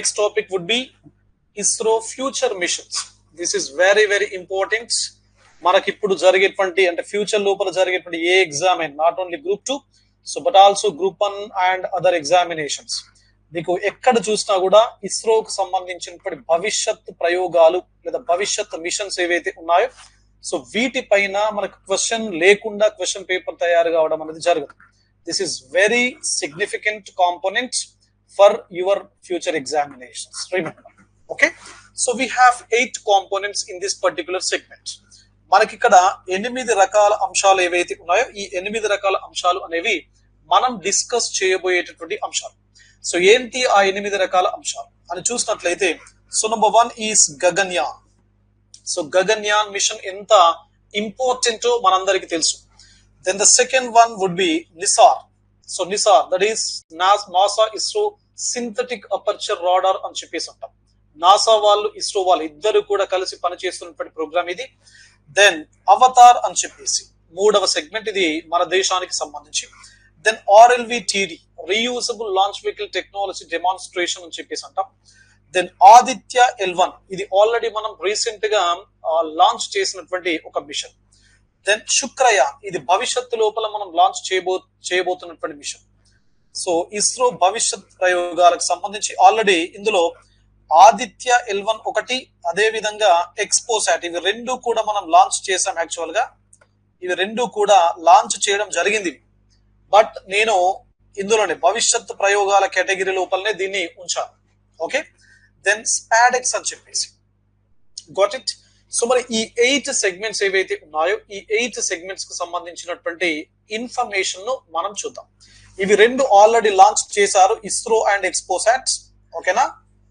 Next topic would be ISRO future missions this is very very important మనకి ఇప్పుడు జరిగేటువంటి అంటే ఫ్యూచర్ లోపల జరిగేటువంటి ఏ exam not only group two so but also group one and other examinations మీకు ఎక్కడ చూసినా కూడా ఇస్రోకు సంబంధించినటువంటి భవిష్యత్ ప్రయోగాలు లేదా భవిష్యత్ మిషన్స్ ఏవైతే ఉన్నాయో సో వీటిపైన మనకు క్వశ్చన్ లేకుండా క్వశ్చన్ పేపర్ తయారు కావడం అనేది జరగదు this is very significant component for your future examinations remember okay so we have eight components in this particular segment మనకి ఇక్కడ ఎనిమిది రకాల అంశాలు ఏవైతే ఉన్నాయో ఈ ఎనిమిది రకాల అంశాలు అనేవి మనం డిస్కస్ చేయబోయేటటువంటి అంశాలు సో ఏంటి ఆ ఎనిమిది రకాల అంశాలు అని చూసినట్లయితే so number one is Gaganyaan so Gaganyaan mission ఎంత ఇంపార్టెంటో మనందరికి తెలుసు then the second one would be NISAR so NISAR that is NASA ISRO synthetic aperture radar అని చెప్పేసి అంటాం నాసా వాళ్ళు ఇస్రో వాళ్ళు ఇద్దరు కూడా కలిసి పనిచేస్తున్నటువంటి ప్రోగ్రామ్ ఇది దెన్ అవతార్ అని చెప్పేసి మూడవ సెగ్మెంట్ ఇది మన దేశానికి సంబంధించి then RLV TD reusable launch vehicle technology demonstration అని చెప్పేసి అంటాం దెన్ ఆదిత్య ఎల్ వన్ ఇది ఆల్రెడీ మనం రీసెంట్ గా లాంచ్ చేసినటువంటి ఒక మిషన్ దెన్ శుక్రయాన్ ఇది భవిష్యత్తు లోపల మనం లాంచ్ చేయబో చేయబోతున్నటువంటి మిషన్ సో ఇస్రో భవిష్యత్ ప్రయోగాలకు సంబంధించి ఆల్రెడీ ఇందులో ఆదిత్య ఎల్ వన్ ఒకటి అదే విధంగా ఎక్స్పోసాట్ ఇవి రెండు కూడా మనం లాంచ్ చేసాం యాక్చువల్ గా ఇవి రెండు కూడా లాంచ్ చేయడం జరిగింది బట్ నేను ఇందులోనే భవిష్యత్ ప్రయోగాల కేటగిరీ లోపలనే దీన్ని ఉంచాను ఓకే దెన్ స్పాడెక్స్ అని చెప్పేసి గోట్ ఇట్ సో మరి ఈ ఎయిట్ సెగ్మెంట్స్ ఏవైతే ఉన్నాయో ఈ ఎయిట్ సెగ్మెంట్స్ కు సంబంధించినటువంటి ఇన్ఫర్మేషన్ ను మనం చూద్దాం ఇవి రెండు ఆల్రెడీ లాంచ్ చేశారు ఇస్రో అండ్ ఎక్స్పోసాట్ ఓకేనా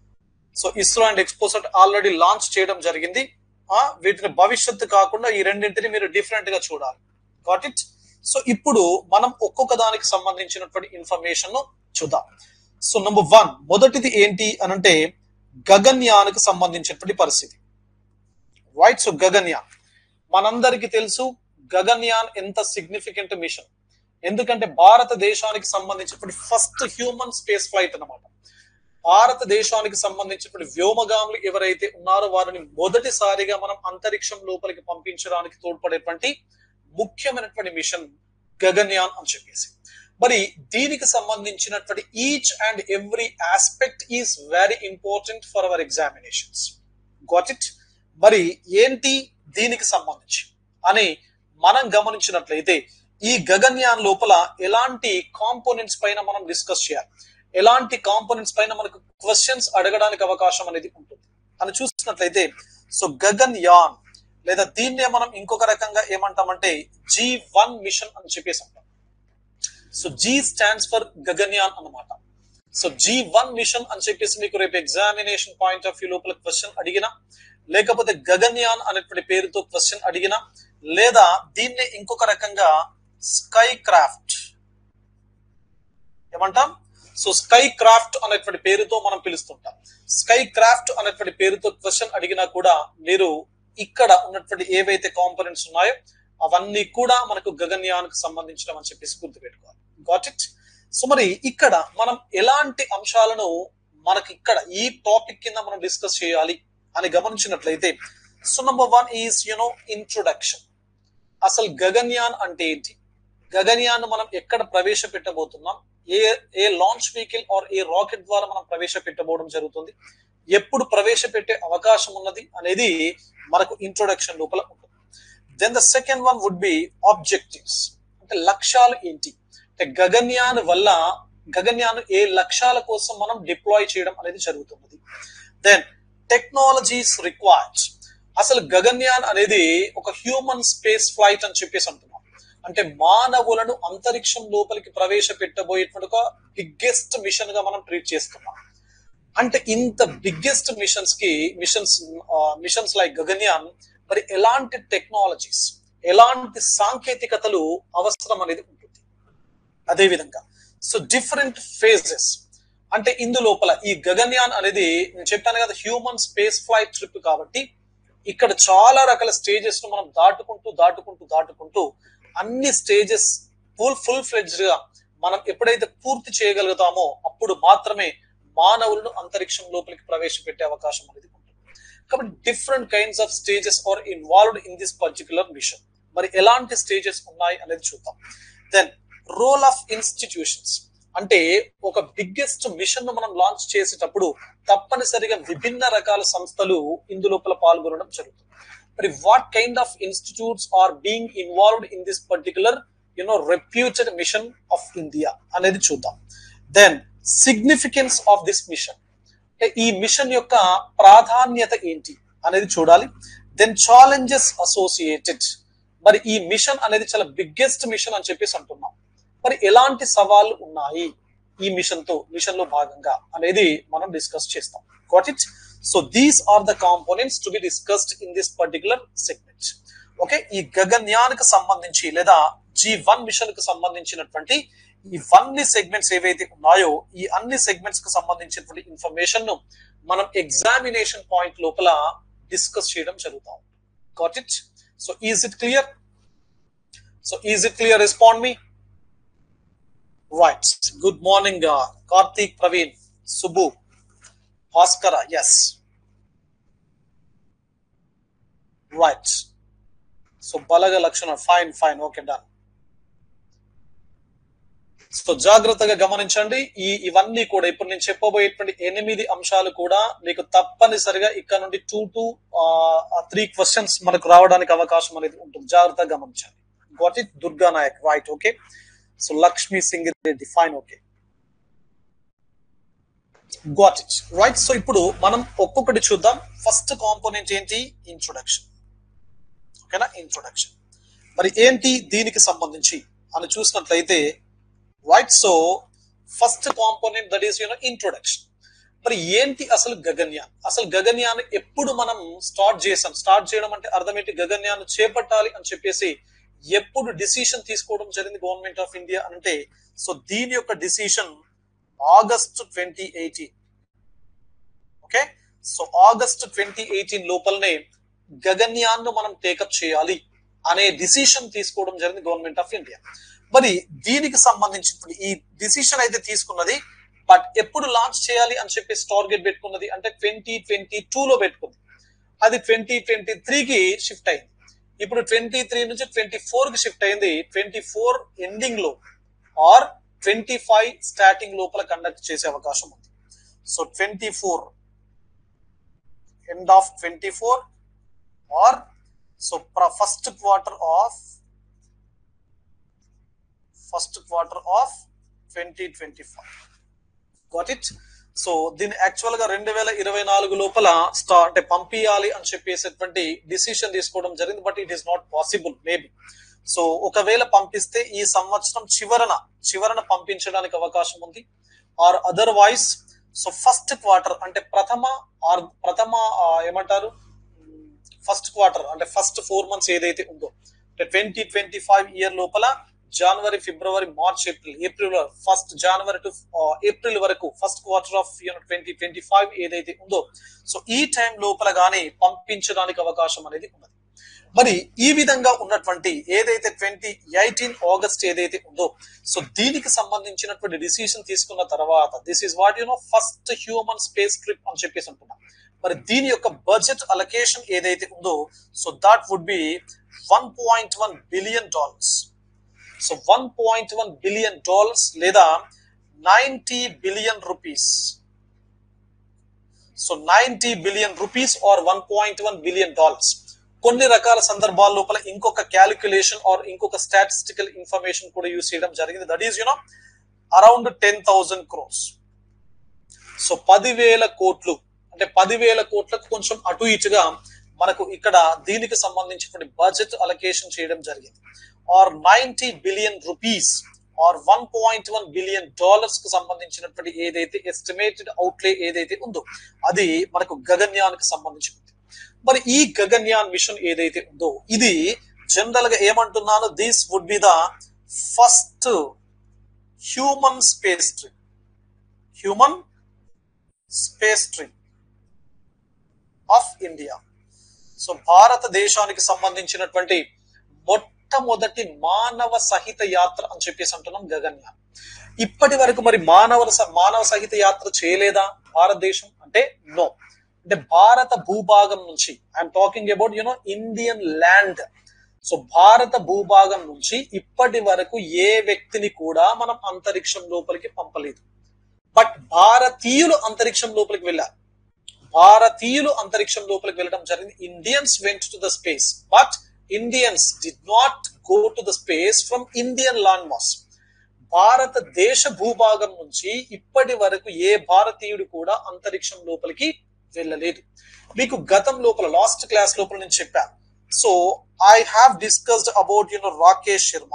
so ISRO and XPoSat already launch చేయడం జరిగింది ఆ వీటిని భవిష్యత్తు కాకుండా ఈ రెండింటిని మీరు డిఫరెంట్ గా చూడాలి గాట్ ఇట్ సో ఇప్పుడు మనం ఒక్కొక్క దానికి సంబంధించినటువంటి ఇన్ఫర్మేషన్ ను చూద్దాం సో నంబర్ వన్ మొదటిది ఏంటి అనంటే గగన్యానికి సంబంధించినటువంటి పరిస్థితి రైట్ సో గగన్యాన్ మనందరికి తెలుసు గగన్యాన్ ఎంత సిగ్నిఫికెంట్ మిషన్ ఎందుకంటే భారతదేశానికి సంబంధించినటువంటి ఫస్ట్ హ్యూమన్ స్పేస్ ఫ్లైట్ అన్నమాట భారతదేశానికి సంబంధించినటువంటి వ్యోమగాములు ఎవరైతే ఉన్నారో వారిని మొదటిసారిగా మనం అంతరిక్షం లోపలికి పంపించడానికి తోడ్పడేటువంటి ముఖ్యమైనటువంటి మిషన్ గగన్యాన్ అని చెప్పేసి మరి దీనికి సంబంధించినటువంటి each and every aspect is very important for our examinations got it మరి ఏంటి దీనికి సంబంధించి అని మనం గమనించినట్లయితే ఈ గగన్యాన్ లోపల ఎలాంటి కాంపోనెంట్స్ పైన మనం డిస్కస్ చేయాలి ఎలాంటి కాంపోనెంట్స్ పైన మనకు క్వశ్చన్స్ అడగడానికి అవకాశం అనేది ఉంటుంది అని చూసినట్లయితే సో గగన్ యాన్ లేదా దీన్నే మనం ఇంకొక రకంగా ఏమంటామంటే జీ వన్ మిషన్ అని చెప్పేసి అంటాం so G stands for Gaganyaan అన్నమాట సో జీ వన్ మిషన్ అని చెప్పేసి మీకు రేపు ఎగ్జామినేషన్ పాయింట్ ఆఫ్ వ్యూ లోపల క్వశ్చన్ అడిగినా లేకపోతే గగన్యాన్ అనేటువంటి పేరుతో క్వశ్చన్ అడిగినా లేదా దీన్నే ఇంకొక రకంగా స్కై క్రాఫ్ట్ ఏమంటాం సో స్కై క్రాఫ్ట్ అనేటువంటి పేరుతో మనం పిలుస్తుంటాం స్కై క్రాఫ్ట్ అనేటువంటి పేరుతో క్వశ్చన్ అడిగినా కూడా మీరు ఇక్కడ ఉన్నటువంటి ఏవైతే కాంపనెంట్స్ ఉన్నాయో అవన్నీ కూడా మనకు గగన్యానికి సంబంధించడం అని చెప్పేసి గుర్తుపెట్టుకోవాలి గాట్ ఇట్ సో మరి ఇక్కడ మనం ఎలాంటి అంశాలను మనకి ఇక్కడ ఈ టాపిక్ కింద మనం డిస్కస్ చేయాలి అని గమనించినట్లయితే so number one is you know introduction అసలు గగన్యాన్ అంటే ఏంటి గగన్యాన్ మనం ఎక్కడ ప్రవేశపెట్టబోతున్నాం ఏ ఏ లాంచ్ వెహికల్ ఆర్ ఏ రాకెట్ ద్వారా మనం ప్రవేశపెట్టబోవడం జరుగుతుంది ఎప్పుడు ప్రవేశపెట్టే అవకాశం ఉన్నది అనేది మనకు ఇంట్రొడక్షన్ లోపల ఉంటుంది then the second one would be objectives అంటే లక్ష్యాలు ఏంటి అంటే గగన్యాన్ వల్ల గగన్యాన్ ఏ లక్ష్యాల కోసం మనం డిప్లాయ్ చేయడం అనేది జరుగుతున్నది దెన్ టెక్నాలజీస్ రిక్వైర్డ్ అసలు గగన్యాన్ అనేది ఒక హ్యూమన్ స్పేస్ ఫ్లైట్ అని చెప్పేసి అంటున్నాం అంటే మానవులను అంతరిక్షం లోపలికి ప్రవేశపెట్టబోయేటువంటి ఒక బిగ్గెస్ట్ మిషన్ గా మనం ట్రీట్ చేస్తున్నాం అంటే ఇంత బిగ్గెస్ట్ మిషన్స్ కి మిషన్స్ మిషన్స్ లైక్ గగన్యాన్ మరి ఎలాంటి టెక్నాలజీస్ ఎలాంటి సాంకేతికతలు అవసరం అనేది ఉంటుంది అదే విధంగా సో డిఫరెంట్ ఫేజెస్ అంటే ఇందు లోపల ఈ గగన్యాన్ అనేది నేను చెప్పాను కదా హ్యూమన్ స్పేస్ ఫ్లైట్ ట్రిప్ కాబట్టి ఇక్కడ చాలా రకాల స్టేజెస్ ను మనం దాటుకుంటూ దాటుకుంటూ దాటుకుంటూ అన్ని స్టేజెస్ ఫుల్ ఫుల్ ఫ్లెడ్జ్ గా మనం ఎప్పుడైతే పూర్తి చేయగలుగుతామో అప్పుడు మాత్రమే మానవులను అంతరిక్షం లోపలికి ప్రవేశపెట్టే అవకాశం అనేది ఉంటుంది కాబట్టి different kinds of stages are involved in this particular mission మరి ఎలాంటి స్టేజెస్ ఉన్నాయి అనేది చూద్దాం దెన్ రోల్ ఆఫ్ ఇన్స్టిట్యూషన్స్ అంటే ఒక బిగ్గెస్ట్ మిషన్ ను మనం లాంచ్ చేసేటప్పుడు తప్పనిసరిగా విభిన్న రకాల సంస్థలు ఇందులోపల పాల్గొనడం జరుగుతుంది మరి what kind of institutes are being involved in this particular you know reputed mission of India అనేది చూద్దాం then significance of this mission అంటే ఈ మిషన్ యొక్క ప్రాధాన్యత ఏంటి అనేది చూడాలి దెన్ ఛాలెంజెస్ అసోసియేటెడ్ మరి ఈ మిషన్ అనేది చాలా బిగ్గెస్ట్ మిషన్ అని చెప్పేసి అంటున్నాం మరి ఎలాంటి సవాళ్లు ఉన్నాయి ఈ మిషన్ తో మిషన్ లో భాగంగా అనేది మనం డిస్కస్ చేస్తాం got it so these are the components to be discussed in this particular segment okay ఈ గగన్యానికి సంబంధించి లేదా జీ వన్ మిషన్ కు సంబంధించినటువంటి ఈ అన్ని సెగ్మెంట్స్ ఏవైతే ఉన్నాయో ఈ అన్ని సెగ్మెంట్స్ కు సంబంధించినటువంటి ఇన్ఫర్మేషన్ ను మనం ఎగ్జామినేషన్ పాయింట్ లోపల డిస్కస్ చేయడం జరుగుతాం got it so is it clear so is it clear respond me right good morning Karthik Praveen Subbu Bhaskara yes right so Balaga Lakshana fine fine okay done so జాగ్రత్తగా గమనించండి ఈ ఇవన్నీ కూడా ఇప్పుడు నేను చెప్పబోయేటువంటి ఎనిమిది అంశాలు కూడా మీకు తప్పనిసరిగా ఇక్కడ నుండి టూ టు త్రీ క్వశ్చన్స్ మనకు రావడానికి అవకాశం అనేది ఉంటుంది జాగ్రత్తగా గమనించండి got it Durga Nayak right okay so Lakshmi Singh Reddy fine okay got it right so ఇప్పుడు మనం ఒక్కొక్కటి చూద్దాం ఫస్ట్ కాంపోనెంట్ ఏంటి ఇంట్రొడక్షన్ ఓకేనా ఇంట్రొడక్షన్ మరి ఏంటి దీనికి సంబంధించి అని చూసినట్లయితే right so first component that is you know introduction మరి ఏంటి అసలు గగన్యాన్ అసలు గగన్యాన్ ఎప్పుడు మనం స్టార్ట్ చేసాం స్టార్ట్ చేయడం అంటే అర్థం ఏంటి గగన్యాన్ చేపట్టాలి అని చెప్పేసి ఎప్పుడు డిసిషన్ తీసుకోవడం జరిగింది గవర్నమెంట్ ఆఫ్ ఇండియా అంటే సో దీని యొక్క decision August twenty eighteen okay so August twenty eighteen లోపలనే గగన్యాన్ ను మనం టేకప్ చేయాలి అనే డిసిషన్ తీసుకోవడం జరిగింది గవర్నమెంట్ ఆఫ్ ఇండియా మరి దీనికి సంబంధించి ఈ డిసిషన్ అయితే తీసుకున్నది బట్ ఎప్పుడు లాంచ్ చేయాలి అని చెప్పేసి టార్గెట్ పెట్టుకున్నది అంటే ట్వంటీ ట్వంటీ టూ లో పెట్టుకుంది అది ట్వంటీ ట్వంటీ త్రీకి షిఫ్ట్ అయింది ఇప్పుడు ట్వంటీ త్రీ నుంచి ట్వంటీ ఫోర్ కి షిఫ్ట్ అయింది ట్వంటీ ఫోర్ ఎండింగ్ లో ఆర్ ట్వంటీ ఫైవ్ స్టార్టింగ్ లోపల కండక్ట్ చేసే అవకాశం ఉంది so twenty four end of twenty four or so first quarter of first quarter of twenty twenty five got it so దీన్ని actual గా రెండు వేల ఇరవై నాలుగు లోపల స్టా అంటే పంపించాలి అని చెప్పేసేటువంటి డిసిషన్ తీసుకోవడం జరిగింది but it is not possible maybe so ఒకవేళ పంపిస్తే ఈ సంవత్సరం చివరన చివరన పంపించడానికి అవకాశం ఉంది or otherwise so first quarter అంటే ప్రథమ ఆర్ ప్రథమ ఏమంటారు ఫస్ట్ క్వార్టర్ అంటే ఫస్ట్ ఫోర్ మంత్స్ ఏదైతే ఉందో అంటే ట్వంటీ ట్వంటీ ఫైవ్ ఇయర్ లోపల జనవరి ఫిబ్రవరి March April April first January to April వరకు first quarter of twenty twenty five ఏదైతే ఉందో సో ఈ టైం లోపల గానీ పంపించడానికి అవకాశం అనేది ఉన్నది మరి ఈ విధంగా ఉన్నటువంటి ఏదైతే ట్వంటీ ఎయిటీన్ ఆగస్ట్ ఏదైతే ఉందో సో దీనికి సంబంధించినటువంటి డిసిషన్ తీసుకున్న తర్వాత this is what you know first human space trip అని చెప్పేసి అంటున్నాం మరి దీని యొక్క బడ్జెట్ అలొకేషన్ ఏదైతే ఉందో so that would be one point one billion dollars so one point one billion dollars లేదా ninety billion rupees so ninety billion rupees or one point one billion dollars కొన్ని రకాల సందర్భాల లోపల ఇంకొక క్యాలిక్యులేషన్ ఆర్ ఇంకొక statistical information కూడా use చేయడం జరిగింది that is you know around ten thousand crores so పదివేల కోట్లు అంటే పదివేల కోట్లకు కొంచెం అటు ఇటుగా మనకు ఇక్కడ దీనికి సంబంధించినటువంటి బడ్జెట్ అలొకేషన్ చేయడం జరిగింది or ninety billion rupees or one point one billion dollars కు సంబంధించినటువంటి ఏదైతే ఎస్టిమేటెడ్ అవుట్లే ఏదైతే ఉందో అది మనకు గగన్యానికి సంబంధించి ఉంది మరి ఈ గగన్యాన్ మిషన్ ఏదైతే ఉందో ఇది జనరల్ గా ఏమంటున్నాను this would be the first human space trip human space trip of India so భారతదేశానికి సంబంధించినటువంటి మొట్టమొదటి మానవ సహిత యాత్ర అని చెప్పేసి అంటున్నాం గగన్యాన్ ఇప్పటి వరకు మరి మానవ మానవ సహిత యాత్ర చేయలేదా భారతదేశం అంటే నో అంటే భారత భూభాగం నుంచి I'm talking about you know Indian land so భారత భూభాగం నుంచి ఇప్పటి వరకు ఏ వ్యక్తిని కూడా మనం అంతరిక్షం లోపలికి పంపలేదు బట్ భారతీయులు అంతరిక్షం లోపలికి వెళ్ళారు భారతీయులు అంతరిక్షం లోపలికి వెళ్ళడం జరిగింది Indians went to the space but Indians did not go to the space from Indian land mass భారతదేశ భూభాగం నుంచి ఇప్పటి వరకు ఏ భారతీయుడు కూడా అంతరిక్షం లోపలికి వెళ్ళలేదు మీకు గతం లోపల లాస్ట్ క్లాస్ లోపల నేను చెప్పాను so I have discussed about you know Rakesh Sharma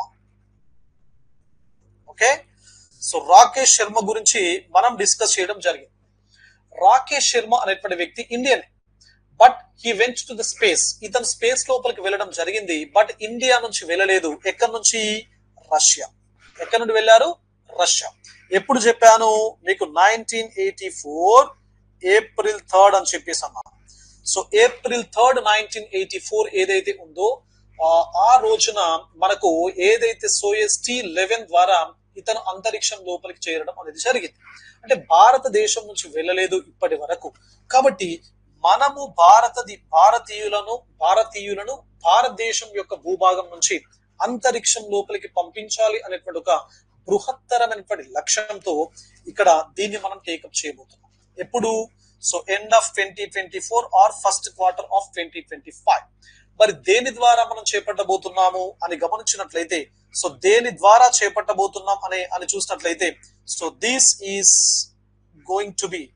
okay so Rakesh Sharma గురించి మనం డిస్కస్ చేయడం జరిగింది రాకేష్ శర్మ అనేటువంటి వ్యక్తి Indian but he went to the space ఇతను స్పేస్ లోపలికి వెళ్ళడం జరిగింది బట్ ఇండియా నుంచి వెళ్ళలేదు ఎక్కడి నుంచి రష్యా ఎక్కడి నుండి వెళ్ళారు రష్యా ఎప్పుడు చెప్పాను మీకు nineteen eighty four April third అని చెప్పేసి అన్నా so April third nineteen eighty four ఏదైతే ఉందో ఆ రోజున మనకు ఏదైతే సోయస్ టీ లెవెన్ ద్వారా ఇతను అంతరిక్షం లోపలికి చేరడం అనేది జరిగింది అంటే భారతదేశం నుంచి వెళ్ళలేదు ఇప్పటి వరకు కాబట్టి మనము భారతది భారతీయులను భారతీయులను భారతదేశం యొక్క భూభాగం నుంచి అంతరిక్షం లోపలికి పంపించాలి అనేటువంటి ఒక బృహత్తరమైనటువంటి లక్ష్యంతో ఇక్కడ దీన్ని మనం టేకప్ చేయబోతున్నాం ఎప్పుడు so end of twenty twenty four or first quarter of twenty twenty five మరి దేని ద్వారా మనం చేపట్టబోతున్నాము అని గమనించినట్లయితే సో దేని ద్వారా చేపట్టబోతున్నాం అనే అని చూసినట్లయితే so this is going to be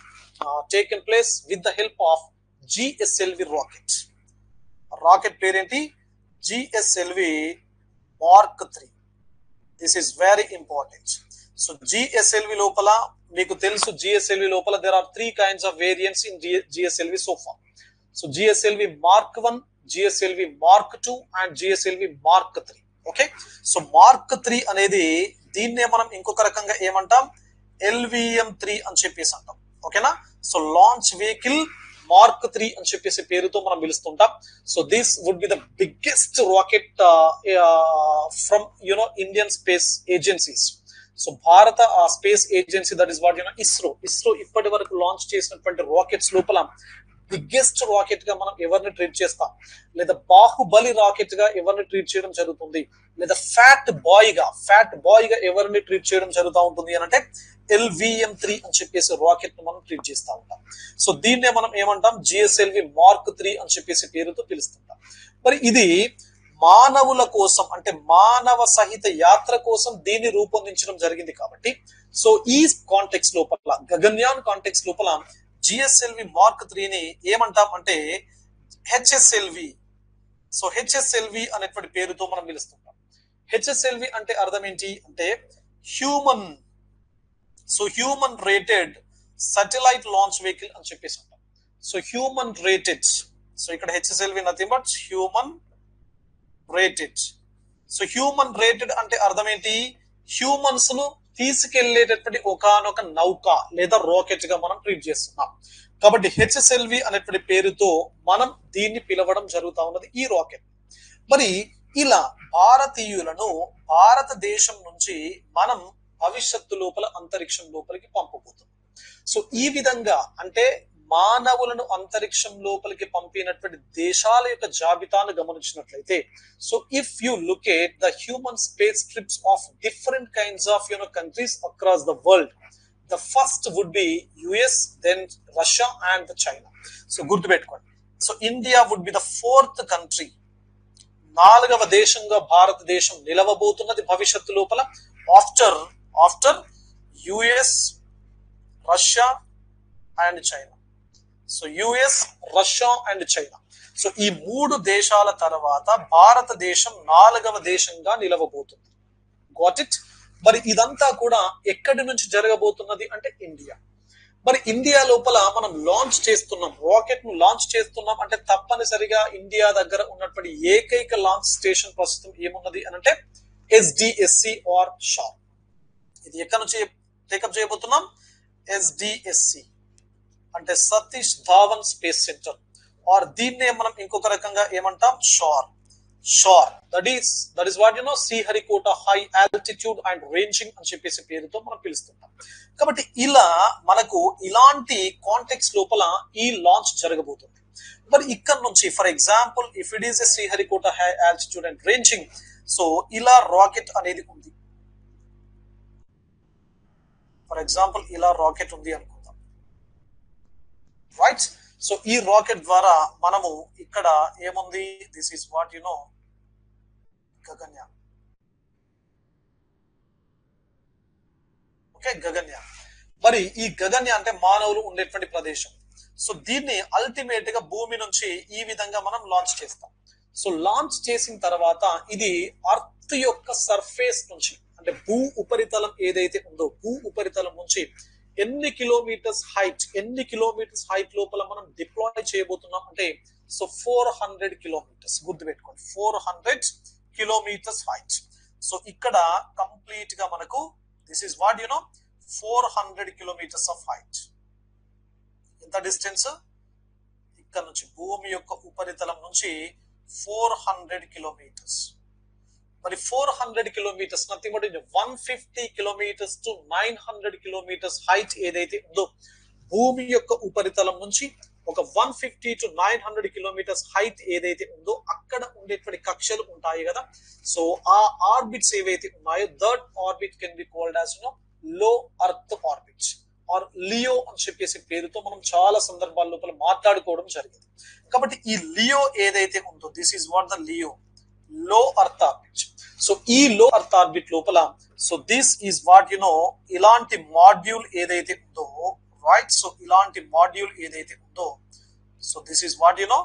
taken place with the help of GSLV rocket rocket పేరేంటి GSLV mark three this is very important so GSLV లోపల మీకు తెలుసు జిఎస్ఎల్వి లోపల there are three kinds of variants in GSLV so far so GSLV mark one GSLV mark two and GSLV mark three okay so mark three అనేది దీన్నే మనం ఇంకొక రకంగా ఏమంటాం ఎల్విఎం త్రీ అని చెప్పేసి అంటాం ఓకేనా so launch vehicle mark three అని చెప్పేసి పేరుతో మనం పిలుస్తుంటాం so this would be the biggest rocket from you know Indian space agencies so భారత space agency that is what you know ISRO ISRO ఇప్పటి వరకు లాంచ్ చేసినటువంటి రాకెట్స్ లోపల బిగ్గెస్ట్ రాకెట్ గా మనం ఎవరిని ట్రీట్ చేస్తాం లేదా బాహుబలి రాకెట్ గా ఎవరిని ట్రీట్ చేయడం జరుగుతుంది లేదా ఫ్యాట్ బాయ్ గా ఫ్యాట్ బాయ్ గా ఎవరిని ట్రీట్ చేయడం జరుగుతూ ఉంటుంది అని అంటే ఎల్విఎం త్రీ అని చెప్పేసి రాకెట్ ను మనం ట్రీట్ చేస్తూ ఉంటాం సో దీన్నే మనం ఏమంటాం జిఎస్ఎల్వి మార్క్ త్రీ అని చెప్పేసి పేరుతో పిలుస్తుంటాం మరి ఇది మానవుల కోసం అంటే మానవ సహిత యాత్ర కోసం దీన్ని రూపొందించడం జరిగింది కాబట్టి సో ఈ కాంటెక్స్ లోపల గగన్యాన్ కాంటెక్స్ లోపల జిఎస్ఎల్వి మార్క్ త్రీని ఏమంటాం అంటే హెచ్ఎస్ఎల్వి సో హెచ్ఎస్ఎల్వి అనేటువంటి పేరుతో మనం పిలుస్తుంటాం హెచ్ఎస్ఎల్వి అంటే అర్థం ఏంటి అంటే human so human rated satellite launch vehicle అని చెప్పేసి అంటాం సో హ్యూమన్ రేటెడ్ సో ఇక్కడ HSLV nothing but human rated so human rated అంటే అర్థం ఏంటి హ్యూమన్స్ ను తీసుకెళ్లేటటువంటి ఒకనొక నౌక లేదా రాకెట్ గా మనం ట్రీట్ చేస్తున్నాం కాబట్టి హెచ్ఎస్ఎల్వి అనేటువంటి పేరుతో మనం దీన్ని పిలవడం జరుగుతా ఉన్నది ఈ రాకెట్ మరి ఇలా భారతీయులను భారతదేశం నుంచి మనం భవిష్యత్తు లోపల అంతరిక్షం లోపలికి పంపబోతున్నాం సో ఈ విధంగా అంటే మానవులను అంతరిక్షం లోపలికి పంపినటువంటి దేశాల యొక్క జాబితాను గమనించినట్లయితే so if you look at the human space trips of different kinds of you know countries across the world the first would be US then Russia and the China so గుర్తుపెట్టుకోండి so India would be the fourth country నాలుగవ దేశంగా భారతదేశం నిలవబోతున్నది భవిష్యత్తు లోపల after after US Russia and China so US Russia and China so ఈ మూడు దేశాల తర్వాత భారతదేశం నాలుగవ దేశంగా నిలవబోతుంది గాట్ ఇట్ మరి ఇదంతా కూడా ఎక్కడి నుంచి జరగబోతున్నది అంటే ఇండియా మరి ఇండియా లోపల మనం లాంచ్ చేస్తున్నాం రాకెట్ ను లాంచ్ చేస్తున్నాం అంటే తప్పనిసరిగా ఇండియా దగ్గర ఉన్నటువంటి ఏకైక లాంచ్ స్టేషన్ ప్రస్తుతం ఏమున్నది అని అంటే ఎస్డిఎస్సి ఆర్ షార్ ఇది ఎక్కడి నుంచి టేకప్ చేయబోతున్నాం ఎస్డిఎస్సి అంటే Satish Dhawan space centre or దీన్నే మనం ఇంకొక రకంగా ఏమంటాం SHAR SHAR that is that is what you know Sriharikota high altitude and ranging అని చెప్పేసి పేరుతో మనం పిలుస్తుంటాం కాబట్టి ఇలా మనకు ఇలాంటి కాంటెక్స్ లోపల ఈ లాంచ్ జరగబోతుంది మరి ఇక్కడ నుంచి for example if it is a Sriharikota high altitude and ranging so ఇలా రాకెట్ అనేది ఉంది ఫర్ ఎగ్జాంపుల్ ఇలా రాకెట్ ఉంది అనుకుందాం రైట్ సో ఈ రాకెట్ ద్వారా మనము ఇక్కడ ఏముంది this is what you know Gaganyaan okay Gaganyaan మరి ఈ గగన్యాన్ అంటే మానవులు ఉండేటువంటి ప్రదేశం సో దీన్ని అల్టిమేట్ గా భూమి నుంచి ఈ విధంగా మనం లాంచ్ చేస్తాం సో లాంచ్ చేసిన తర్వాత ఇది అర్త్ యొక్క సర్ఫేస్ నుంచి అంటే భూ ఉపరితలం ఏదైతే ఉందో భూ ఉపరితలం నుంచి ఎన్ని కిలోమీటర్స్ హైట్ ఎన్ని కిలోమీటర్స్ హైట్ లోపల మనం డిప్లాయ్ చేయబోతున్నాం అంటే సో ఫోర్ హండ్రెడ్ కిలోమీటర్స్ గుర్తుపెట్టుకోండి four hundred kilometres height so ఇక్కడ కంప్లీట్ గా మనకు this is what you know four hundred kilometres of height ఎంత డిస్టెన్స్ ఇక్కడ నుంచి భూమి యొక్క ఉపరితలం నుంచి ఫోర్ హండ్రెడ్ కిలోమీటర్స్ మరి four hundred kilometres nothing but one fifty kilometres to nine hundred kilometres height ఏదైతే ఉందో భూమి యొక్క ఉపరితలం నుంచి ఒక one fifty to nine hundred kilometres height ఏదైతే ఉందో అక్కడ ఉండేటువంటి కక్షలు ఉంటాయి కదా సో ఆ ఆర్బిట్స్ ఏవైతే ఉన్నాయో that orbit can be called as no low earth orbit or LEO అని చెప్పేసి పేరుతో మనం చాలా సందర్భాల లోపల మాట్లాడుకోవడం జరిగింది కాబట్టి ఈ లియో ఏదైతే ఉందో this is what the LEO low earth orbit so ఈ లో అర్త్ ఆర్బిట్ లోపల so this is what you know ఇలాంటి మాడ్యూల్ ఏదైతే ఉందో రైట్ సో ఇలాంటి మాడ్యూల్ ఏదైతే ఉందో so this is what you know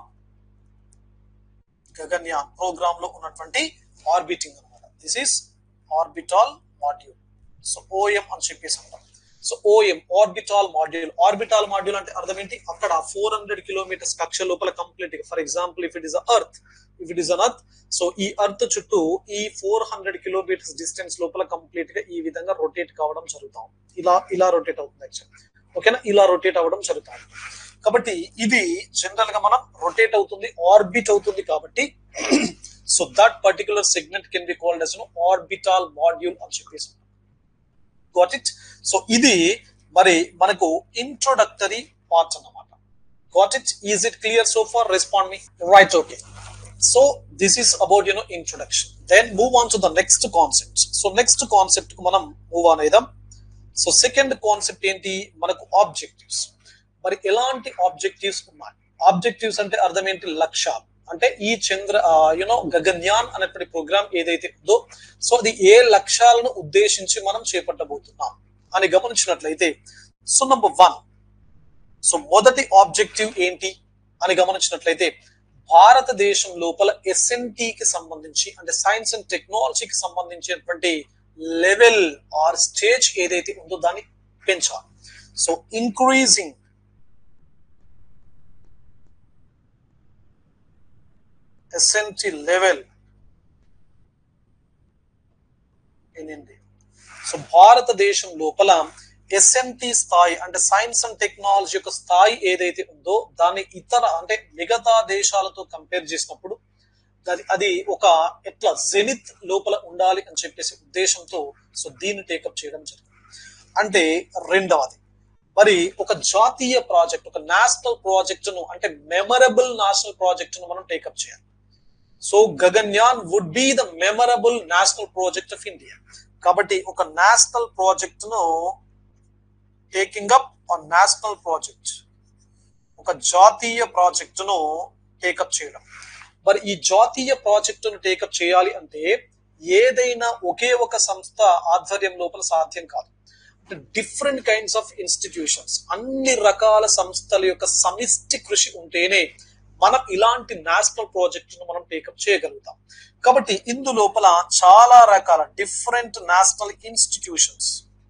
Gaganyaan programme లో ఉన్నటువంటి ఆర్బిటింగ్ అనమాట this is orbital module so OM అని చెప్పేసి అంటాం so OM orbital module orbital module అంటే అర్థం ఏంటి అక్కడ ఫోర్ హండ్రెడ్ కిలోమీటర్స్ కక్ష లోపల కంప్లీట్ గా for example if it is earth if it is an earth so ఈ అర్త్ చుట్టూ ఈ ఫోర్ హండ్రెడ్ కిలోమీటర్స్ డిస్టెన్స్ లోపల కంప్లీట్ గా ఈ విధంగా రొటేట్ కావడం జరుగుతాం ఇలా ఇలా రొటేట్ అవుతుంది యాక్చువల్ ఓకేనా ఇలా రొటేట్ అవ్వడం జరుగుతుంది కాబట్టి ఇది జనరల్ గా మనం రొటేట్ అవుతుంది ఆర్బిట్ అవుతుంది కాబట్టి so that particular segment can be called as orbital module అని చెప్పేసి గాట్ ఇట్ సో ఇది మరి మనకు ఇంట్రొడక్టరీ పార్ట్ అన్నమాట got it is it clear so far respond me right okay so this is about you know introduction then move on to the next concept so next concept కు మనం move on అయిదాం so second concept ఏంటి మనకు objectives మరి ఎలాంటి objectives ఉన్నాయి objectives అంటే అర్థం ఏంటి లక్ష్యాలు అంటే ఈ చంద్ర యునో గగన్యాన్ అనేటువంటి ప్రోగ్రామ్ ఏదైతే ఉందో సో అది ఏ లక్ష్యాలను ఉద్దేశించి మనం చేపట్టబోతున్నాం అని గమనించినట్లయితే సో నంబర్ వన్ సో మొదటి ఆబ్జెక్టివ్ ఏంటి అని గమనించినట్లయితే భారతదేశం లోపల ఎస్ఎన్టీ కి సంబంధించి అంటే సైన్స్ అండ్ టెక్నాలజీకి సంబంధించినటువంటి లెవెల్ ఆర్ స్టేజ్ ఏదైతే ఉందో దాన్ని పెంచాలి so increasing SNT level in India so భారతదేశం లోపల ఎస్ఎంటి స్థాయి అంటే సైన్స్ అండ్ టెక్నాలజీ యొక్క స్థాయి ఏదైతే ఉందో దాన్ని ఇతర అంటే మిగతా దేశాలతో కంపేర్ చేసినప్పుడు అది అది ఒక ఎట్లా జెనిత్ లోపల ఉండాలి అని చెప్పేసి ఉద్దేశంతో సో దీన్ని టేకప్ చేయడం జరిగింది అంటే రెండవది మరి ఒక జాతీయ ప్రాజెక్ట్ ఒక నేషనల్ ప్రాజెక్ట్ ను అంటే మెమరబుల్ నేషనల్ ప్రాజెక్ట్ ను మనం టేకప్ చేయాలి so Gaganyaan would be the memorable national project of India కాబట్టి ఒక నేషనల్ ప్రాజెక్ట్ ను టేకింగ్ అప్ నేషనల్ ప్రాజెక్ట్ ఒక జాతీయ ప్రాజెక్టును టేకప్ చేయడం మరి ఈ జాతీయ ప్రాజెక్టును టేకప్ చేయాలి అంటే ఏదైనా ఒకే ఒక సంస్థ ఆధ్వర్యం లోపల సాధ్యం కాదు డిఫరెంట్ కైండ్స్ ఆఫ్ ఇన్స్టిట్యూషన్స్ అన్ని రకాల సంస్థల యొక్క సమిష్టి కృషి ఉంటేనే మనం ఇలాంటి నేషనల్ ప్రాజెక్ట్ ను మనం టేకప్ చేయగలుగుతాం కాబట్టి ఇందు లోపల చాలా రకాల different national institutions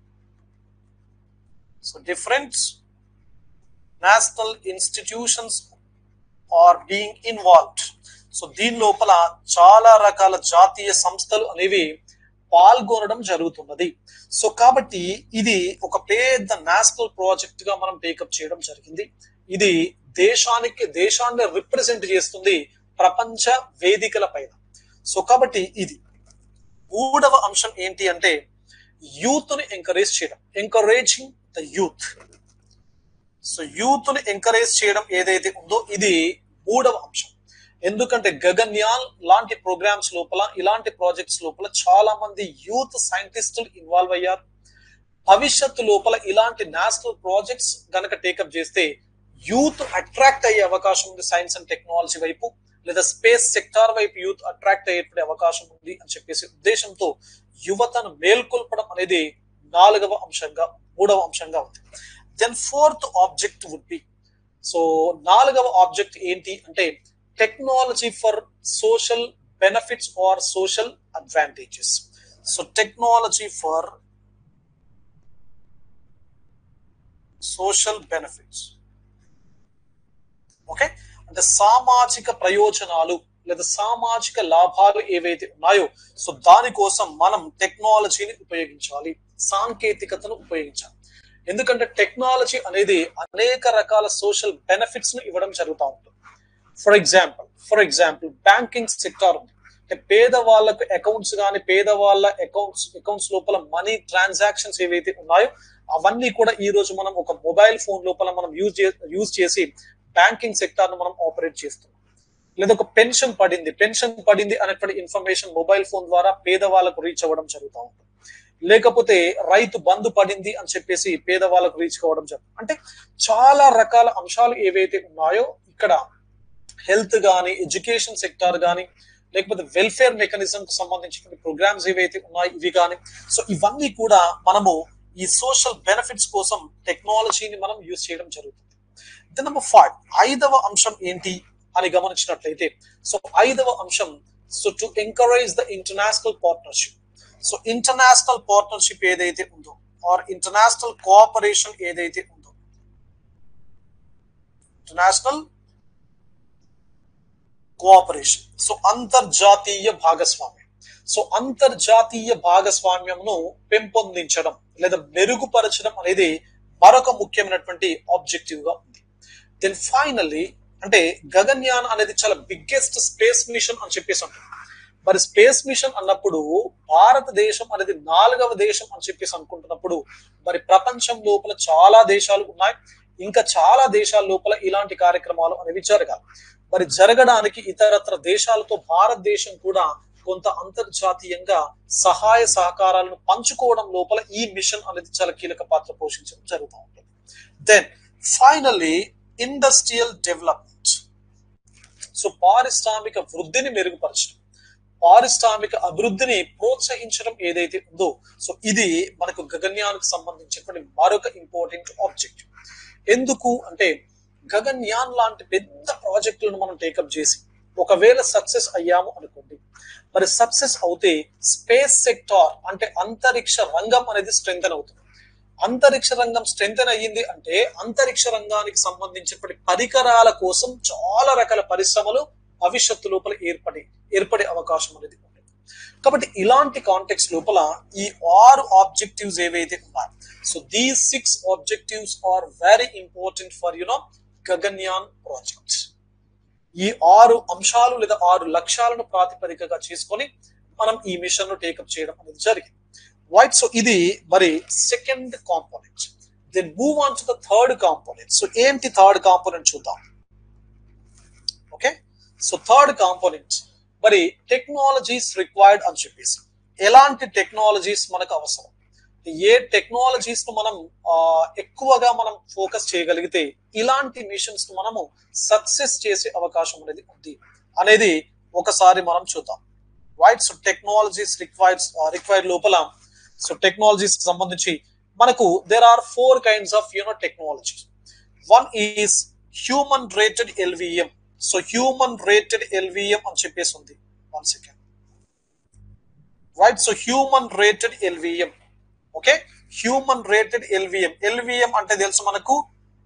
so different national institutions are being involved so దీని లోపల చాలా రకాల జాతీయ సంస్థలు అనేవి పాల్గొనడం జరుగుతున్నది సో కాబట్టి ఇది ఒక పెద్ద నేషనల్ ప్రాజెక్ట్ గా మనం టేకప్ చేయడం జరిగింది ఇది దేశానికి దేశాన్ని రిప్రజెంట్ చేస్తుంది ప్రపంచ వేదికల పైన సో కాబట్టి ఇది మూడవ అంశం ఏంటి అంటే యూత్ ని ఎంకరేజ్ చేయడం encouraging the youth so youth ని ఎంకరేజ్ చేయడం ఏదైతే ఉందో ఇది మూడవ అంశం ఎందుకంటే గగన్యాన్ లాంటి ప్రోగ్రామ్స్ లోపల ఇలాంటి ప్రాజెక్ట్స్ లోపల చాలా మంది యూత్ సైంటిస్టులు ఇన్వాల్వ్ అయ్యారు భవిష్యత్తు లోపల ఇలాంటి నేషనల్ ప్రాజెక్ట్స్ గనక టేకప్ చేస్తే యూత్ అట్రాక్ట్ అయ్యే అవకాశం ఉంది సైన్స్ అండ్ టెక్నాలజీ వైపు లేదా స్పేస్ సెక్టార్ వైపు యూత్ అట్రాక్ట్ అయ్యేటువంటి అవకాశం ఉంది అని చెప్పేసి ఉద్దేశంతో యువతను మేల్కొల్పడం అనేది నాలుగవ అంశంగా మూడవ అంశంగా ఉంది then fourth object would be so నాలుగవ ఆబ్జెక్ట్ ఏంటి అంటే technology for social benefits or social advantages so technology for social benefits okay అంటే సామాజిక ప్రయోజనాలు లేదా సామాజిక లాభాలు ఏవైతే ఉన్నాయో సో దానికోసం మనం టెక్నాలజీని ఉపయోగించాలి సాంకేతికతను ఉపయోగించాలి ఎందుకంటే టెక్నాలజీ అనేది అనేక రకాల సోషల్ బెనిఫిట్స్ ను ఇవ్వడం జరుగుతూ ఉంటుంది for example for example banking sector ఉంది అంటే పేదవాళ్ళకు అకౌంట్స్ కానీ పేదవాళ్ళ అకౌంట్స్ అకౌంట్స్ లోపల మనీ ట్రాన్సాక్షన్స్ ఏవైతే ఉన్నాయో అవన్నీ కూడా ఈ రోజు మనం ఒక మొబైల్ ఫోన్ లోపల మనం యూజ్ యూజ్ చేసి బ్యాంకింగ్ సెక్టార్ ను మనం ఆపరేట్ చేస్తున్నాం లేదా ఒక పెన్షన్ పడింది పెన్షన్ పడింది అనేటువంటి ఇన్ఫర్మేషన్ మొబైల్ ఫోన్ ద్వారా పేదవాళ్ళకు రీచ్ అవ్వడం జరుగుతూ ఉంటుంది లేకపోతే రైతు బంధు పడింది అని చెప్పేసి పేదవాళ్ళకు రీచ్ కావడం జరుగుతుంది అంటే చాలా రకాల అంశాలు ఏవైతే ఉన్నాయో ఇక్కడ హెల్త్ కానీ ఎడ్యుకేషన్ సెక్టార్ కానీ లేకపోతే వెల్ఫేర్ మెకానిజం కు సంబంధించిన ప్రోగ్రామ్స్ ఏవైతే ఉన్నాయో ఇవి కానీ సో ఇవన్నీ కూడా మనము ఈ సోషల్ బెనిఫిట్స్ కోసం టెక్నాలజీని మనం యూజ్ చేయడం జరుగుతుంది దెన్ నెంబర్ ఫైవ్ ఐదవ అంశం ఏంటి అని గమనించినట్లయితే సో ఐదవ అంశం so to encourage the international partnership so international partnership ఏదైతే ఉందో ఆర్ ఇంటర్నేషనల్ కోఆపరేషన్ ఏదైతే ఉందో ఇంటర్నేషనల్ కోఆపరేషన్ సో అంతర్జాతీయ భాగస్వామ్యం సో అంతర్జాతీయ భాగస్వామ్యంను పెంపొందించడం లేదా మెరుగుపరచడం అనేది మరొక ముఖ్యమైనటువంటి ఆబ్జెక్టివ్ గా ఉంది దెన్ ఫైనల్లీ అంటే గగన్యాన్ అనేది చాలా బిగ్గెస్ట్ స్పేస్ మిషన్ అని చెప్పేసి అంటారు మరి స్పేస్ మిషన్ అన్నప్పుడు భారతదేశం అనేది నాలుగవ దేశం అని చెప్పేసి అనుకుంటున్నప్పుడు మరి ప్రపంచం లోపల చాలా దేశాలు ఉన్నాయి ఇంకా చాలా దేశాల లోపల ఇలాంటి కార్యక్రమాలు అనేవి జరగాలి మరి జరగడానికి ఇతరత్ర దేశాలతో భారతదేశం కూడా కొంత అంతర్జాతీయంగా సహాయ సహకారాలను పంచుకోవడం లోపల ఈ మిషన్ అనేది చాలా కీలక పాత్ర పోషించడం జరుగుతూ ఉంటుంది then finally industrial development so పారిశ్రామిక వృద్ధిని మెరుగుపరచడం పారిశ్రామిక అభివృద్ధిని ప్రోత్సహించడం ఏదైతే ఉందో సో ఇది మనకు గగన్యానికి సంబంధించినటువంటి మరొక ఇంపార్టెంట్ ఆబ్జెక్టివ్ ఎందుకు అంటే గగన్యాన్ లాంటి పెద్ద ప్రాజెక్టులను మనం టేకప్ చేసి ఒకవేళ సక్సెస్ అయ్యాము అనుకోండి మరి సక్సెస్ అవుతే స్పేస్ సెక్టార్ అంటే అంతరిక్ష రంగం అనేది స్ట్రెంగ్ అవుతుంది అంతరిక్ష రంగం స్ట్రెంగ్ అయ్యింది అంటే అంతరిక్ష రంగానికి సంబంధించినటువంటి పరికరాల కోసం చాలా రకాల పరిశ్రమలు భవిష్యత్తు లోపల ఏర్పడి ఏర్పడే అవకాశం అనేది ఉంది కాబట్టి ఇలాంటి కాంటెక్స్ లోపల ఈ ఆరు ఆబ్జెక్టివ్స్ ఏవైతే ఉన్నాయో so these six objectives are very important for you know Gaganyaan project ఈ ఆరు అంశాలు లేదా ఆరు లక్ష్యాలను ప్రాతిపదికగా చేసుకొని మనం ఈ మిషన్ ను టేకప్ చేయడం అనేది జరిగింది రైట్ సో ఇది మరి second component then move on to the third component so ఏంటి థర్డ్ కాంపోనెంట్ చూద్దాం ఓకే సో థర్డ్ కాంపోనెంట్ మరి టెక్నాలజీస్ రిక్వైర్డ్ అని చెప్పేసి ఎలాంటి టెక్నాలజీస్ మనకు అవసరం ఏ టెక్నాలజీస్ ను మనం ఎక్కువగా మనం ఫోకస్ చేయగలిగితే ఇలాంటి మిషన్స్ ను మనము సక్సెస్ చేసే అవకాశం అనేది ఉంది అనేది ఒకసారి మనం చూద్దాం right so technologies requires required లోపల సో టెక్నాలజీస్ కి సంబంధించి మనకు there are four kinds of you know technology one is human rated LVM so human rated LVM అని చెప్పేసి ఉంది one second right so human rated LVM okay human rated LVM LVM అంటే తెలుసు మనకు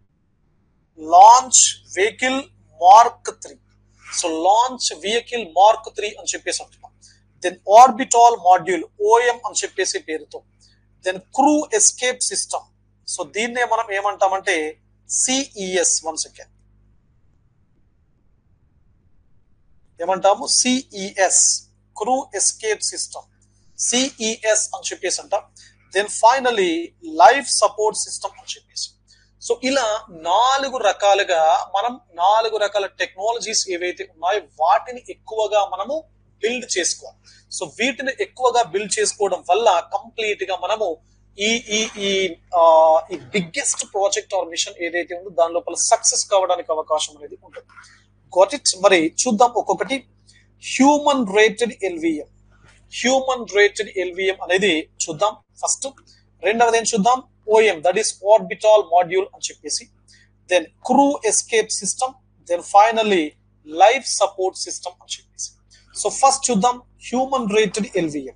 launch vehicle mark three so launch vehicle mark three అని చెప్పేసి అంటున్నాం then orbital module OM అని చెప్పేసి పేరుతో then crew escape system so దీన్నే మనం ఏమంటామంటే సిఈఎస్ వన్ సెకండ్ ఏమంటాము CES crew escape system CES అని చెప్పేసి అంట then finally life support system అని చెప్పేసి సో ఇలా నాలుగు రకాలుగా మనం నాలుగు రకాల టెక్నాలజీస్ ఏవైతే ఉన్నాయో వాటిని ఎక్కువగా మనము బిల్డ్ చేసుకోవాలి సో వీటిని ఎక్కువగా బిల్డ్ చేసుకోవడం వల్ల కంప్లీట్ గా మనము ఈ ఈ ఈ ఆ, ఈ బిగ్గెస్ట్ ప్రాజెక్ట్ ఆర్ మిషన్ ఏదైతే ఉందో దాని లోపల సక్సెస్ కావడానికి అవకాశం అనేది ఉంటుంది గాట్ ఇట్ మరి చూద్దాం ఒక్కొక్కటి human rated LVM human rated LVM అనేది చూద్దాం ఫస్ట్ రెండవది ఏం చూద్దాం OM that is orbital module అని చెప్పేసి then crew escape system then finally life support system అని చెప్పేసి సో ఫస్ట్ చూద్దాం human rated LVM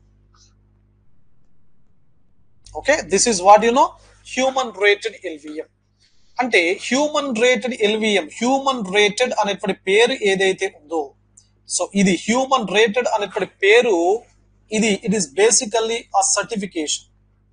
okay this is what you know human rated LVM అంటే human rated LVM human rated అనేటువంటి పేరు ఏదైతే ఉందో సో ఇది హ్యూమన్ రేటెడ్ అనేటువంటి పేరు ఇది it is basically a certification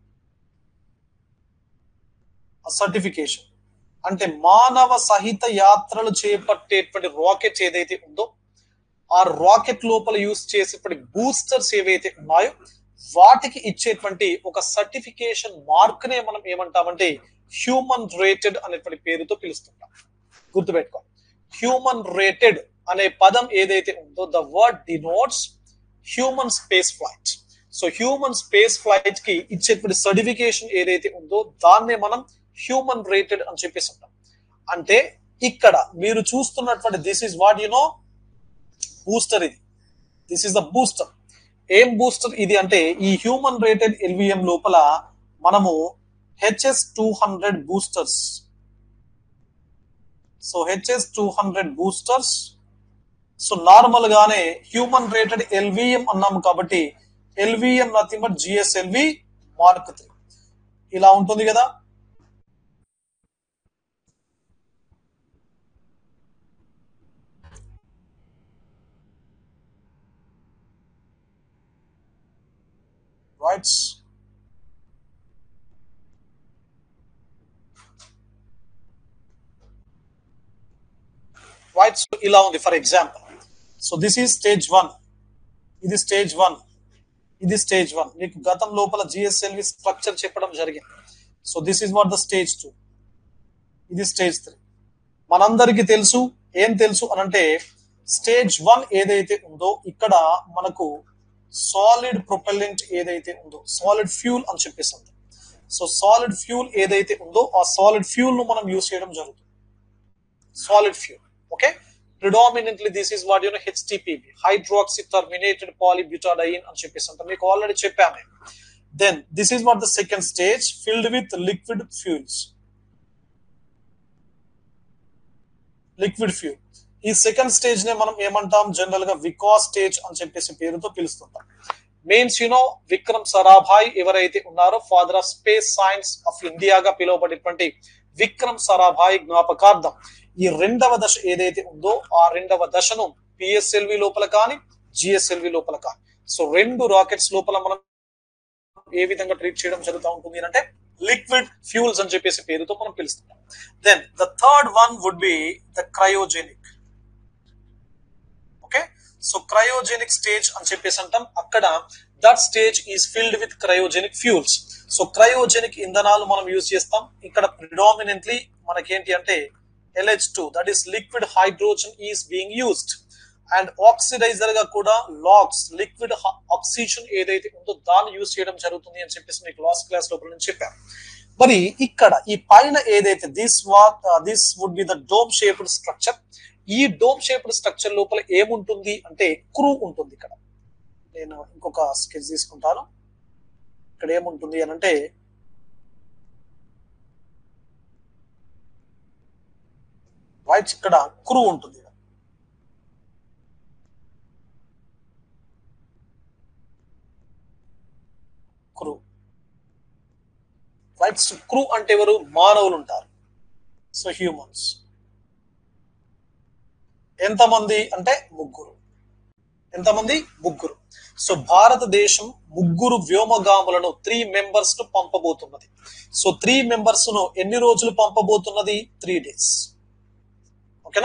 certification అంటే మానవ సహిత యాత్రలు చేపట్టేటువంటి రాకెట్ ఏదైతే ఉందో ఆ రాకెట్ లోపల యూస్ చేసేటువంటి బూస్టర్స్ ఏవైతే ఉన్నాయో వాటికి ఇచ్చేటువంటి ఒక సర్టిఫికేషన్ మార్క్ నే మనం ఏమంటామంటే హ్యూమన్ రేటెడ్ అనేటువంటి పేరుతో పిలుస్తుంటాం గుర్తుపెట్టుకో హ్యూమన్ రేటెడ్ అనే పదం ఏదైతే ఉందో the word denotes human space flight so human space flight కి ఇచ్చేటువంటి సర్టిఫికేషన్ ఏదైతే ఉందో దాన్నే మనం హ్యూమన్ రేటెడ్ అని చెప్పేసి ఉంటాం అంటే ఇక్కడ మీరు చూస్తున్నటువంటి this is what you know booster ఇది దిస్ ఇస్ ద బూస్టర్ ఏం బూస్టర్ ఇది అంటే ఈ హ్యూమన్ రేటెడ్ ఎల్విఎం లోపల మనము HS two hundred boosters so HS two hundred boosters so normal గానే హ్యూమన్ రేటెడ్ ఎల్విఎం అన్నాము కాబట్టి LVM nothing but GSLV mark three ఇలా ఉంటుంది కదా రైట్స్ రైట్ సో ఇలా ఉంది for example so this is stage one ఇది స్టేజ్ వన్ ఇది స్టేజ్ వన్ మీకు గతం లోపల జిఎస్ఎల్వి స్ట్రక్చర్ చెప్పడం జరిగింది so this is what the stage two ఇది స్టేజ్ త్రీ మనందరికీ తెలుసు ఏం తెలుసు అనంటే స్టేజ్ వన్ ఏదైతే ఉందో ఇక్కడ మనకు సాలిడ్ ప్రొపెల్లెంట్ ఏదైతే ఉందో సాలిడ్ ఫ్యూల్ అని చెప్పేసి సో సాలిడ్ ఫ్యూల్ ఏదైతే ఉందో ఆ సాలిడ్ ఫ్యూల్ ను మనం యూస్ చేయడం జరుగుతుంది solid fuel okay predominantly this is what you know HTPB hydroxy terminated polybutadiene అని చెప్పేసి అంటే మీకు ఆల్రెడీ చెప్పాను నేను then this is what the second stage filled with liquid fuels liquid fuel ఈ సెకండ్ స్టేజ్ నే మనం ఏమంటాం జనరల్ గా వికాస్ స్టేజ్ అని చెప్పేసి పేరుతో పిలుస్తుంటాం మెయిన్స్ యునో విక్రమ్ సరాభాయ్ ఎవరైతే ఉన్నారో father of space science of ఇండియాగా పిలువబడేటువంటి విక్రమ్ సరాభాయ్ జ్ఞాపకార్థం ఈ రెండవ దశ ఏదైతే ఉందో ఆ రెండవ దశను పిఎస్ఎల్వి లోపల కానీ జిఎస్ఎల్వి లోపల కానీ సో రెండు రాకెట్స్ లోపల మనం ఏ విధంగా ట్రీట్ చేయడం జరుగుతూ ఉంటుంది అంటే లిక్విడ్ ఫ్యూల్స్ అని చెప్పేసి పేరుతో మనం పిలుస్తున్నాం then the third one would be the cryogenic okay so cryogenic stage అని చెప్పేసి అంటాం అక్కడ that stage is filled with cryogenic fuels so cryogenic ఇంధనాలు మనం యూజ్ చేస్తాం ఇక్కడ ప్రిడామినెంట్లీ మనకేంటి అంటే LH two that is liquid hydrogen is being used and oxidiser గా కూడా లాక్స్ లిక్విడ్ ఆక్సిజన్ ఏదైతే ఉందో దాన్ని యూజ్ చేయడం జరుగుతుంది అని చెప్పేసి మీకు లాస్ట్ క్లాస్ లోపల నేను చెప్పాను మరి ఇక్కడ ఈ పైన ఏదైతే this what this would be the dome shaped structure ఈ డోమ్ షేప్డ్ స్ట్రక్చర్ లోపల ఏముంటుంది అంటే క్రూ ఉంటుంది ఇక్కడ నేను ఇంకొక స్కెచ్ తీసుకుంటాను ఇక్కడ ఏముంటుంది అని అంటే రైట్ ఇక్కడ క్రూ ఉంటుంది క్రూ రైట్ క్రూ అంటే ఎవరు మానవులు ఉంటారు సో హ్యూమన్స్ ఎంతమంది అంటే ముగ్గురు ఎంతమంది ముగ్గురు సో భారతదేశం ముగ్గురు వ్యోమగాములను త్రీ మెంబర్స్ ను పంపబోతున్నది సో త్రీ మెంబర్స్ ను ఎన్ని రోజులు పంపబోతున్నది త్రీ డేస్ ఓకేనా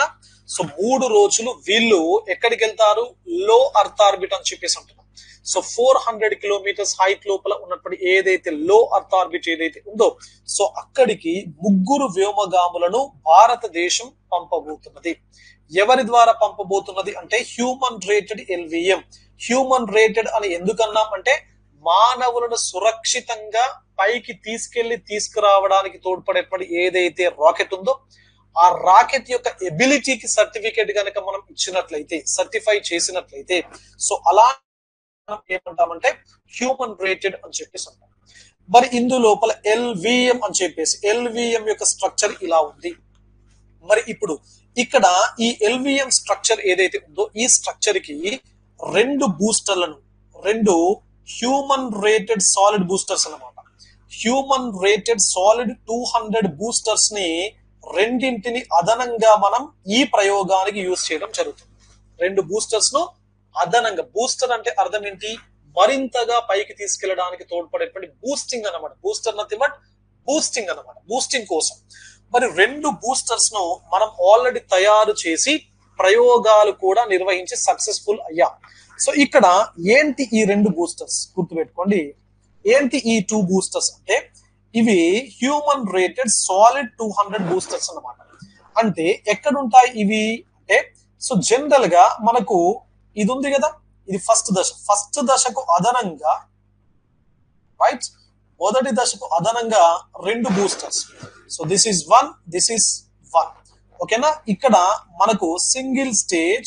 సో మూడు రోజులు వీళ్ళు ఎక్కడికి వెళ్తారు లో అర్త్ ఆర్బిట్ అని చెప్పేసి అంటున్నాం so four hundred kilometres height లోపల ఉన్నటువంటి ఏదైతే లో అర్త్ ఆర్బిట్ ఏదైతే ఉందో సో అక్కడికి ముగ్గురు వ్యోమగాములను భారతదేశం పంపబోతున్నది ఎవరి ద్వారా పంపబోతున్నది అంటే human rated LVM human rated అని ఎందుకన్నాం అంటే మానవులను సురక్షితంగా పైకి తీసుకెళ్లి తీసుకురావడానికి తోడ్పడేటువంటి ఏదైతే రాకెట్ ఉందో ఆ రాకెట్ యొక్క ఎబిలిటీకి సర్టిఫికేట్ గనక మనం ఇచ్చినట్లయితే సర్టిఫై చేసినట్లయితే సో అలా మనం ఏమంటామంటే హ్యూమన్ రేటెడ్ అని చెప్పేసి అంటాం మరి ఇందు లోపల ఎల్విఎం అని చెప్పేసి ఎల్విఎం యొక్క స్ట్రక్చర్ ఇలా ఉంది మరి ఇప్పుడు ఇక్కడ ఈ ఎల్విఎం స్ట్రక్చర్ ఏదైతే ఉందో ఈ స్ట్రక్చర్ కి రెండు బూస్టర్లను రెండు హ్యూమన్ రేటెడ్ సాలిడ్ బూస్టర్స్ అన్నమాట human rated solid two hundred boosters ని రెండింటిని అదనంగా మనం ఈ ప్రయోగానికి యూజ్ చేయడం జరుగుతుంది రెండు బూస్టర్స్ ను అదనంగా బూస్టర్ అంటే అర్థం ఏంటి మరింతగా పైకి తీసుకెళ్ళడానికి తోడ్పడేటువంటి బూస్టింగ్ అన్నమాట బూస్టర్ నథింగ్ బట్ బూస్టింగ్ అన్నమాట బూస్టింగ్ కోసం మరి రెండు బూస్టర్స్ ను మనం ఆల్రెడీ తయారు చేసి ప్రయోగాలు కూడా నిర్వహించి సక్సెస్ఫుల్ అయ్యా సో ఇక్కడ ఏంటి ఈ రెండు బూస్టర్స్ గుర్తుపెట్టుకోండి ఏంటి ఈ టూ బూస్టర్స్ అంటే ఇవి human rated solid two hundred boosters అన్నమాట అంటే ఎక్కడ ఉంటాయి ఇవి అంటే సో జనరల్ గా మనకు ఇది ఉంది కదా ఇది ఫస్ట్ దశ ఫస్ట్ దశకు అదనంగా రైట్ మొదటి దశకు అదనంగా రెండు boosters so this is one this is one ఓకేనా ఇక్కడ మనకు సింగిల్ స్టేజ్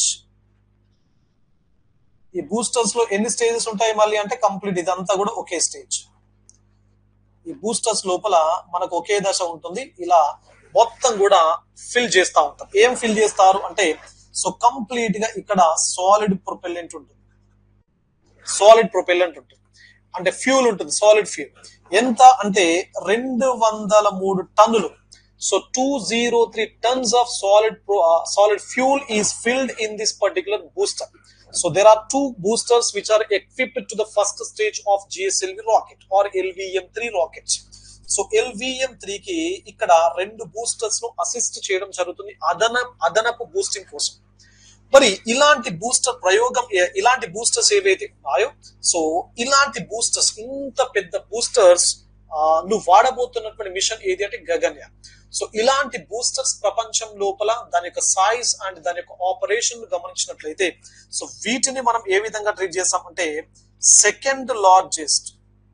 ఈ బూస్టర్స్ లో ఎన్ని స్టేజెస్ ఉంటాయి మళ్ళీ అంటే కంప్లీట్ ఇదంతా కూడా ఒకే స్టేజ్ ఈ బూస్టర్స్ లోపల మనకు ఒకే దశ ఉంటుంది ఇలా మొత్తం కూడా ఫిల్ చేస్తా ఉంటాం ఏం ఫిల్ చేస్తారు అంటే సో కంప్లీట్ గా ఇక్కడ సాలిడ్ ప్రొపెల్లెంట్ ఉంటుంది సాలిడ్ ప్రొపెల్లెంట్ ఉంటుంది అంటే ఫ్యూల్ ఉంటుంది సాలిడ్ ఫ్యూల్ ఎంత అంటే రెండు వందల మూడు టన్నులు so two zero three tons of solid solid fuel is filled in this particular booster so there are two boosters which are equipped to the first stage of GSLV rocket or LVM3 rockets. So LVM three కి ఇక్కడ రెండు boosters ను assist చేయడం జరుగుతుంది అదన అదనపు boosting కోసం మరి ఇలాంటి బూస్టర్ ప్రయోగం ఏ- ఇలాంటి బూస్టర్స్ ఏవైతే ఉన్నాయో సో ఇలాంటి బూస్టర్స్ ఇంత పెద్ద బూస్టర్స్ నువ్వు వాడబోతున్నటువంటి మిషన్ ఏది అంటే గగన్యాన్ సో ఇలాంటి బూస్టర్స్ ప్రపంచం లోపల దాని యొక్క సైజ్ అండ్ దాని యొక్క ఆపరేషన్ గమనించినట్లయితే సో వీటిని మనం ఏ విధంగా ట్రీట్ చేస్తామంటే second largest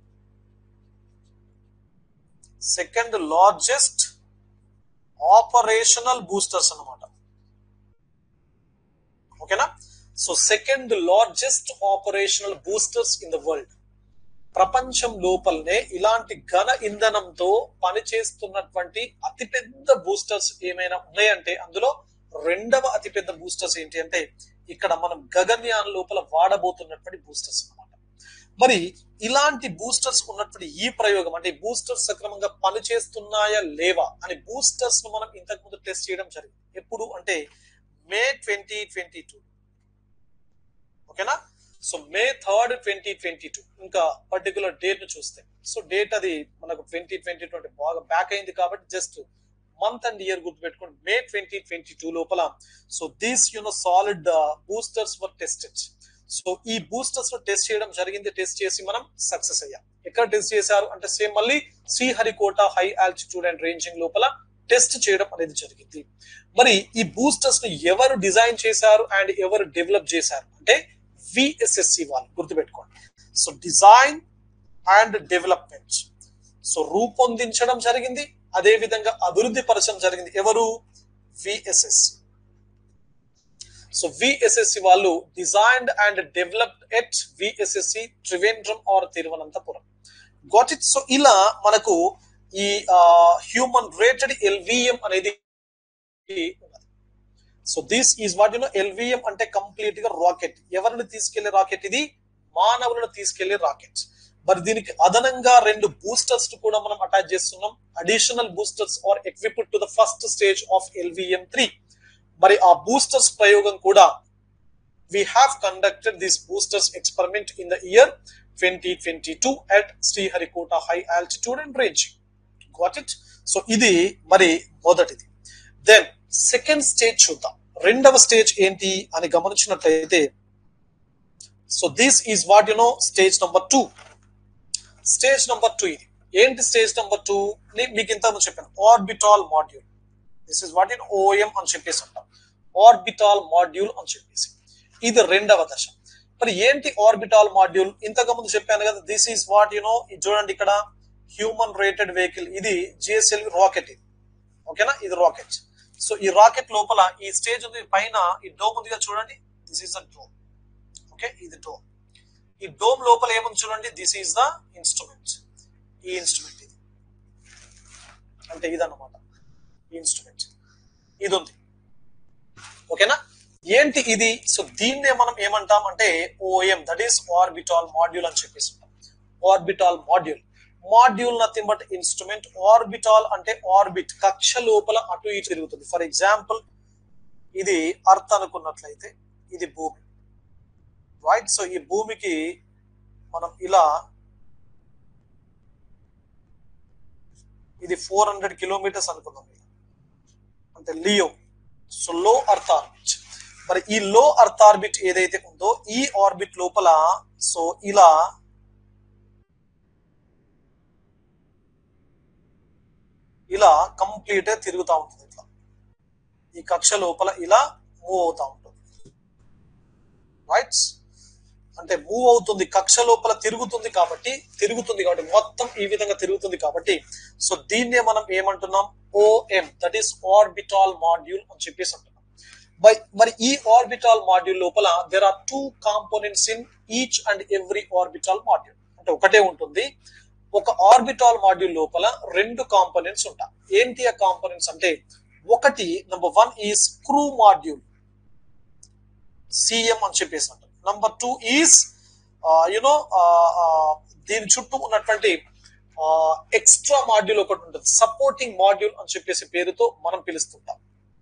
second largest operational boosters అన్నమాట ఓకేనా so second largest operational boosters in the world ప్రపంచం లోపలనే ఇలాంటి ఘన ఇంధనంతో పనిచేస్తున్నటువంటి అతిపెద్ద బూస్టర్స్ ఏమైనా ఉన్నాయంటే అందులో రెండవ అతిపెద్ద బూస్టర్స్ ఏంటి అంటే ఇక్కడ మనం గగన్యాన్ లోపల వాడబోతున్నటువంటి బూస్టర్స్ అన్నమాట మరి ఇలాంటి బూస్టర్స్ ఉన్నటువంటి ఈ ప్రయోగం అంటే బూస్టర్స్ సక్రమంగా పనిచేస్తున్నాయా లేవా అని బూస్టర్స్ ను మనం ఇంతకు ముందు టెస్ట్ చేయడం జరిగింది ఎప్పుడు అంటే మే ట్వంటీ ట్వంటీ టూ ఓకేనా so May third twenty twenty two ఇంకా పర్టికులర్ డేట్ ను చూస్తే సో డేట్ అది మనకు ట్వంటీ ట్వంటీ ట్వంటీ బాగా బ్యాక్ అయింది కాబట్టి జస్ట్ మంత్ అండ్ ఇయర్ గుర్తుపెట్టుకోండి మే ట్వంటీ ట్వంటీ టూ లోపల so these you know solid boosters were tested so ఈ బూస్టర్స్ ను టెస్ట్ చేయడం జరిగింది టెస్ట్ చేసి మనం సక్సెస్ అయ్యాం ఎక్కడ టెస్ట్ చేశారు అంటే సేమ్ మళ్ళీ Sriharikota high altitude and ranging లోపల టెస్ట్ చేయడం అనేది జరిగింది మరి ఈ బూస్టర్స్ ను ఎవరు డిజైన్ చేశారు అండ్ ఎవరు డెవలప్ చేశారు అంటే విఎస్ఎస్సి వాళ్ళు గుర్తుపెట్టుకోండి so design and development so రూపొందించడం జరిగింది అదే విధంగా అభివృద్ధి పరచడం జరిగింది ఎవరు విఎస్ఎస్సి సో విఎస్ఎస్సి వాళ్ళు designed and developed at VSSC Trivandrum or Thiruvananthapuram got it so ఇలా మనకు ఈ హ్యూమన్ రేటెడ్ ఎల్విఎం అనేది ఉన్నది so this is what you know LVM అంటే కంప్లీట్ గా రాకెట్ ఎవరిని తీసుకెళ్లే రాకెట్ ఇది మానవులను తీసుకెళ్లే రాకెట్ మరి దీనికి అదనంగా రెండు బూస్టర్స్ కూడా మనం అటాచ్ చేస్తున్నాం additional boosters are equipped to the first stage of LVM three మరి ఆ బూస్టర్స్ ప్రయోగం కూడా we have conducted this boosters experiment in the year 2022 at Sriharikota high altitude and ranging. Got it? So ఇది మరి మొదటిది then second stage చూద్దాం రెండవ stage ఏంటి అని గమనించినట్లయితే so this is what you know stage number two stage number two ఇది ఏంటి స్టేజ్ నంబర్ టూ మీకు ఇంత ముందు చెప్పాను orbital module this is what in OM అని చెప్పేసి అంటాం ఆర్బిటాల్ మాడ్యూల్ అని చెప్పేసి ఇది రెండవ దశ మరి ఏంటి ఆర్బిటాల్ మాడ్యూల్ ఇంతకు ముందు చెప్పాను కదా this is what you know చూడండి ఇక్కడ హ్యూమన్ రేటెడ్ వెహికల్ ఇది జిఎస్ఎల్ రాకెట్ ఇది ఓకేనా ఇది రాకెట్ సో ఈ రాకెట్ లోపల ఈ స్టేజ్ ఉంది పైన ఈ డోమ్ ఉంది కదా చూడండి this is the dome okay ఇది డోమ్ ఈ డోమ్ లోపల ఏముంది చూడండి దిస్ ఈస్ ద ఇన్స్ట్రుమెంట్ ఈ ఇన్స్ట్రుమెంట్ ఇది అంటే ఇదన్నమాట ఈ ఇన్స్ట్రుమెంట్ ఇది ఉంది ఓకేనా ఏంటి ఇది సో దీన్నే మనం ఏమంటాం అంటే OM that is orbital module అని చెప్పేసి orbital module module nothing but instrument orbital అంటే ఆర్బిట్ కక్ష లోపల అటు ఇటు తిరుగుతుంది ఫర్ ఎగ్జాంపుల్ ఇది అర్త్ అనుకున్నట్లయితే ఇది భూమి రైట్ సో ఈ భూమికి మనం ఇలా ఇది ఫోర్ హండ్రెడ్ కిలోమీటర్స్ అనుకుందాం అంటే LEO so low earth orbit మరి ఈ లో అర్త్ ఆర్బిట్ ఏదైతే ఉందో ఈ ఆర్బిట్ లోపల సో ఇలా ఇలా కంప్లీట్ గా తిరుగుతూ ఉంటుంది ఇట్లా ఈ కక్ష లోపల ఇలా మూవ్ అవుతా ఉంటుంది రైట్ అంటే మూవ్ అవుతుంది కక్ష లోపల తిరుగుతుంది కాబట్టి తిరుగుతుంది కాబట్టి మొత్తం ఈ విధంగా తిరుగుతుంది కాబట్టి సో దీన్నే మనం ఏమంటున్నాం OM that is orbital module అని చెప్పేసి అంటున్నాం బై మరి ఈ ఆర్బిటాల్ మాడ్యూల్ లోపల there are two components in each and every orbital module అంటే ఒకటే ఉంటుంది ఒక ఆర్బిటాల్ మాడ్యూల్ లోపల రెండు కాంపోనెంట్స్ ఉంటాయి ఏంటి ఆ కాంపోనెంట్స్ అంటే ఒకటి నంబర్ వన్ ఈ స్క్రూ మాడ్యూల్ సిఎం అని చెప్పేసి అంటారు నంబర్ టూ ఈస్ యునో దీని చుట్టూ ఉన్నటువంటి ఎక్స్ట్రా మాడ్యూల్ ఒకటి ఉంటుంది సపోర్టింగ్ మాడ్యూల్ అని చెప్పేసి పేరుతో మనం పిలుస్తుంటాం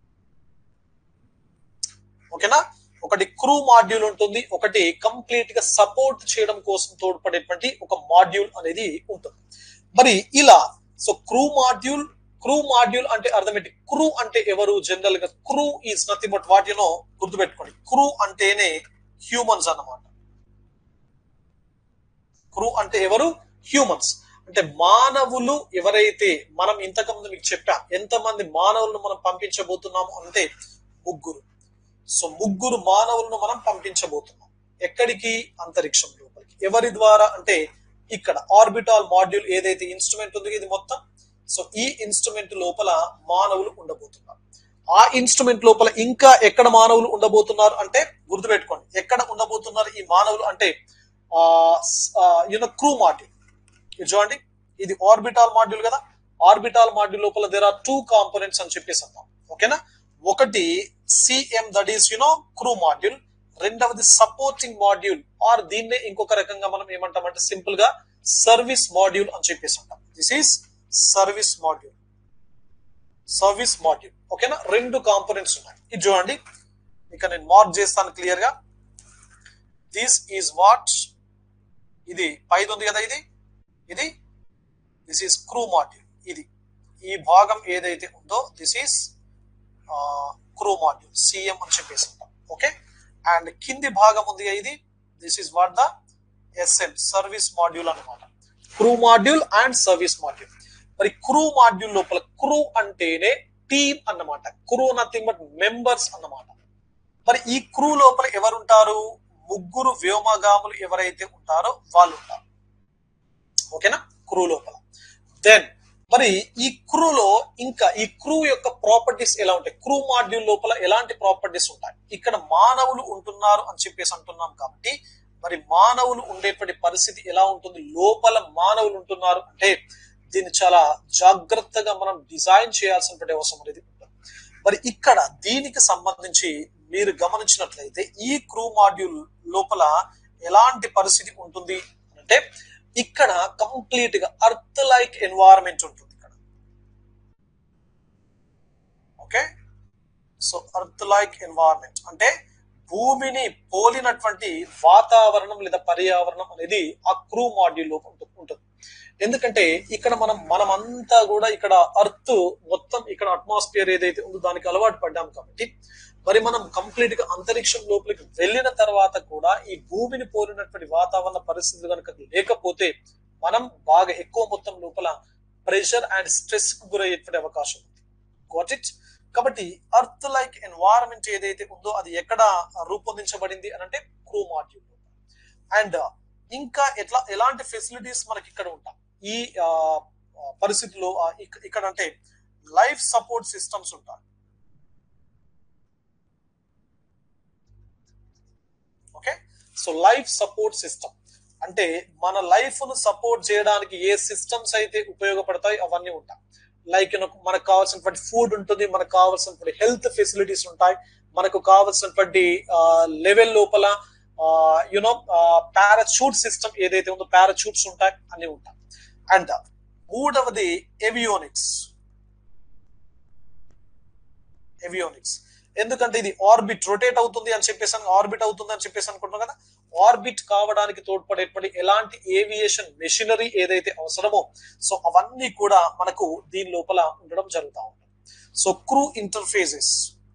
ఓకేనా ఒకటి క్రూ మాడ్యూల్ ఉంటుంది ఒకటి కంప్లీట్ గా సపోర్ట్ చేయడం కోసం తోడ్పడేటువంటి ఒక మాడ్యూల్ అనేది ఉంటుంది మరి ఇలా so crew module crew module అంటే అర్థం ఏంటి క్రూ అంటే ఎవరు జనరల్ గా crew is nothing but what you know గుర్తుపెట్టుకోండి క్రూ అంటేనే హ్యూమన్స్ అన్నమాట క్రూ అంటే ఎవరు హ్యూమన్స్ అంటే మానవులు ఎవరైతే మనం ఇంతకుముందు మీకు చెప్పా ఎంతమంది మానవులను మనం పంపించబోతున్నాము అంటే ముగ్గురు సో ముగ్గురు మానవులను మనం పంపించబోతున్నాం ఎక్కడికి అంతరిక్షం లోపలికి ఎవరి ద్వారా అంటే ఇక్కడ ఆర్బిటాల్ మాడ్యూల్ ఏదైతే ఇన్స్ట్రుమెంట్ ఉందో ఇది మొత్తం సో ఈ ఇన్స్ట్రుమెంట్ లోపల మానవులు ఉండబోతున్నారు ఆ ఇన్స్ట్రుమెంట్ లోపల ఇంకా ఎక్కడ మానవులు ఉండబోతున్నారు అంటే గుర్తుపెట్టుకోండి ఎక్కడ ఉండబోతున్నారు ఈ మానవులు అంటే యూనో క్రూ మాడ్యూల్ ఇది చూడండి ఇది ఆర్బిటాల్ మాడ్యూల్ కదా ఆర్బిటాల్ మాడ్యూల్ లోపల దేర్ ఆర్ టూ కాంపోనెంట్స్ అని చెప్పేసి అన్నాం ఓకేనా ఒకటి CM that is you know crew module రెండవది సపోర్టింగ్ మాడ్యూల్ ఆర్ దీన్నే ఇంకొక రకంగా మనం ఏమంటామంటే సింపుల్ గా సర్వీస్ మాడ్యూల్ అని చెప్పేసి అంటాం this is service module service module ఓకేనా రెండు కాంపోనెంట్స్ ఉన్నాయి ఇది చూడండి ఇక నేను మార్క్ చేస్తాను క్లియర్ గా దిస్ ఈజ్ వాట్ ఇది పైది ఉంది కదా ఇది ఇది దిస్ ఈస్ క్రూ మాడ్యూల్ ఇది ఈ భాగం ఏదైతే ఉందో this is crew module CM అని చెప్పేసి ఓకే అండ్ కింది భాగం ఉంది ఇది this is what the SM service module అనమాట crew module and service module మరి క్రూ మాడ్యూల్ లోపల క్రూ అంటేనే టీమ్ అన్నమాట క్రూ నథింగ్ బట్ మెంబర్స్ అన్నమాట మరి ఈ క్రూ లోపల ఎవరుంటారు ముగ్గురు వ్యోమగాములు ఎవరైతే ఉంటారో వాళ్ళు ఉంటారు ఓకేనా క్రూ లోపల దెన్ మరి ఈ క్రూలో ఇంకా ఈ క్రూ యొక్క ప్రాపర్టీస్ ఎలా ఉంటాయి క్రూ మాడ్యూల్ లోపల ఎలాంటి ప్రాపర్టీస్ ఉంటాయి ఇక్కడ మానవులు ఉంటున్నారు అని చెప్పేసి అంటున్నాం కాబట్టి మరి మానవులు ఉండేటువంటి పరిస్థితి ఎలా ఉంటుంది లోపల మానవులు ఉంటున్నారు అంటే దీన్ని చాలా జాగ్రత్తగా మనం డిజైన్ చేయాల్సినటువంటి అవసరం అనేది ఉంటుంది మరి ఇక్కడ దీనికి సంబంధించి మీరు గమనించినట్లయితే ఈ క్రూ మాడ్యూల్ లోపల ఎలాంటి పరిస్థితి ఉంటుంది అంటే ఇక్కడ కంప్లీట్ గా అర్త్ లైక్ ఎన్వైరన్మెంట్ ఉంటుంది ఇక్కడ okay so earth like environment అంటే భూమిని పోలినటువంటి వాతావరణం లేదా పర్యావరణం అనేది ఆ క్రూ మాడ్యూల్ లోపల ఉంటుంది ఎందుకంటే ఇక్కడ మనం మనమంతా కూడా ఇక్కడ అర్త్ మొత్తం ఇక్కడ అట్మాస్ఫియర్ ఏదైతే ఉందో దానికి అలవాటు పడ్డాం కాబట్టి మరి మనం కంప్లీట్ గా అంతరిక్షం లోపలికి వెళ్ళిన తర్వాత కూడా ఈ భూమిని పోలినటువంటి వాతావరణ పరిస్థితులు కనుక లేకపోతే మనం బాగా ఎక్కువ మొత్తం లోపల ప్రెషర్ అండ్ స్ట్రెస్ కు గురయ్యేటువంటి అవకాశం ఉంది గాట్ ఇట్ కాబట్టి అర్త్ లైక్ ఎన్వైరన్మెంట్ ఏదైతే ఉందో అది ఎక్కడ రూపొందించబడింది అని అంటే క్రూ మాడ్యూల్ అండ్ ఇంకా ఎట్లా ఎలాంటి ఫెసిలిటీస్ మనకి ఇక్కడ ఉంటాయి ఈ ఆ, ఆ, పరిస్థితిలో ఆ, ఇక్- ఇక్కడ అంటే లైఫ్ సపోర్ట్ సిస్టమ్స్ ఉంటాయి okay so life support system అంటే మన లైఫ్ ను సపోర్ట్ చేయడానికి ఏ సిస్టమ్స్ అయితే ఉపయోగపడతాయి అవన్నీ ఉంటాయి లైక్ మనకు కావాల్సినటువంటి ఫుడ్ ఉంటుంది మనకు కావాల్సినటువంటి హెల్త్ ఫెసిలిటీస్ ఉంటాయి మనకు కావాల్సినటువంటి లెవెల్ లోపల యునో పారాచూట్ సిస్టమ్ ఏదైతే ఉందో పారాచూట్స్ ఉంటాయి అన్ని ఉంటాయి అండ్ మూడవది ఎవియోనిక్స్ ఎవియోనిక్స్ ఎందుకంటే ఇది ఆర్బిట్ రొటేట్ అవుతుంది అని చెప్పేసి ఆర్బిట్ అవుతుంది అని చెప్పేసి అనుకుంటున్నాం కదా ఆర్బిట్ కావడానికి తోడ్పడేటువంటి ఎలాంటి ఏవియేషన్ మెషినరీ ఏదైతే అవసరమో సో అవన్నీ కూడా మనకు దీని లోపల ఉండడం జరుగుతూ ఉంటుంది so crew interfaces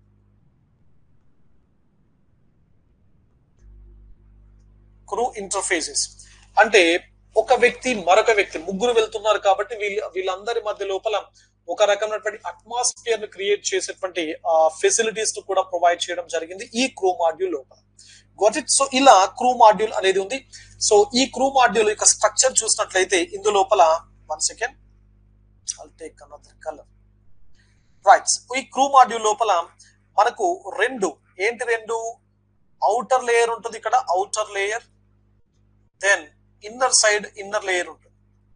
crew interfaces అంటే ఒక వ్యక్తి మరొక వ్యక్తి ముగ్గురు వెళ్తున్నారు కాబట్టి వీళ్ళ వీళ్ళందరి మధ్య లోపల ఒక రకమైనటువంటి అట్మాస్ఫియర్ ను క్రియేట్ చేసేటువంటి ఫెసిలిటీస్ ను కూడా ప్రొవైడ్ చేయడం జరిగింది ఈ క్రూ మాడ్యూల్ లోపల గోట్ ఇట్ సో ఇలా క్రూ మాడ్యూల్ అనేది ఉంది సో ఈ క్రూ మాడ్యూల్ యొక్క స్ట్రక్చర్ చూసినట్లయితే ఇందు లోపల one second I'll take another colour right ఈ క్రూ మాడ్యూల్ లోపల మనకు రెండు ఏంటి రెండు అవుటర్ లేయర్ ఉంటుంది ఇక్కడ outer layer then inner side inner layer ఉంటుంది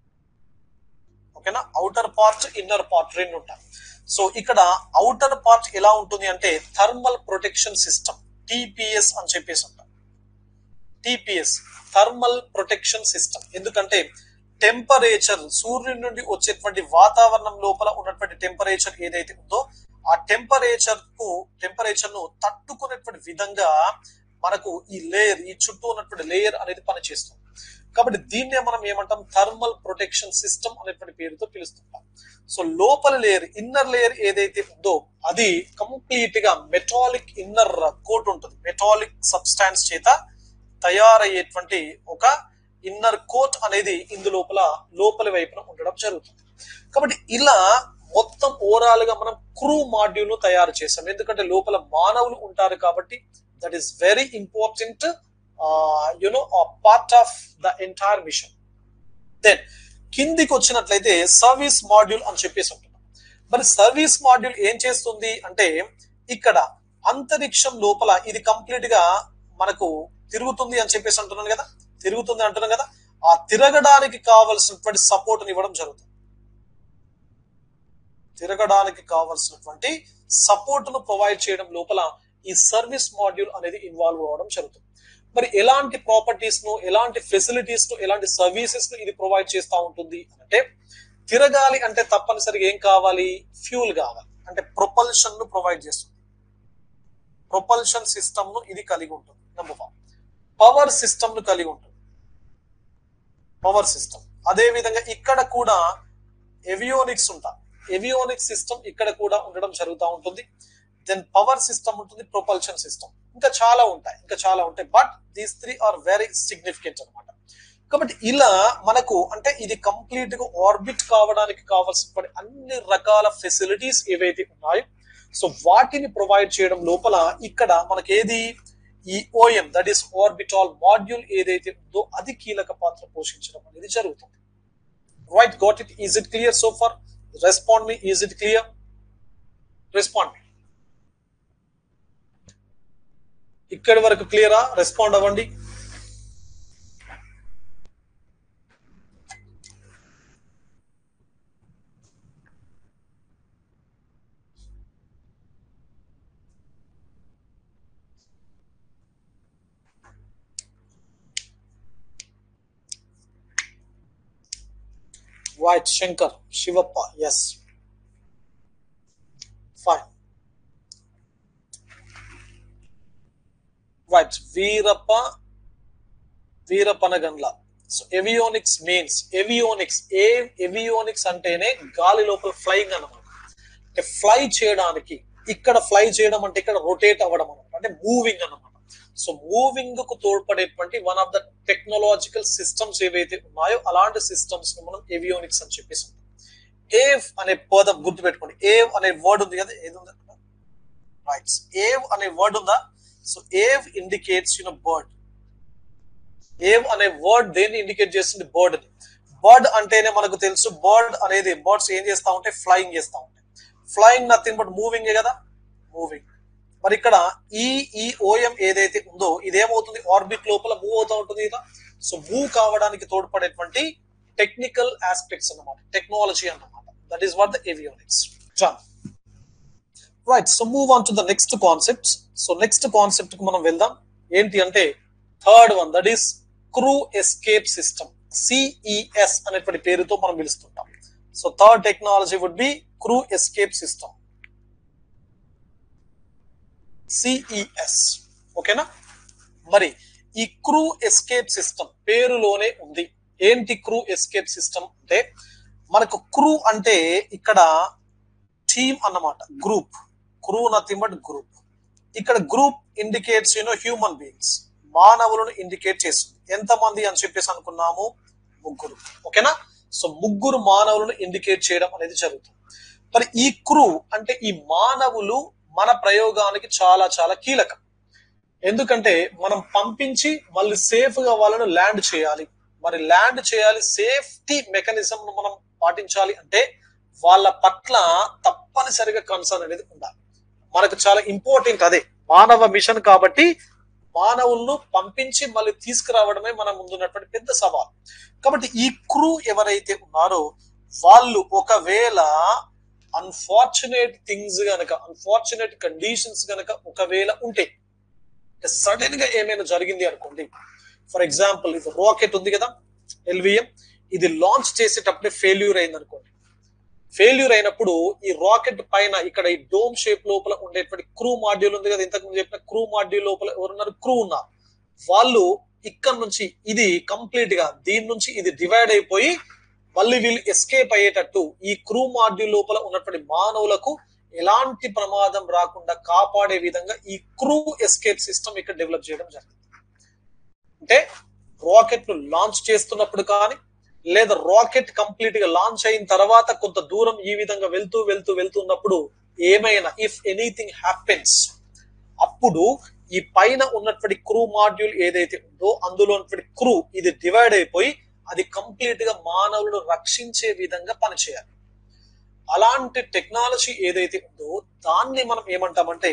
ఓకేనా అవుటర్ పార్ట్ ఇన్నర్ పార్ట్ రెండు ఉంటాయి సో ఇక్కడ అవుటర్ పార్ట్ ఎలా ఉంటుంది అంటే థర్మల్ ప్రొటెక్షన్ సిస్టమ్ టిపిఎస్ అని చెప్పేసి ఉంటాం టిపిఎస్ థర్మల్ ప్రొటెక్షన్ సిస్టమ్ ఎందుకంటే టెంపరేచర్ సూర్యుడి నుండి వచ్చేటువంటి వాతావరణం లోపల ఉన్నటువంటి టెంపరేచర్ ఏదైతే ఉందో ఆ టెంపరేచర్ కు టెంపరేచర్ ను తట్టుకునేటువంటి విధంగా మనకు ఈ లేయర్ ఈ చుట్టూ ఉన్నటువంటి లేయర్ అనేది పనిచేస్తుంది కాబట్టి దీన్నే మనం ఏమంటాం థర్మల్ ప్రొటెక్షన్ సిస్టమ్ అనేటువంటి పేరుతో పిలుస్తుంటాం సో లోపల లేయర్ ఇన్నర్ లేయర్ ఏదైతే ఉందో అది కంప్లీట్ గా మెటాలిక్ ఇన్నర్ కోట్ ఉంటుంది మెటాలిక్ సబ్స్టాన్స్ చేత తయారయ్యేటువంటి ఒక ఇన్నర్ కోట్ అనేది ఇందు లోపల లోపలి వైపున ఉండడం జరుగుతుంది కాబట్టి ఇలా మొత్తం ఓవరాల్ గా మనం క్రూ మాడ్యూల్ ను తయారు చేసాం ఎందుకంటే లోపల మానవులు ఉంటారు కాబట్టి that is very important you know part of the entire mission then కిందికి వచ్చినట్లయితే సర్వీస్ మాడ్యూల్ అని చెప్పేసి ఉంటున్నాం మరి సర్వీస్ మాడ్యూల్ ఏం చేస్తుంది అంటే ఇక్కడ అంతరిక్షం లోపల ఇది కంప్లీట్ గా మనకు తిరుగుతుంది అని చెప్పేసి అంటున్నాను కదా తిరుగుతుంది అంటున్నాం కదా ఆ తిరగడానికి కావలసినటువంటి సపోర్ట్ ఇవ్వడం జరుగుతుంది తిరగడానికి కావలసినటువంటి సపోర్ట్ ను ప్రొవైడ్ చేయడం లోపల ఈ సర్వీస్ మాడ్యూల్ అనేది ఇన్వాల్వ్ అవ్వడం జరుగుతుంది మరి ఎలాంటి ప్రాపర్టీస్ ను ఎలాంటి ఫెసిలిటీస్ ను ఎలాంటి సర్వీసెస్ ను ఇది ప్రొవైడ్ చేస్తూ ఉంటుంది అంటే తిరగాలి అంటే తప్పనిసరిగా ఏం కావాలి ఫ్యూల్ కావాలి అంటే ప్రొపల్షన్ ను ప్రొవైడ్ చేస్తుంది ప్రొపల్షన్ సిస్టమ్ ను ఇది కలిగి ఉంటుంది నెంబర్ వన్ పవర్ సిస్టమ్ ను కలిగి ఉంటుంది పవర్ సిస్టమ్ అదే విధంగా ఇక్కడ కూడా ఎవియోనిక్స్ ఉంటా ఎవియోనిక్స్ సిస్టమ్ ఇక్కడ కూడా ఉండడం జరుగుతూ ఉంటుంది దెన్ పవర్ సిస్టమ్ ఉంటుంది ప్రొపల్షన్ సిస్టమ్ ఇంకా చాలా ఉంటాయి ఇంకా చాలా ఉంటాయి but these three are very significant అనమాట కాబట్టి ఇలా మనకు అంటే ఇది కంప్లీట్ గా ఆర్బిట్ కావడానికి కావాల్సిన అన్ని రకాల ఫెసిలిటీస్ ఏవైతే ఉన్నాయో సో వాటిని ప్రొవైడ్ చేయడం లోపల ఇక్కడ మనకి ఏది ఈ OM that is orbital module ఏదైతే ఉందో అది కీలక పాత్ర పోషించడం అనేది జరుగుతుంది right got it is it clear so for respond me is it clear respond me ఇక్కడి వరకు క్లియరా రెస్పాండ్ అవ్వండి Right, Shankar, Shivappa, yes. Fine. Right, Veerappa, Veerapanagandla. So avionics means avionics a avionics అంటేనే గాలి లోపల ఫ్లైయింగ్ అన్నమాట అంటే fly చేయడానికి ఇక్కడ ఫ్లై చేయడం అంటే ఇక్కడ రొటేట్ అవ్వడం అనమాట అంటే మూవింగ్ అన్నమాట సో మూవింగ్ కు తోడ్పడేటువంటి one of the technological systems ఏవైతే ఉన్నాయో అలాంటి సిస్టమ్స్ ను మనం ఏవియోనిక్స్ అని చెప్పేసి ఉంటాం ఏవ్ అనే పదం గుర్తుపెట్టుకోండి ఏవ్ అనే వర్డ్ ఉంది కదా ఏది ఉంది రైట్ ఏవ్ అనే వర్డ్ ఉందా సో ఏవ్ ఇండికేట్స్ యునో బర్డ్ ఏవ్ అనే వర్డ్ దేన్ని ఇండికేట్ చేస్తుంది బర్డ్ ని బర్డ్ అంటేనే మనకు తెలుసు బర్డ్ అనేది బర్డ్స్ ఏం చేస్తా ఉంటాయి ఫ్లయింగ్ చేస్తా ఉంటాయి ఫ్లయింగ్ నథింగ్ బట్ మూవింగ్ కదా మూవింగ్ మరి ఇక్కడ ఈ ఈ ఓఎం ఏదైతే ఉందో ఇదేమవుతుంది ఆర్బిట్ లోపల మూవ్ అవుతూ ఉంటుంది కదా సో మూవ్ కావడానికి తోడ్పడేటువంటి టెక్నికల్ ఆస్పెక్ట్స్ అన్నమాట టెక్నాలజీ అన్నమాట that is what the avionics right so move on to the next concept so next concept కు మనం వెళ్దాం ఏంటి అంటే third one that is crew escape system CES అనేటువంటి పేరుతో మనం పిలుస్తుంటాం so third technology would be crew escape system CES ఓకేనా మరి ఈ క్రూ ఎస్కేప్ సిస్టమ్ పేరులోనే ఉంది ఏంటి క్రూ ఎస్కేప్ సిస్టమ్ అంటే మనకు క్రూ అంటే ఇక్కడ టీమ్ అన్నమాట group crew nothing but group ఇక్కడ group indicates you know human beings మానవులను ఇండికేట్ చేస్తుంది ఎంత మంది అని చెప్పేసి అనుకున్నాము ముగ్గురు ఓకేనా సో ముగ్గురు మానవులను ఇండికేట్ చేయడం అనేది జరుగుతుంది మరి ఈ క్రూ అంటే ఈ మానవులు మన ప్రయోగానికి చాలా చాలా కీలకం ఎందుకంటే మనం పంపించి మళ్ళీ సేఫ్ గా వాళ్ళను ల్యాండ్ చేయాలి మరి ల్యాండ్ చేయాలి సేఫ్టీ మెకానిజం మనం పాటించాలి అంటే వాళ్ళ పట్ల తప్పనిసరిగా కన్సర్న్ అనేది ఉండాలి మనకు చాలా ఇంపార్టెంట్ అదే మానవ మిషన్ కాబట్టి మానవులను పంపించి మళ్ళీ తీసుకురావడమే మన ముందున్నటువంటి పెద్ద సవాల్ కాబట్టి ఈ క్రూ ఎవరైతే ఉన్నారో వాళ్ళు ఒకవేళ అన్ఫార్చునేట్ థింగ్స్ గనక అన్ఫార్చునేట్ కండిషన్స్ గనక ఒకవేళ ఉంటే సడన్ గా ఏమైనా జరిగింది అనుకోండి ఫర్ ఎగ్జాంపుల్ ఇది రాకెట్ ఉంది కదా ఎల్విఎం ఇది లాంచ్ చేసేటప్పుడే ఫెయిల్యూర్ అయింది అనుకోండి ఫెయిల్యూర్ అయినప్పుడు ఈ రాకెట్ పైన ఇక్కడ ఈ డోమ్ షేప్ లోపల ఉండేటువంటి క్రూ మాడ్యూల్ ఉంది కదా ఇంతకు ముందు చెప్పిన క్రూ మాడ్యూల్ లోపల ఎవరున్నారు క్రూ ఉన్నారు వాళ్ళు ఇక్కడ నుంచి ఇది కంప్లీట్ గా దీని నుంచి ఇది డివైడ్ అయిపోయి మళ్ళీ వీళ్ళు ఎస్కేప్ అయ్యేటట్టు ఈ క్రూ మాడ్యూల్ లోపల ఉన్నటువంటి మానవులకు ఎలాంటి ప్రమాదం రాకుండా కాపాడే విధంగా ఈ క్రూ ఎస్కేప్ సిస్టమ్ ఇక్కడ డెవలప్ చేయడం జరిగింది అంటే రాకెట్ ను లాంచ్ చేస్తున్నప్పుడు కానీ లేదా రాకెట్ కంప్లీట్ గా లాంచ్ అయిన తర్వాత కొంత దూరం ఈ విధంగా వెళ్తూ వెళ్తూ వెళ్తున్నప్పుడు ఏమైనా ఇఫ్ ఎనీథింగ్ హ్యాపెన్స్ అప్పుడు ఈ పైన ఉన్నటువంటి క్రూ మాడ్యూల్ ఏదైతే ఉందో అందులో ఉన్నటువంటి క్రూ ఇది డివైడ్ అయిపోయి అది కంప్లీట్ గా మానవులను రక్షించే విధంగా పనిచేయాలి అలాంటి టెక్నాలజీ ఏదైతే ఉందో దాన్ని మనం ఏమంటామంటే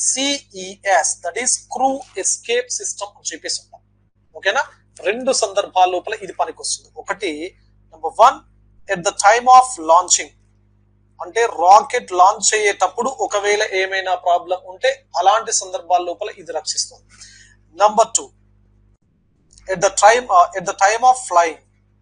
CES that is crew escape system అని చెప్పేసి ఉంటాం ఓకేనా రెండు సందర్భాల లోపల ఇది పనికొస్తుంది ఒకటి number one at the time of launching అంటే రాకెట్ లాంచ్ అయ్యేటప్పుడు ఒకవేళ ఏమైనా ప్రాబ్లం ఉంటే అలాంటి సందర్భాల లోపల ఇది రక్షిస్తుంది number two at the time at the time of flying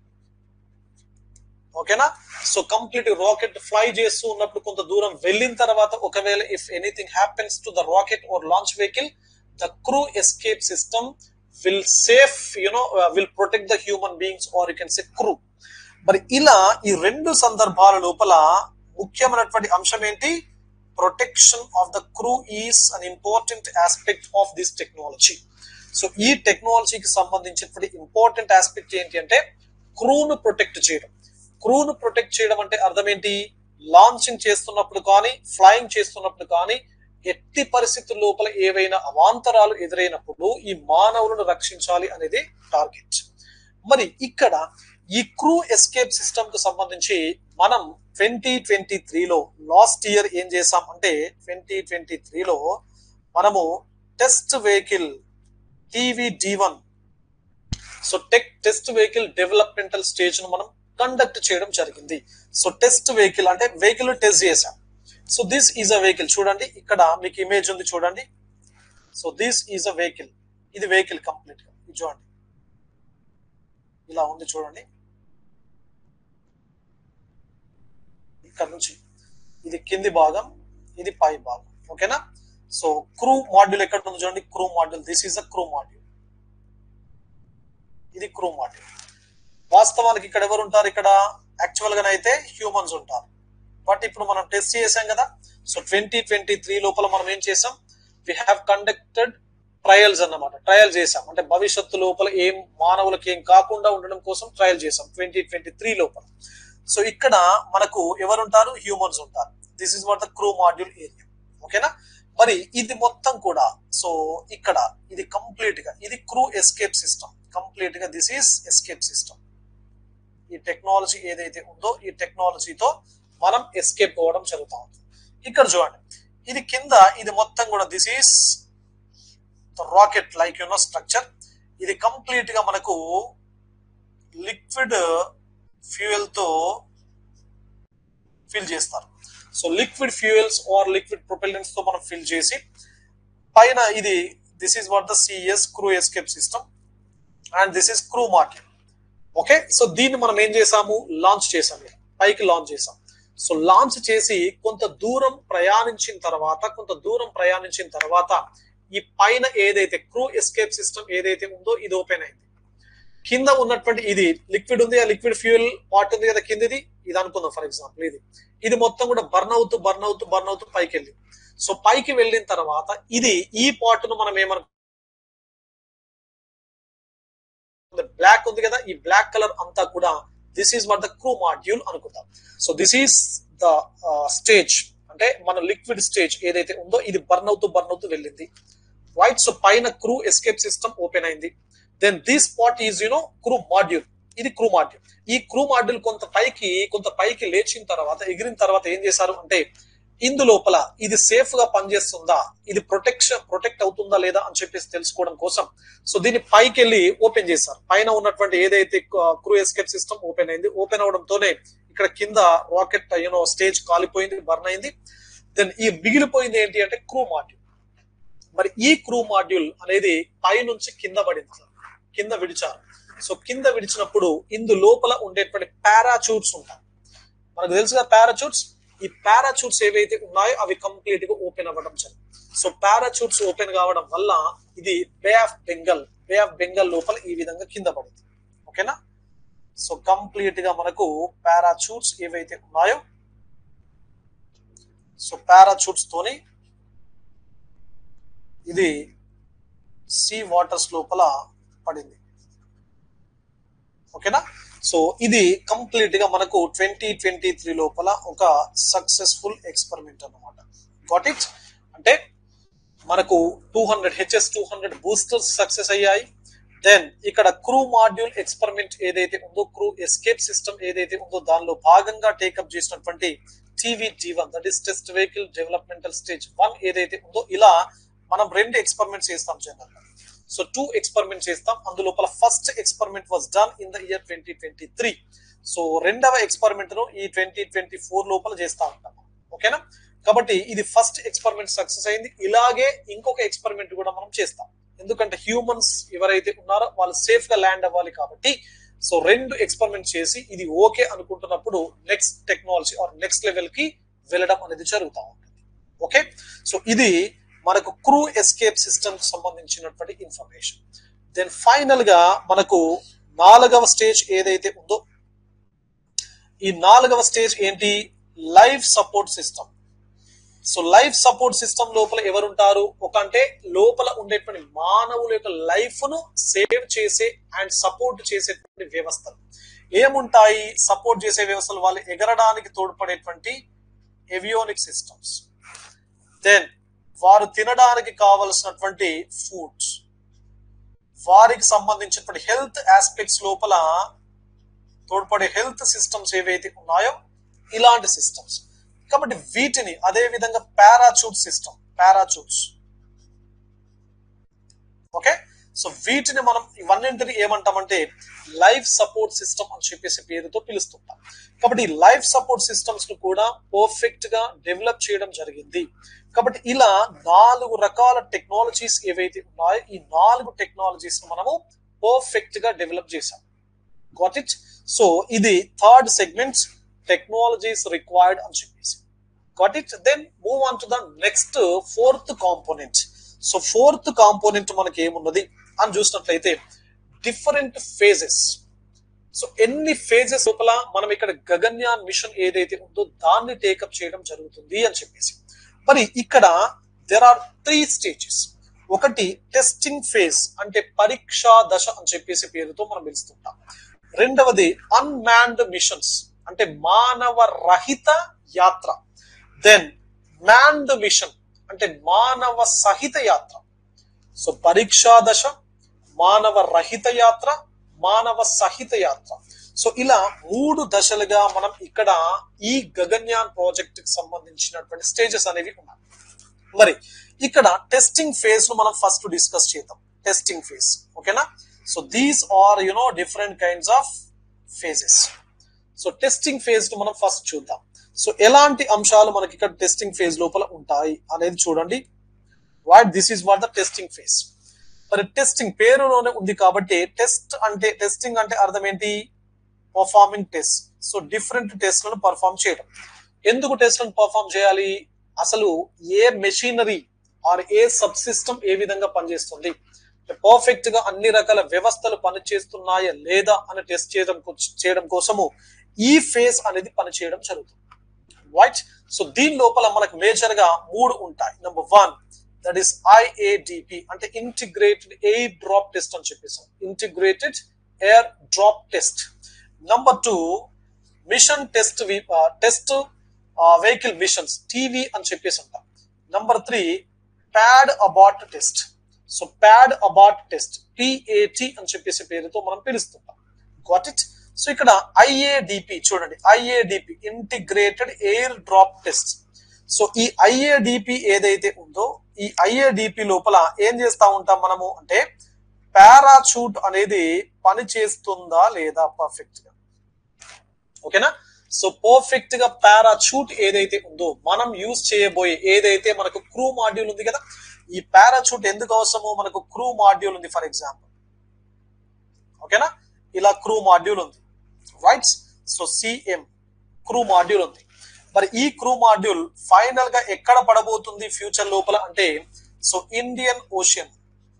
ఓకేనా సో కంప్లీట్ రాకెట్ ఫ్లై చేస్తూ ఉన్నప్పుడు కొంత దూరం వెళ్ళిన తర్వాత ఒకవేళ if anything happens to the rocket or launch vehicle the crew escape system will safe you know will protect the human beings or you can say crew మరి ఇలా ఈ రెండు సందర్భాల లోపల ముఖ్యమైనటువంటి అంశం ఏంటి protection of the crew is an important aspect of this technology so ఈ టెక్నాలజీకి సంబంధించినటువంటి ఇంపార్టెంట్ ఆస్పెక్ట్ ఏంటి అంటే క్రూను ప్రొటెక్ట్ చేయడం క్రూను ప్రొటెక్ట్ చేయడం అంటే అర్థం ఏంటి లాంచింగ్ చేస్తున్నప్పుడు కానీ ఫ్లయింగ్ చేస్తున్నప్పుడు కానీ ఎట్టి పరిస్థితుల లోపల ఏవైనా అవాంతరాలు ఎదురైనప్పుడు ఈ మానవులను రక్షించాలి అనేది టార్గెట్ మరి ఇక్కడ ఈ క్రూ ఎస్కేప్ సిస్టమ్ కు సంబంధించి మనం ట్వంటీ ట్వంటీ త్రీలో లాస్ట్ ఇయర్ ఏం చేసాం అంటే ట్వంటీ ట్వంటీ త్రీలో మనము test vehicle TV D one so tech test vehicle developmental stage ను మనం కండక్ట్ చేయడం జరిగింది సో టెస్ట్ వెహికల్ అంటే వెహికల్ టెస్ట్ చేసాం so this is a vehicle చూడండి ఇక్కడ మీకు ఇమేజ్ ఉంది చూడండి so this is a vehicle ఇది వెహికల్ కంప్లీట్ గా ఇది చూడండి ఇలా ఉంది చూడండి ఇక్కడ నుంచి ఇది కింది భాగం ఇది పై భాగం ఓకేనా సో క్రూ మాడ్యూల్ ఎక్కడ ఉంది చూడండి crew module this is a crew module ఇది క్రూ మాడ్యూల్ వాస్తవానికి ఇక్కడ ఎవరు ఉంటారు ఇక్కడ యాక్చువల్ గా అయితే హ్యూమన్స్ ఉంటారు బట్ ఇప్పుడు మనం టెస్ట్ చేసాం కదా సో ట్వంటీ ట్వంటీ త్రీ లోపల మనం ఏం చేసాం వి హ్యావ్ కండక్టెడ్ ట్రయల్స్ అన్నమాట ట్రయల్ చేసాం అంటే భవిష్యత్తు లోపల ఏం మానవులకి ఏం కాకుండా ఉండడం కోసం ట్రయల్ చేసాం ట్వంటీ ట్వంటీ త్రీ లోపల సో ఇక్కడ మనకు ఎవరుంటారు హ్యూమన్స్ ఉంటారు this is what the crew module area ఓకేనా మరి ఇది మొత్తం కూడా సో ఇక్కడ ఇది కంప్లీట్ గా ఇది క్రూ ఎస్కేప్ సిస్టమ్ కంప్లీట్ గా దిస్ ఈస్ ఎస్కేప్ సిస్టమ్ ఈ టెక్నాలజీ ఏదైతే ఉందో ఈ టెక్నాలజీతో మనం ఎస్కేప్ అవ్వడం జరుగుతూ ఉంటుంది ఇక్కడ చూడండి ఇది కింద ఇది మొత్తం కూడా this is rocket like you know structure ఇది కంప్లీట్ గా మనకు లిక్విడ్ ఫ్యూయల్ తో ఫిల్ చేస్తారు so liquid fuels or liquid propellants తో మనం ఫిల్ చేసి పైన ఇది this is what the CS crew escape system and this is crew market okay so దీన్ని మనం ఏం చేసాము లాంచ్ చేసాం పైకి లాంచ్ చేసాం సో లాంచ్ చేసి కొంత దూరం ప్రయాణించిన తర్వాత కొంత దూరం ప్రయాణించిన తర్వాత ఈ పైన ఏదైతే క్రూ ఎస్కేప్ సిస్టమ్ ఏదైతే ఉందో ఇది ఓపెన్ అయింది కింద ఉన్నటువంటి ఇది లిక్విడ్ ఉంది ఆ లిక్విడ్ ఫ్యూయల్ పార్ట్ ఉంది కదా కిందది ఇది అనుకుందాం ఫర్ ఎగ్జాంపుల్ ఇది ఇది మొత్తం కూడా బర్న్ అవుతూ బర్న్ అవుతూ బర్న్ అవుతూ పైకి వెళ్ళింది సో పైకి వెళ్ళిన తర్వాత ఇది ఈ పార్ట్ ను మనం ఏమను బ్లాక్ ఉంది కదా ఈ బ్లాక్ కలర్ అంతా కూడా this is what the crew module అనుకుందాం so this is the stage అంటే మన లిక్విడ్ స్టేజ్ ఏదైతే ఉందో ఇది బర్న్ అవుతూ బర్న్ అవుతూ వెళ్ళింది రైట్ సో పైన క్రూ ఎస్కేప్ సిస్టమ్ ఓపెన్ అయింది then this part is you know crew module ఇది క్రూ మాడ్యూల్ ఈ క్రూ మాడ్యూల్ కొంత పైకి కొంత పైకి లేచిన తర్వాత ఎగిరిన తర్వాత ఏం చేశారు అంటే ఇందు లోపల ఇది సేఫ్ గా పనిచేస్తుందా ఇది ప్రొటెక్షన్ ప్రొటెక్ట్ అవుతుందా లేదా అని చెప్పేసి తెలుసుకోవడం కోసం సో దీన్ని పైకి వెళ్ళి ఓపెన్ చేశారు పైన ఉన్నటువంటి ఏదైతే క్రూ ఎస్కేప్ సిస్టమ్ ఓపెన్ అయింది ఓపెన్ అవడంతోనే ఇక్కడ కింద రాకెట్ యూనో స్టేజ్ కాలిపోయింది బర్న్ అయింది దెన్ ఈ మిగిలిపోయింది ఏంటి అంటే క్రూ మాడ్యూల్ మరి ఈ క్రూ మాడ్యూల్ అనేది పై నుంచి కింద పడింది కింద విడిచారు సో కింద విడిచినప్పుడు ఇందు లోపల ఉండేటువంటి పారాచూట్స్ ఉంటాయి మనకు తెలుసుగా పారాచూట్స్ ఈ పారాచూట్స్ ఏవైతే ఉన్నాయో అవి కంప్లీట్ గా ఓపెన్ అవ్వడం జరిగింది సో పారాచూట్స్ ఓపెన్ కావడం వల్ల ఇది బే ఆఫ్ బెంగల్ బే ఆఫ్ బెంగల్ లోపల ఈ విధంగా కింద పడింది ఓకేనా సో కంప్లీట్ గా మనకు పారాచూట్స్ ఏవైతే ఉన్నాయో సో పారాచూట్స్ తోని ఇది సీ వాటర్స్ లోపల పడింది ఓకేనా సో ఇది కంప్లీట్ గా మనకు ట్వంటీ ట్వంటీ త్రీ లోపల ఒక సక్సెస్ఫుల్ ఎక్స్పెరిమెంట్ అన్నమాట గాట్ ఇట్ అంటే మనకు two hundred HS two hundred boosters success అయ్యాయి దెన్ ఇక్కడ క్రూ మాడ్యూల్ ఎక్స్పెరిమెంట్ ఏదైతే ఉందో క్రూ ఎస్కేప్ సిస్టమ్ ఏదైతే ఉందో దానిలో భాగంగా టేకప్ చేసినటువంటి TV T one that is test vehicle developmental stage one ఏదైతే ఉందో ఇలా మనం రెండు ఎక్స్పెరిమెంట్స్ చేస్తాం జనరల్ సో టూ ఎక్స్పెరిమెంట్ చేస్తాం అందులోపల first experiment was done in the year twenty twenty three so రెండవ ఎక్స్పెరిమెంట్ ను ఈ ట్వంటీ ట్వంటీ ఫోర్ లోపల చేస్తా ఉంటాం ఓకేనా కాబట్టి ఇది ఫస్ట్ ఎక్స్పెరిమెంట్ సక్సెస్ అయింది ఇలాగే ఇంకొక ఎక్స్పెరిమెంట్ కూడా మనం చేస్తాం ఎందుకంటే హ్యూమన్స్ ఎవరైతే ఉన్నారో వాళ్ళు సేఫ్ గా ల్యాండ్ అవ్వాలి కాబట్టి సో రెండు ఎక్స్పెరిమెంట్ చేసి ఇది ఓకే అనుకుంటున్నప్పుడు next technology or next level కి వెళ్ళడం అనేది జరుగుతూ ఉంటుంది ఓకే సో ఇది మనకు క్రూ ఎస్కేప్ సిస్టమ్ సంబంధించినటువంటి ఇన్ఫర్మేషన్ దెన్ ఫైనల్ గా మనకు నాలుగవ స్టేజ్ ఏదైతే ఉందో ఈ నాలుగవ స్టేజ్ ఏంటి life support system so life support system లోపల ఎవరుంటారు ఒక అంటే లోపల ఉండేటువంటి మానవుల యొక్క లైఫ్ ను సేవ్ చేసే అండ్ సపోర్ట్ చేసేటువంటి వ్యవస్థలు ఏముంటాయి సపోర్ట్ చేసే వ్యవస్థలు వాళ్ళు ఎగరడానికి తోడ్పడేటువంటి ఎవియోనిక్ సిస్టమ్స్ దెన్ వారు తినడానికి కావలసినటువంటి ఫుడ్స్ వారికి సంబంధించినటువంటి హెల్త్ ఆస్పెక్ట్స్ లోపల తోడ్పడే హెల్త్ సిస్టమ్స్ ఏవైతే ఉన్నాయో ఇలాంటి సిస్టమ్స్ కాబట్టి వీటిని అదే విధంగా parachute system parachutes okay so వీటిని మనం ఇవన్నింటిని ఏమంటామంటే లైఫ్ సపోర్ట్ సిస్టమ్ అని చెప్పేసి పేరుతో పిలుస్తుంటాం కాబట్టి ఈ లైఫ్ సపోర్ట్ సిస్టమ్స్ ను కూడా పర్ఫెక్ట్ గా డెవలప్ చేయడం జరిగింది కాబట్టి ఇలా నాలుగు రకాల టెక్నాలజీస్ ఏవైతే ఉన్నాయో ఈ నాలుగు టెక్నాలజీస్ మనము పర్ఫెక్ట్ గా డెవలప్ చేసాం గాట్ ఇట్ సో ఇది థర్డ్ సెగ్మెంట్ టెక్నాలజీస్ రిక్వైర్డ్ అని చెప్పేసి got it then move on to the next fourth component so fourth component మనకి ఏమున్నది అని చూసినట్లయితే డిఫరెంట్ ఫేజెస్ సో ఎన్ని ఫేజెస్ లోపల మనం ఇక్కడ గగన్యాన్ మిషన్ ఏదైతే ఉందో దాన్ని టేకప్ చేయడం జరుగుతుంది అని చెప్పేసి మరి ఇక్కడ దెర్ ఆర్ త్రీ స్టేజెస్ ఒకటి టెస్టింగ్ ఫేజ్ అంటే పరీక్షా దశ అని చెప్పేసి పేరుతో మనం పిలుస్తుంటాం రెండవది అన్మాన్డ్ మిషన్స్ అంటే మానవ రహిత యాత్ర దెన్ మ్యాన్డ్ మిషన్ అంటే మానవ సహిత యాత్ర సో పరీక్షా దశ మానవ రహిత యాత్ర మానవ సహిత యాత్ర సో ఇలా మూడు దశలుగా మనం ఇక్కడ ఈ గగన్యాన్ ప్రాజెక్ట్ కి సంబంధించినటువంటి స్టేజెస్ అనేవి ఉన్నాయి మరి ఇక్కడ టెస్టింగ్ ఫేజ్ ను మనం ఫస్ట్ డిస్కస్ చేద్దాం టెస్టింగ్ ఫేజ్ ఓకేనా so these are you know different kinds of phases so testing phase ను మనం ఫస్ట్ చూద్దాం సో ఎలాంటి అంశాలు మనకి ఇక్కడ టెస్టింగ్ ఫేజ్ లోపల ఉంటాయి అనేది చూడండి what this is what the testing phase మరి టెస్టింగ్ పేరులోనే ఉంది కాబట్టి టెస్ట్ అంటే టెస్టింగ్ అంటే అర్థం ఏంటి పర్ఫార్మింగ్ టెస్ట్ సో డిఫరెంట్ టెస్ట్లను పర్ఫార్మ్ చేయడం ఎందుకు టెస్ట్లను పర్ఫార్మ్ చేయాలి అసలు ఏ మెషినరీ ఆర్ ఏ సబ్ సిస్టమ్ ఏ విధంగా పనిచేస్తుంది పర్ఫెక్ట్ గా అన్ని రకాల వ్యవస్థలు పనిచేస్తున్నాయా లేదా అని టెస్ట్ చేయడం చేయడం కోసము ఈ ఫేజ్ అనేది పనిచేయడం జరుగుతుంది రైట్ సో దీని లోపల మనకు మేజర్ గా మూడు ఉంటాయి number one that is IADP అంటే ఇంటిగ్రేటెడ్ ఎయిర్ డ్రాప్ టెస్ట్ అని చెప్పేసాం integrated air drop test number two mission test test vehicle missions TV అని చెప్పేసి ఉంటాం number three pad abort test so pad abort test PAT అని చెప్పేసి పేరుతో మనం పిలుస్తుంటాం గాట్ ఇట్ సో ఇక్కడ ఐఏడిపి చూడండి IADP integrated air drop test so ఈ ఐఏడిపి ఏదైతే ఉందో ఈ ఐఏడిపి లోపల ఏం చేస్తా ఉంటాం మనము అంటే పారాచూట్ అనేది పని చేస్తుందా లేదా పర్ఫెక్ట్ గా ఓకేనా సో పర్ఫెక్ట్ గా పారాచూట్ ఏదైతే ఉందో మనం యూజ్ చేయబోయే ఏదైతే మనకు క్రూ మాడ్యూల్ ఉంది కదా ఈ పారాచూట్ ఎందుకు అవసరమో మనకు క్రూ మాడ్యూల్ ఉంది ఫర్ ఎగ్జాంపుల్ ఓకేనా ఇలా క్రూ మాడ్యూల్ ఉంది right so CM crew module ఉంది మరి ఈ క్రూ మాడ్యూల్ ఫైనల్ గా ఎక్కడ పడబోతుంది ఫ్యూచర్ లోపల అంటే so Indian Ocean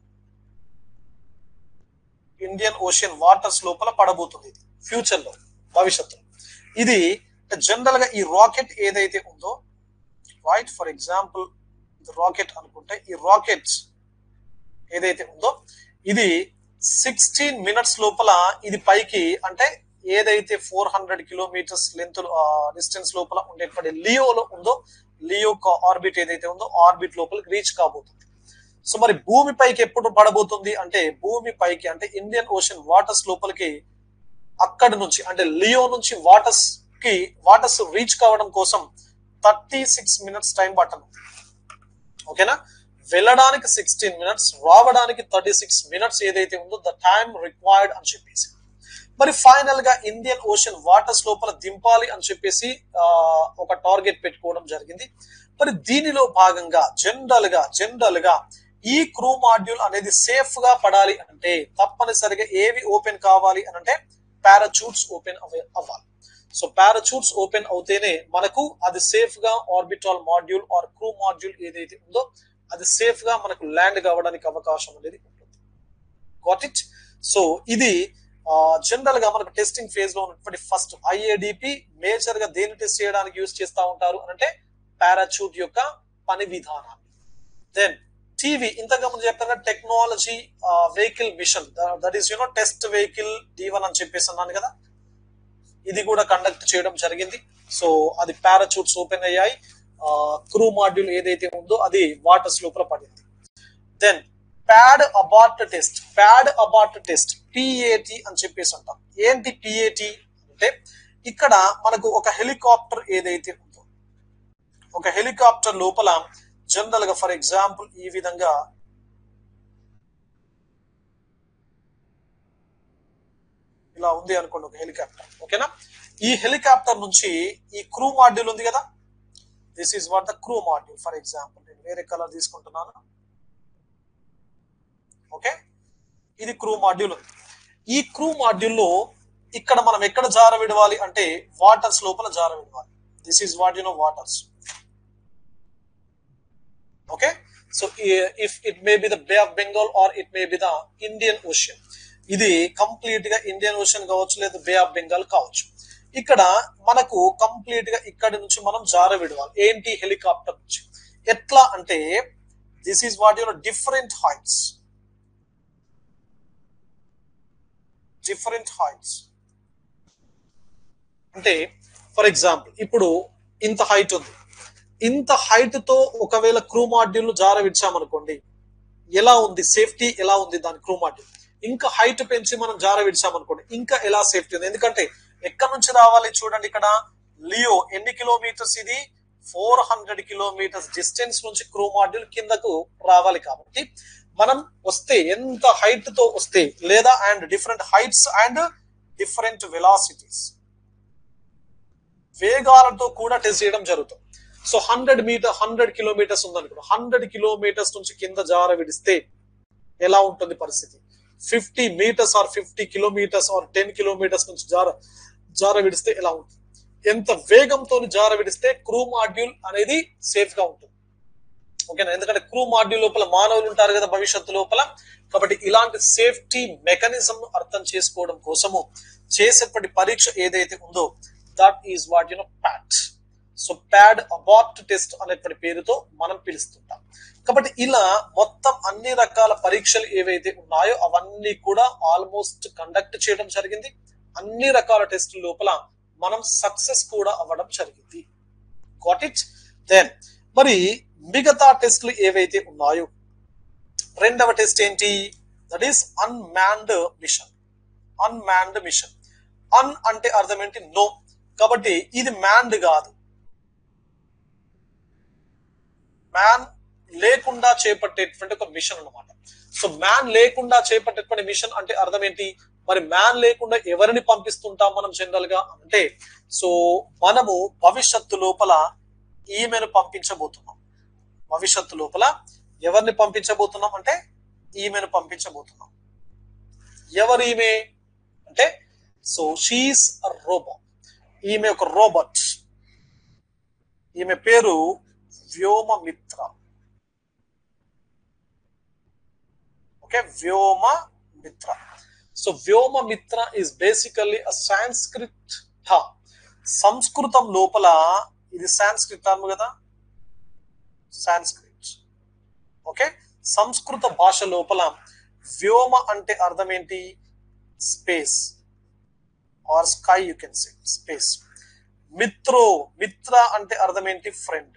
Indian Ocean waters లోపల పడబోతుంది ఇది ఫ్యూచర్ లో భవిష్యత్తులో ఇది జనరల్ గా ఈ రాకెట్ ఏదైతే ఉందో రైట్ ఫర్ ఎగ్జాంపుల్ రాకెట్ అనుకుంటే ఈ రాకెట్ ఏదైతే ఉందో ఇది సిక్స్టీన్ మినిట్స్ లోపల ఇది పైకి అంటే ఏదైతే four hundred kilometres length distance లోపల ఉండేటువంటి లియోలో ఉందో లియో ఆర్బిట్ ఏదైతే ఉందో ఆర్బిట్ లోపలికి రీచ్ కాబోతుంది సో మరి భూమి పైకి ఎప్పుడు పడబోతుంది అంటే భూమి పైకి అంటే ఇండియన్ ఓషన్ వాటర్స్ లోపలికి అక్కడి నుంచి అంటే లియో నుంచి వాటర్స్ కి వాటర్స్ రీచ్ కావడం కోసం థర్టీ సిక్స్ మినిట్స్ టైం పట్టను ఓకేనా వెళ్ళడానికి సిక్స్టీన్ మినిట్స్ రావడానికి థర్టీ సిక్స్ మినిట్స్ ఏదైతే ఉందో ద టైం రిక్వైర్డ్ అని చెప్పేసి మరి ఫైనల్ గా ఇండియన్ ఓషన్ వాటర్స్ లోపల దింపాలి అని చెప్పేసి ఒక టార్గెట్ పెట్టుకోవడం జరిగింది మరి దీనిలో భాగంగా జనరల్ గా జనరల్ గా ఈ క్రూ మాడ్యూల్ అనేది సేఫ్ గా పడాలి అంటే తప్పనిసరిగా ఏవి ఓపెన్ కావాలి అని అంటే పారాచూట్స్ ఓపెన్ అవ్వాలి సో పారాచూట్స్ ఓపెన్ అవుతేనే మనకు అది సేఫ్ గా orbital module or crew module ఏదైతే ఉందో అది సేఫ్ గా మనకు ల్యాండ్ కావడానికి అవకాశం అనేది ఉంటుంది గాట్ ఇట్ సో ఇది జనరల్ గా మనకు టెస్టింగ్ ఫేజ్ లో ఉన్నటువంటి ఫస్ట్ ఐఏడిపి మేజర్ గా దేని టెస్ట్ చేయడానికి యూజ్ చేస్తా ఉంటారు అంటే పారాచూట్ యొక్క పని విధానాన్ని దెన్ టీవీ ఇంతగా ముందు చెప్పిన technology vehicle mission that is you know test vehicle D one అని చెప్పేసి అన్నాను కదా ఇది కూడా కండక్ట్ చేయడం జరిగింది సో అది పారాచూట్స్ ఓపెన్ అయ్యాయి క్రూ మాడ్యూల్ ఏదైతే ఉందో అది వాటర్స్ లోపల పడింది then pad abort test pad abort test PAT అని చెప్పేసి అంటాం ఏంటి పిఏటి అంటే ఇక్కడ మనకు ఒక హెలికాప్టర్ ఏదైతే ఉందో ఒక హెలికాప్టర్ లోపల జనరల్ గా ఫర్ ఎగ్జాంపుల్ ఈ విధంగా ఇలా ఉంది అనుకోండి ఒక హెలికాప్టర్ ఓకేనా ఈ హెలికాప్టర్ నుంచి ఈ క్రూ మాడ్యూల్ ఉంది కదా this is what the crew module for example నేను వేరే కలర్ తీసుకుంటున్నాను ఓకే ఇది క్రూ మాడ్యూల్ ఉంది ఈ క్రూ మాడ్యూల్ లో ఇక్కడ మనం ఎక్కడ జార విడవాలి అంటే వాటర్స్ లోపల జార విడవాలి this is what you know waters okay so if it may be the Bay of Bengal or it may be the Indian Ocean ఇది కంప్లీట్ గా ఇండియన్ ఓషన్ కావచ్చు లేదా బే ఆఫ్ బెంగాల్ కావచ్చు ఇక్కడ మనకు కంప్లీట్ గా ఇక్కడి నుంచి మనం జార విడవాలి ఏంటి హెలికాప్టర్ నుంచి ఎట్లా అంటే this is what your different heights different heights అంటే ఫర్ ఎగ్జాంపుల్ ఇప్పుడు ఇంత హైట్ ఉంది ఇంత హైట్ తో ఒకవేళ క్రూ మాడ్యూల్ జార విడిచామనుకోండి ఎలా ఉంది సేఫ్టీ ఎలా ఉంది దాని క్రూ మాడ్యూల్ ఇంకా హైట్ పెంచి మనం జార విడిచామనుకోండి ఇంకా ఎలా సేఫ్టీ ఉంది ఎందుకంటే ఎక్కడి నుంచి రావాలి చూడండి ఇక్కడ లియో ఎన్ని కిలోమీటర్స్ ఇది ఫోర్ హండ్రెడ్ కిలోమీటర్స్ డిస్టెన్స్ నుంచి క్రూ మాడ్యూల్ కిందకు రావాలి కాబట్టి మనం వస్తే ఎంత హైట్ తో వస్తే లేదా and different heights and different velocities వేగాలతో కూడా టెస్ట్ చేయడం జరుగుతుంది so hundred metre hundred kilometres ఉందనుకో హండ్రెడ్ కిలోమీటర్స్ నుంచి కింద జార విడిస్తే ఎలా ఉంటుంది పరిస్థితి fifty metres or fifty kilometres or ten kilometres నుంచి జార జార విడిస్తే ఎలా ఉంటుంది ఎంత వేగంతో జార విడిస్తే క్రూ మాడ్యూల్ అనేది సేఫ్ గా ఉంటుంది ఓకేనా ఎందుకంటే క్రూ మాడ్యూల్ లోపల మానవులు ఉంటారు కదా భవిష్యత్తు లోపల కాబట్టి ఇలాంటి సేఫ్టీ మెకానిజం ను అర్థం చేసుకోవడం కోసము చేసేపటి పరీక్ష ఏదైతే ఉందో that is what you know PAT so pad abort test అనేటువంటి పేరుతో మనం పిలుస్తుంటాం కాబట్టి ఇలా మొత్తం అన్ని రకాల పరీక్షలు ఏవైతే ఉన్నాయో అవన్నీ కూడా ఆల్మోస్ట్ కండక్ట్ చేయడం జరిగింది అన్ని రకాల టెస్టుల లోపల మనం సక్సెస్ కూడా అవ్వడం జరిగింది గాట్ ఇట్ దెన్ మరి మిగతా టెస్టులు ఏవైతే ఉన్నాయో రెండవ టెస్ట్ ఏంటి that is unmanned mission unmanned mission un అంటే అర్థం ఏంటి నో కాబట్టి ఇది మ్యాన్డ్ కాదు మ్యాన్ లేకుండా చేపట్టేటువంటి ఒక మిషన్ అన్నమాట సో మ్యాన్ లేకుండా చేపట్టేటువంటి మిషన్ అంటే అర్థం ఏంటి మరి మ్యాన్ లేకుండా ఎవరిని పంపిస్తుంటాం మనం జనరల్ గా అంటే సో మనము భవిష్యత్తు లోపల ఈమెను పంపించబోతున్నాం భవిష్యత్తు లోపల ఎవరిని పంపించబోతున్నాం అంటే ఈమెను పంపించబోతున్నాం ఎవరు ఈమె అంటే సో షీస్ రోబో ఈమె ఒక రోబోట్ ఈమె పేరు Vyommitra okay Vyommitra so Vyommitra is basically a Sanskrit term సంస్కృతం లోపల ఇది సాంస్క్రిట్ టర్మ్ కదా సాంస్క్రిట్ ఓకే సంస్కృత భాష లోపల వ్యోమ అంటే అర్థం ఏంటి space or sky you can say space మిత్రో మిత్ర అంటే అర్థం ఏంటి ఫ్రెండ్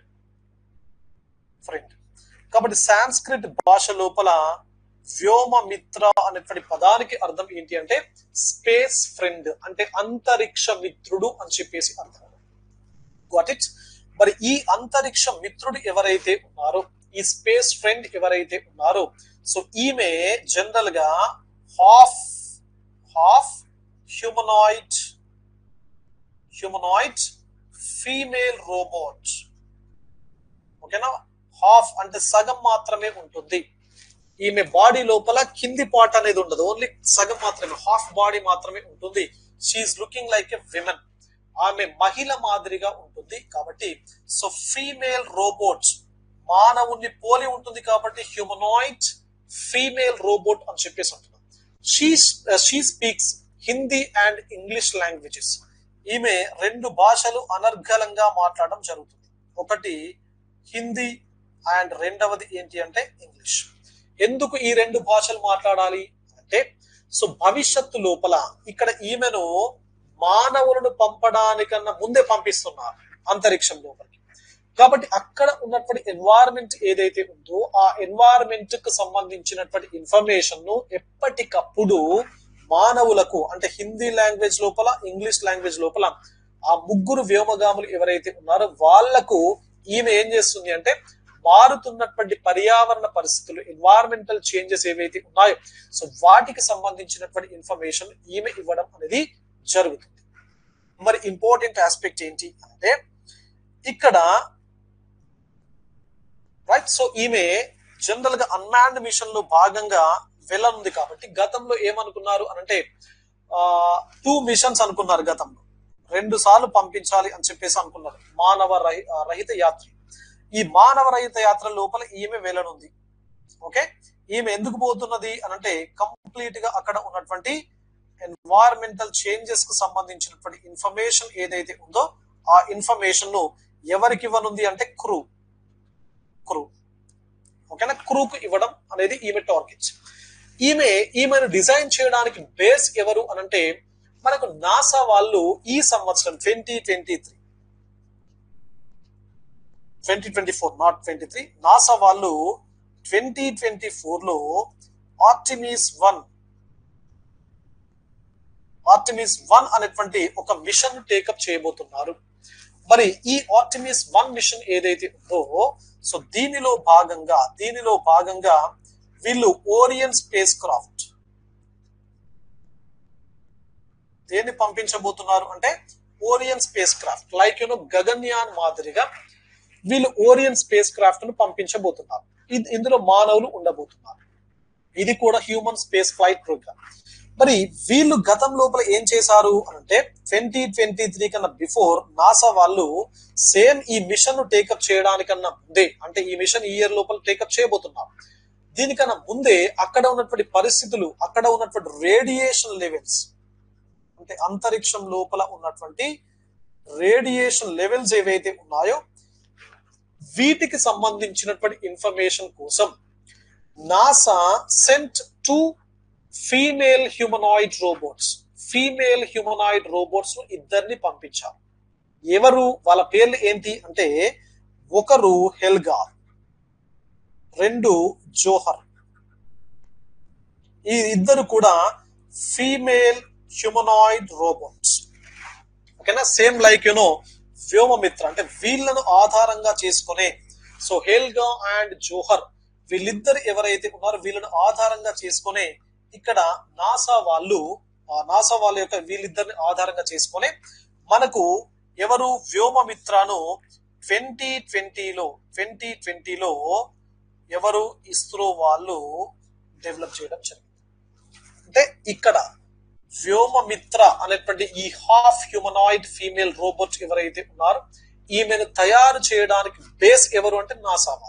ఫ్రెండ్ కాబట్టి సాంస్క్రిట్ భాష లోపల వ్యోమ మిత్ర అనేటువంటి పదానికి అర్థం ఏంటి అంటే స్పేస్ ఫ్రెండ్ అంటే అంతరిక్ష మిత్రుడు అని చెప్పేసి అర్థం గాట్ ఇట్ మరి ఈ అంతరిక్ష మిత్రుడు ఎవరైతే ఉన్నారో ఈ స్పేస్ ఫ్రెండ్ ఎవరైతే ఉన్నారో సో ఈమె జనరల్ గా half half humanoid humanoid female robot ఓకేనా హాఫ్ అంటే సగం మాత్రమే ఉంటుంది ఈమె బాడీ లోపల కింది పార్ట్ అనేది ఉండదు ఓన్లీ సగం మాత్రమే హాఫ్ బాడీ మాత్రమే ఉంటుంది she's looking like a women ఆమె మహిళ మాదిరిగా ఉంటుంది కాబట్టి సో ఫీమేల్ రోబోట్స్ మానవుణ్ణి పోలి ఉంటుంది కాబట్టి హ్యూమనాయిడ్ ఫీమేల్ రోబోట్ అని చెప్పేసి అంటున్నాం she she speaks Hindi and English languages ఈమె రెండు భాషలు అనర్గళంగా మాట్లాడడం జరుగుతుంది ఒకటి హిందీ అండ్ రెండవది ఏంటి అంటే ఇంగ్లీష్ ఎందుకు ఈ రెండు భాషలు మాట్లాడాలి అంటే సో భవిష్యత్తు లోపల ఇక్కడ ఈమెను మానవులను పంపడానికన్నా ముందే పంపిస్తున్నారు అంతరిక్షం లోపలికి కాబట్టి అక్కడ ఉన్నటువంటి ఎన్వైరన్మెంట్ ఏదైతే ఉందో ఆ ఎన్వైరన్మెంట్ కు సంబంధించినటువంటి ఇన్ఫర్మేషన్ ను ఎప్పటికప్పుడు మానవులకు అంటే హిందీ లాంగ్వేజ్ లోపల ఇంగ్లీష్ లాంగ్వేజ్ లోపల ఆ ముగ్గురు వ్యోమగాములు ఎవరైతే ఉన్నారో వాళ్లకు ఈమె ఏం చేస్తుంది అంటే మారుతున్నటువంటి పర్యావరణ పరిస్థితులు ఎన్వైరన్మెంటల్ చేంజెస్ ఏవైతే ఉన్నాయో సో వాటికి సంబంధించినటువంటి ఇన్ఫర్మేషన్ ఈమె ఇవ్వడం అనేది జరుగుతుంది మరి ఇంపార్టెంట్ ఆస్పెక్ట్ ఏంటి అంటే ఇక్కడ రైట్ సో ఈమె జనరల్ గా అన్మాన్డ్ మిషన్ లో భాగంగా వెళ్ళనుంది కాబట్టి గతంలో ఏమనుకున్నారు అనంటే టూ మిషన్స్ అనుకున్నారు గతంలో రెండు సార్లు పంపించాలి అని చెప్పేసి అనుకున్నారు మానవ రహి రహిత యాత్రి ఈ మానవ రహిత యాత్ర లోపల ఈమె వెళ్ళనుంది ఓకే ఈమె ఎందుకు పోతున్నది అని అంటే కంప్లీట్ గా అక్కడ ఉన్నటువంటి ఎన్వైరన్మెంటల్ చేంజెస్ కు సంబంధించినటువంటి ఇన్ఫర్మేషన్ ఏదైతే ఉందో ఆ ఇన్ఫర్మేషన్ ను ఎవరికి ఇవ్వనుంది అంటే క్రూ క్రూ ఓకేనా క్రూకు ఇవ్వడం అనేది ఈమె టార్గెట్ ఈమె ఈమెను డిజైన్ చేయడానికి బేస్ ఎవరు అనంటే మనకు నాసా వాళ్ళు ఈ సంవత్సరం twenty twenty three twenty twenty four not twenty three NASA వాళ్ళు ట్వంటీ ట్వంటీ ఫోర్ లో ఆర్టిమిస్ వన్ ఆర్టిమిస్ వన్ అనేటువంటి ఒక మిషన్ టేకప్ చేయబోతున్నారు మరి ఈ ఆర్టిమిస్ వన్ మిషన్ ఏదైతే ఉందో సో దీనిలో భాగంగా దీనిలో భాగంగా వీళ్ళు ఓరియన్ స్పేస్ క్రాఫ్ట్ దేన్ని పంపించబోతున్నారు అంటే Orion spacecraft like you know Gaganyaan మాదిరిగా వీళ్ళు ఓరియన్ స్పేస్ క్రాఫ్ట్ ను పంపించబోతున్నారు ఇది ఇందులో మానవులు ఉండబోతున్నారు ఇది కూడా హ్యూమన్ స్పేస్ ఫ్లైట్ ప్రోగ్రామ్ మరి వీళ్ళు గతం లోపల ఏం చేశారు అంటే ట్వంటీ ట్వంటీ త్రీ కన్నా బిఫోర్ నాసా వాళ్ళు సేమ్ ఈ మిషన్ ను టేకప్ చేయడానికన్నా ముందే అంటే ఈ మిషన్ ఈ ఇయర్ లోపల టేకప్ చేయబోతున్నారు దీనికన్నా ముందే అక్కడ ఉన్నటువంటి పరిస్థితులు అక్కడ ఉన్నటువంటి రేడియేషన్ లెవెల్స్ అంటే అంతరిక్షం లోపల ఉన్నటువంటి రేడియేషన్ లెవెల్స్ ఏవైతే ఉన్నాయో వీటికి సంబంధించినటువంటి ఇన్ఫర్మేషన్ కోసం NASA sent two female humanoid robots female humanoid robots ను ఇద్దరిని పంపించారు ఎవరు వాళ్ళ పేర్లు ఏంటి అంటే ఒకరు హెల్గార్ రెండు జోహర్ ఈ ఇద్దరు కూడా ఫీమేల్ హ్యూమనాయిడ్ రోబోట్స్ ఓకేనా సేమ్ లైక్ యునో వ్యోమమిత్ర అంటే వీళ్ళను ఆధారంగా చేసుకునే సో హెల్గా అండ్ జోహర్ వీళ్ళిద్దరు ఎవరైతే ఉన్నారో వీళ్ళను ఆధారంగా చేసుకునే ఇక్కడ నాసా వాళ్ళు ఆ నాసా వాళ్ళ యొక్క వీళ్ళిద్దరిని ఆధారంగా చేసుకొని మనకు ఎవరు వ్యోమమిత్రను ట్వంటీ ట్వంటీలో ట్వంటీ ట్వంటీలో ఎవరు ఇస్రో వాళ్ళు డెవలప్ చేయడం జరిగింది అంటే ఇక్కడ వ్యోమమిత్ర అనేటువంటి ఈ హాఫ్ హ్యూమనాయిడ్ ఫీమేల్ రోబోట్ ఎవరైతే ఉన్నారో ఈమెను తయారు చేయడానికి బేస్ ఎవరు అంటే నాసా వాళ్ళు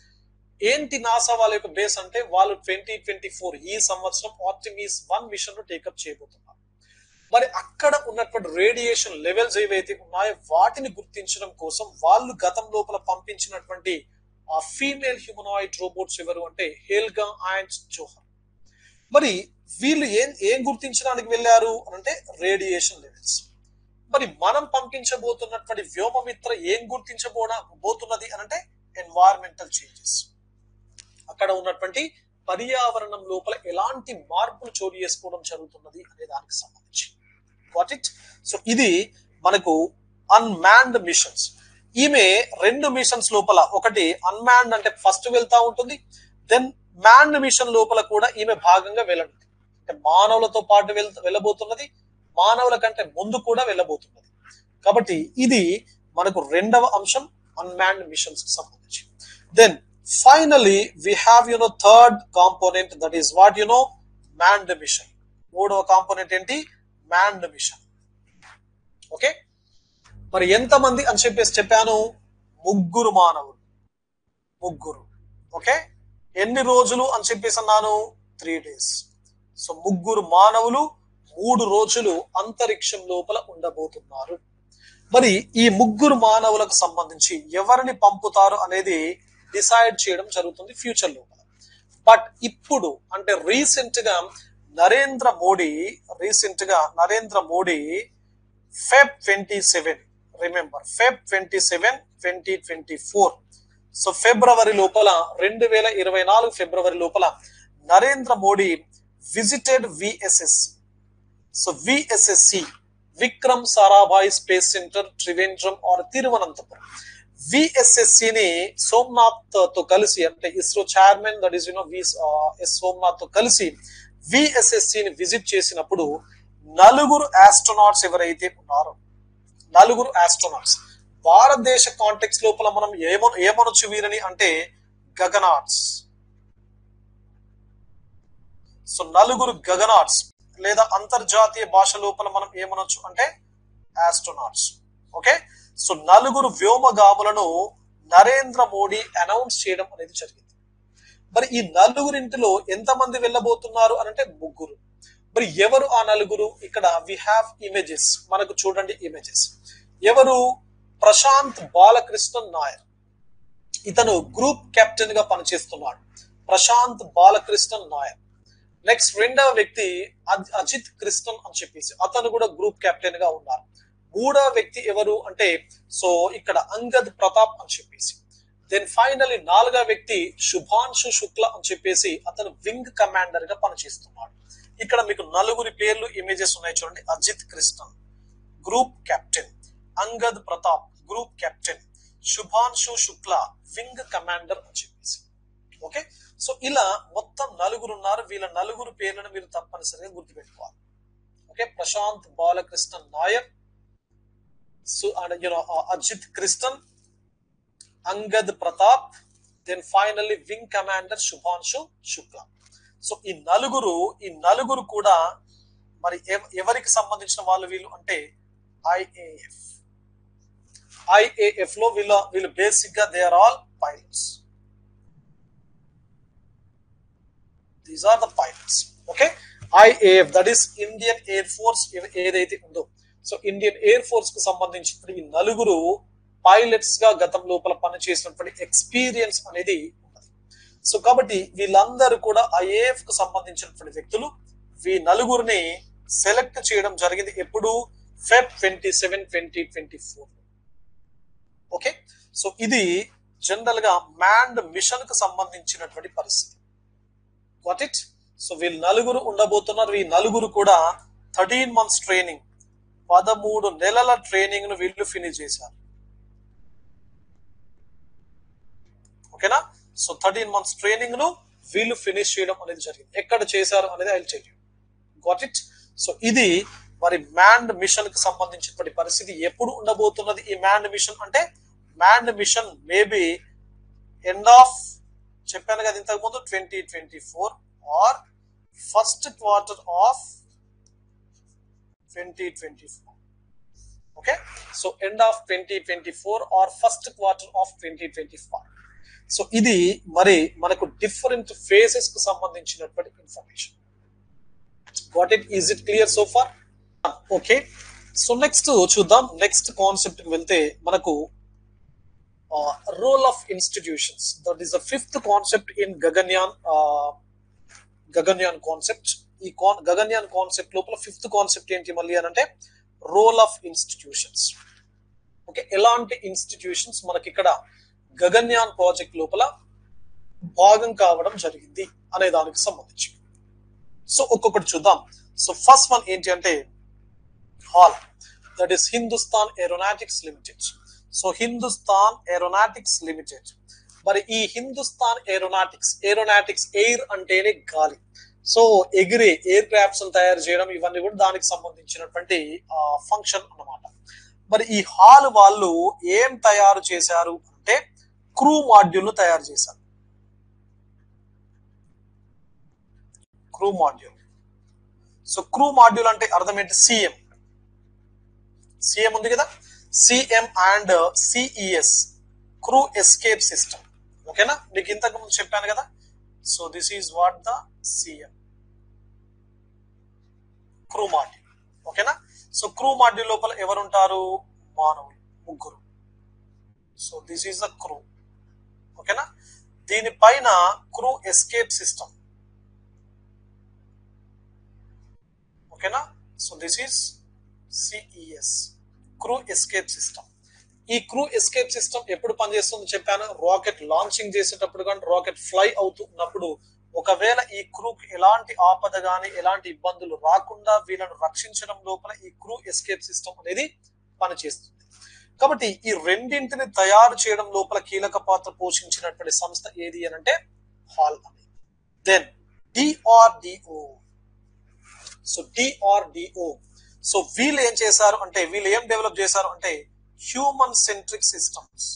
ఏంటి నాసా వాళ్ళ యొక్క బేస్ అంటే వాళ్ళు ట్వంటీ ట్వంటీ ఫోర్ ఈ సంవత్సరం ఆప్టిమీస్ వన్ మిషన్ ను టేకప్ చేయబోతున్నారు మరి అక్కడ ఉన్నటువంటి రేడియేషన్ లెవెల్స్ ఏవైతే ఉన్నాయో వాటిని గుర్తించడం కోసం వాళ్ళు గతం లోపల పంపించినటువంటి ఆ ఫీమేల్ హ్యూమనాయిడ్ రోబోట్స్ ఎవరు అంటే హేల్గా అండ్ జోహర్ మరి వీళ్ళు ఏం ఏం గుర్తించడానికి వెళ్ళారు అంటే రేడియేషన్ లెవెల్స్ మరి మనం పంపించబోతున్నటువంటి వ్యోమమిత్ర ఏం గుర్తించబోన బోతున్నది అనంటే ఎన్వైరన్మెంటల్ చేంజెస్ అక్కడ ఉన్నటువంటి పర్యావరణం లోపల ఎలాంటి మార్పులు చోటు చేసుకోవడం జరుగుతున్నది అనే దానికి సంబంధించి వాట్ ఇట్ సో ఇది మనకు అన్మాన్డ్ మిషన్స్ ఈమె రెండు మిషన్స్ లోపల ఒకటి అన్మాన్డ్ అంటే ఫస్ట్ వెళ్తా ఉంటుంది దెన్ మ్యాన్డ్ మిషన్ లోపల కూడా ఈమె భాగంగా వెళ్ళనుంది అంటే మానవులతో పాటు వెళ్ వెళ్ళబోతున్నది మానవుల కంటే ముందు కూడా వెళ్ళబోతున్నది కాబట్టి ఇది మనకు రెండవ అంశం అన్మాన్డ్ మిషన్స్ కి సంబంధించి then finally we have you know third component that is what you know manned mission మూడవ కాంపోనెంట్ ఏంటి మ్యాన్డ్ మిషన్ ఓకే మరి ఎంతమంది అని చెప్పేసి చెప్పాను ముగ్గురు మానవులు ముగ్గురు ఓకే ఎన్ని రోజులు అని చెప్పేసి అన్నాను త్రీ డేస్ సో ముగ్గురు మానవులు మూడు రోజులు అంతరిక్షం లోపల ఉండబోతున్నారు మరి ఈ ముగ్గురు మానవులకు సంబంధించి ఎవరిని పంపుతారు అనేది డిసైడ్ చేయడం జరుగుతుంది ఫ్యూచర్ లోపల బట్ ఇప్పుడు అంటే రీసెంట్ గా నరేంద్ర మోడీ రీసెంట్ గా Narendra Modi Feb twenty seven remember Feb twenty seven twenty twenty four so ఫిబ్రవరి లోపల రెండు వేల ఇరవై నాలుగు ఫిబ్రవరి లోపల Narendra Modi visited VSS so VSSC Vikram Sarabhai space centre Trivandrum or Thiruvananthapuram VSSC ని సోమనాథ్ తో కలిసి అంటే ISRO chairman that is you know V S Somanath తో కలిసి విఎస్ఎస్సి ని విజిట్ చేసినప్పుడు నలుగురు ఆస్ట్రోనాట్స్ ఎవరైతే ఉన్నారో నలుగురు ఆస్ట్రోనాట్స్ భారతదేశ కాంటెక్స్ లోపల మనం ఏమో ఏమనొచ్చు వీరని అంటే గగనాట్స్ సో నలుగురు గగనాట్స్ లేదా అంతర్జాతీయ భాష లోపల మనం ఏమనొచ్చు అంటే ఆస్ట్రోనాట్స్ ఓకే సో నలుగురు వ్యోమగాములను నరేంద్ర మోడీ అనౌన్స్ చేయడం అనేది జరిగింది మరి ఈ నలుగురింటిలో ఎంతమంది వెళ్ళబోతున్నారు అని అంటే ముగ్గురు మరి ఎవరు ఆ నలుగురు ఇక్కడ వి హ్యావ్ ఇమేజెస్ మనకు చూడండి ఇమేజెస్ ఎవరు ప్రశాంత్ బాలకృష్ణన్ నాయర్ ఇతను గ్రూప్ కెప్టెన్ గా పనిచేస్తున్నాడు ప్రశాంత్ బాలకృష్ణన్ నాయర్ నెక్స్ట్ రెండవ వ్యక్తి అజ్- అజిత్ కృష్ణన్ అని చెప్పేసి అతను కూడా గ్రూప్ కెప్టెన్ గా ఉన్నారు మూడవ వ్యక్తి ఎవరు అంటే సో ఇక్కడ అంగద్ ప్రతాప్ అని చెప్పేసి దెన్ ఫైనలీ నాలుగవ వ్యక్తి శుభాంశు శుక్ల అని చెప్పేసి అతను వింగ్ కమాండర్ గా పనిచేస్తున్నాడు ఇక్కడ మీకు నలుగురి పేర్లు ఇమేజెస్ ఉన్నాయి చూడండి Ajit Krishnan group captain Angad Pratap group captain Shubhanshu Shukla wing commander అని చెప్పేసి ఓకే సో ఇలా మొత్తం నలుగురు ఉన్నారు వీళ్ళ నలుగురు పేర్లను మీరు తప్పనిసరిగా గుర్తుపెట్టుకోవాలి okay Prashanth Balakrishnan Nair you know Ajit Krishnan Angad Pratap then finally wing commander Shubhanshu Shukla so ఈ నలుగురు ఈ నలుగురు కూడా మరి ఎవ- ఎవరికి సంబంధించిన వాళ్ళు వీళ్ళు అంటే ఐఏఎఫ్ ఐఏఎఫ్ లో వీళ్ళ వీళ్ళు బేసిక్ గా they are all pilots these are the pilots okay IAF that is Indian Air Force ఏదైతే ఉందో సో ఇండియన్ ఎయిర్ ఫోర్స్ కు సంబంధించిన ఈ నలుగురు పైలట్స్ గా గతం లోపల పనిచేసినటువంటి ఎక్స్పీరియన్స్ అనేది ఉన్నది సో కాబట్టి వీళ్ళందరూ కూడా ఐఏఎఫ్ కు సంబంధించినటువంటి వ్యక్తులు వీ నలుగురిని సెలెక్ట్ చేయడం జరిగింది ఎప్పుడు Feb twenty seven twenty twenty four okay so ఇది జనరల్ గా మ్యాండ్ మిషన్ కు సంబంధించినటువంటి పరిస్థితి వాట్ ఇట్ సో వీళ్ళు నలుగురు ఉండబోతున్నారు ఈ నలుగురు కూడా థర్టీన్ మంత్స్ ట్రైనింగ్ పదమూడు నెలల ట్రైనింగ్ ను వీళ్ళు ఫినిష్ చేశారు ఓకేనా సో థర్టీన్ మంత్స్ ట్రైనింగ్ ను వీళ్ళు ఫినిష్ చేయడం అనేది జరిగింది ఎక్కడ చేశారు అనేది I tell you got it so ఇది మరి మ్యాండ్ మిషన్ కి సంబంధించినటువంటి పరిస్థితి ఎప్పుడు ఉండబోతున్నది ఈ మ్యాండ్ మిషన్ అంటే manned mission maybe end of చెప్పాను కదా ఇంతకు ముందు twenty twenty four or first quarter of twenty twenty four okay so end of twenty twenty four or first quarter of twenty twenty five so ఇది మరి మనకు different phases కు సంబంధించినటువంటి information what it is it clear so far okay so next చూద్దాం next concept కి వెళ్తే మనకు role of institutions that is the fifth concept in Gaganyaan Gaganyaan concept ఈ కాన్ గగన్యాన్ కాన్సెప్ట్ లోపల ఫిఫ్త్ కాన్సెప్ట్ ఏంటి మళ్ళీ అని అంటే రోల్ ఆఫ్ ఇన్స్టిట్యూషన్స్ ఓకే ఎలాంటి ఇన్స్టిట్యూషన్స్ మనకి ఇక్కడ గగన్యాన్ ప్రాజెక్ట్ లోపల భాగం కావడం జరిగింది అనే దానికి సంబంధించి సో ఒక్కొక్కటి చూద్దాం సో ఫస్ట్ వన్ ఏంటి అంటే HAL that is Hindustan Aeronautics Limited so Hindustan Aeronautics Limited మరి ఈ హిందుస్థాన్ ఏరోనాటిక్స్ ఏరోనాటిక్స్ ఎయిర్ అంటేనే గాలి సో ఎగిరే ఎయిర్ క్రాఫ్ట్స్ తయారు చేయడం ఇవన్నీ కూడా దానికి సంబంధించినటువంటి ఫంక్షన్ అన్నమాట మరి ఈ హాల్ వాళ్ళు ఏం తయారు చేశారు అంటే క్రూ మాడ్యూల్ ను తయారు చేశారు crew module so crew module అంటే అర్థం ఏంటి సిఎం సిఎం ఉంది కదా CM and CES crew escape system ఓకేనా మీకు ఇంతకు ముందు చెప్పాను కదా so this is what the CM crew module ఓకేనా సో క్రూ మాడ్యూల్ లోపల ఎవరు ఉంటారు మానవులు ముగ్గురు so this is the crew ఓకేనా దీనిపైన క్రూ ఎస్కేప్ సిస్టమ్ ఓకేనా so this is CES crew escape system ఈ క్రూ ఎస్కేప్ సిస్టమ్ ఎప్పుడు పనిచేస్తుందో చెప్పాను రాకెట్ లాంచింగ్ చేసేటప్పుడు కానీ రాకెట్ ఫ్లై అవుతున్నప్పుడు ఒకవేళ ఈ క్రూకి ఎలాంటి ఆపద గాని ఎలాంటి ఇబ్బందులు రాకుండా వీళ్ళను రక్షించడం లోపల ఈ క్రూ ఎస్కేప్ సిస్టమ్ అనేది పనిచేస్తుంది కాబట్టి ఈ రెండింటిని తయారు చేయడం లోపల కీలక పాత్ర పోషించినటువంటి సంస్థ ఏది అని అంటే హాల్ అని then DRDO so DRDO so వీళ్ళు ఏం చేశారు అంటే వీళ్ళు ఏం డెవలప్ చేశారు అంటే human centric systems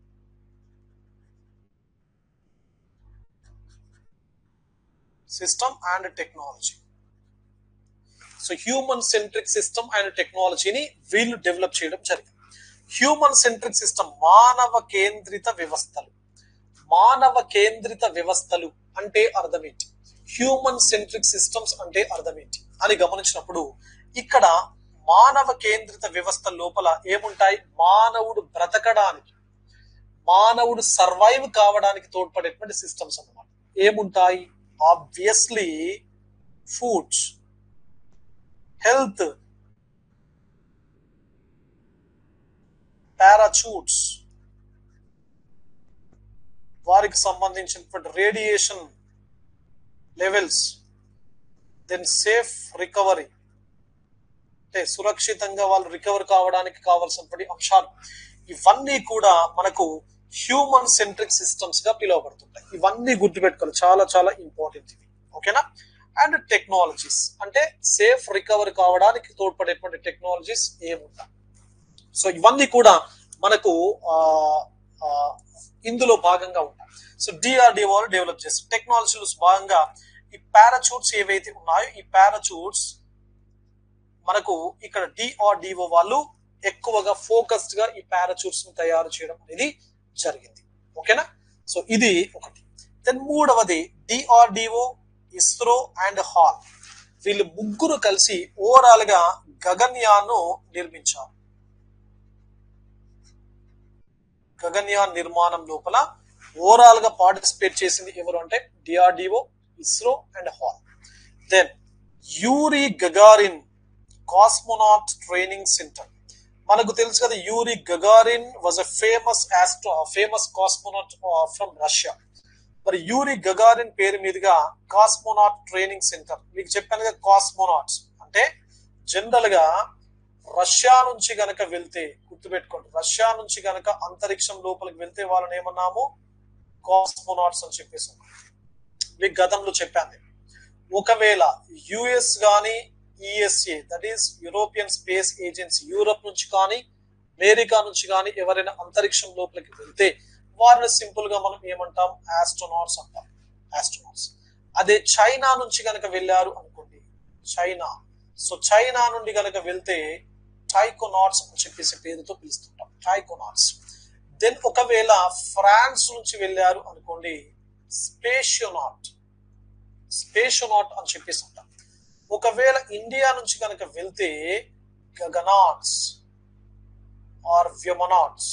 system and technology so human centric system and టెక్నాలజీని వీళ్ళు డెవలప్ చేయడం జరిగింది హ్యూమన్ సెంట్రిక్ సిస్టమ్ మానవ కేంద్రిత వ్యవస్థలు మానవ కేంద్రిత వ్యవస్థలు అంటే అర్థం ఏంటి హ్యూమన్ సెంట్రిక్ సిస్టమ్స్ అంటే అర్థం ఏంటి అని గమనించినప్పుడు ఇక్కడ మానవ కేంద్రిత వ్యవస్థ లోపల ఏముంటాయి మానవుడు బ్రతకడానికి మానవుడు సర్వైవ్ కావడానికి తోడ్పడేటువంటి సిస్టమ్స్ అన్నమాట ఏముంటాయి ఆబ్వియస్లీ ఫుడ్స్ హెల్త్ పారాచూట్స్ వారికి సంబంధించినటువంటి radiation levels then safe recovery అంటే సురక్షితంగా వాళ్ళు రికవర్ కావడానికి కావాల్సినటువంటి అంశాలు ఇవన్నీ కూడా మనకు హ్యూమన్ సెంట్రిక్ సిస్టమ్స్ గా పిలువబడుతుంటాయి ఇవన్నీ గుర్తుపెట్టుకోవాలి చాలా చాలా ఇంపార్టెంట్ ఇవి ఓకేనా అండ్ టెక్నాలజీస్ అంటే సేఫ్ రికవర్ కావడానికి తోడ్పడేటువంటి టెక్నాలజీస్ ఏముంటాయి సో ఇవన్నీ కూడా మనకు ఆ, ఆ, ఇందులో భాగంగా ఉంటాయి సో డిఆర్డిఓ వాళ్ళు డెవలప్ చేస్తారు టెక్నాలజీలో భాగంగా ఈ పారాచూట్స్ ఏవైతే ఉన్నాయో ఈ పారాచూట్స్ మనకు ఇక్కడ డిఆర్డిఓ వాళ్ళు ఎక్కువగా ఫోకస్డ్ గా ఈ పారాచూట్స్ ని తయారు చేయడం అనేది జరిగింది ఓకేనా సో ఇది ఒకటి దెన్ మూడవది డిఆర్డిఓ ఇస్రో అండ్ హాల్ వీళ్ళు ముగ్గురు కలిసి ఓవరాల్ గా గగన్యాన్ నిర్మించారు గగన్యాన్ నిర్మాణం లోపల ఓవరాల్ గా పార్టిసిపేట్ చేసింది ఎవరు అంటే DRDO ISRO and HAL then Yuri Gagarin cosmonaut training centre మనకు తెలుసు కదా Yuri Gagarin was a famous astro famous cosmonaut from Russia మరి యూరి గగారిన్ పేరు మీదుగా కాస్మోనాట్ ట్రైనింగ్ సెంటర్ మీకు చెప్పాను కదా కాస్మోనాట్స్ అంటే జనరల్ గా రష్యా నుంచి గనక వెళ్తే గుర్తుపెట్టుకోండి రష్యా నుంచి గనక అంతరిక్షం లోపలికి వెళ్తే వాళ్ళని ఏమన్నాము కాస్మోనాట్స్ అని చెప్పేసి మీకు గతంలో చెప్పాను నేను. ఒకవేళ యుఎస్ గాని ESA that is European space agency Europe నుంచి కానీ అమెరికా నుంచి కానీ ఎవరైనా అంతరిక్షం లోపలికి వెళ్తే వారిని సింపుల్ గా మనం ఏమంటాం ఆస్ట్రోనాట్స్ అంటాం ఆస్ట్రోనాట్స్ అదే చైనా నుంచి గనక వెళ్ళారు అనుకోండి చైనా సో చైనా నుండి గనక వెళ్తే టైకోనాట్స్ అని చెప్పేసి పేరుతో పిలుస్తుంటాం టైకోనాట్స్ దెన్ ఒకవేళ ఫ్రాన్స్ నుంచి వెళ్ళారు అనుకోండి స్పేషియోనాట్ స్పేషియోనాట్ అని చెప్పేసి అంటాం ఒకవేళ ఇండియా నుంచి కనుక వెళ్తే గగనాట్స్ ఆర్ వ్యోమనాట్స్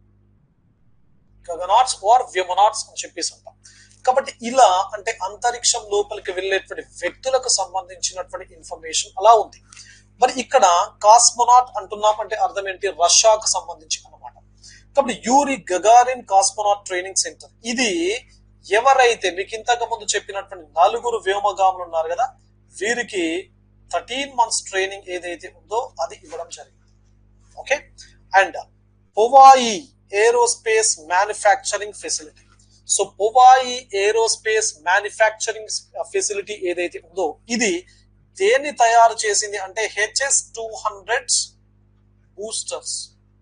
గగనాట్స్ ఆర్ వ్యోమనాట్స్ అని చెప్పేసి అంటాం కాబట్టి ఇలా అంటే అంతరిక్షం లోపలికి వెళ్ళేటువంటి వ్యక్తులకు సంబంధించినటువంటి ఇన్ఫర్మేషన్ అలా ఉంది మరి ఇక్కడ కాస్మోనాట్ అంటున్నాం అంటే అర్థం ఏంటి రష్యాకు సంబంధించి అన్నమాట కాబట్టి Yuri Gagarin cosmonaut training centre ఇది ఎవరైతే మీకు ఇంతకు ముందు చెప్పినటువంటి నలుగురు వ్యోమగాములు ఉన్నారు కదా వీరికి థర్టీన్ మంత్స్ ట్రైనింగ్ ఏదైతే ఉందో అది ఇవ్వడం జరిగింది okay and Powai aerospace manufacturing facility so Powai aerospace manufacturing facility ఏదైతే ఉందో ఇది దేన్ని తయారు చేసింది అంటే హెచ్ఎస్ టూ హండ్రెడ్ బూస్టర్స్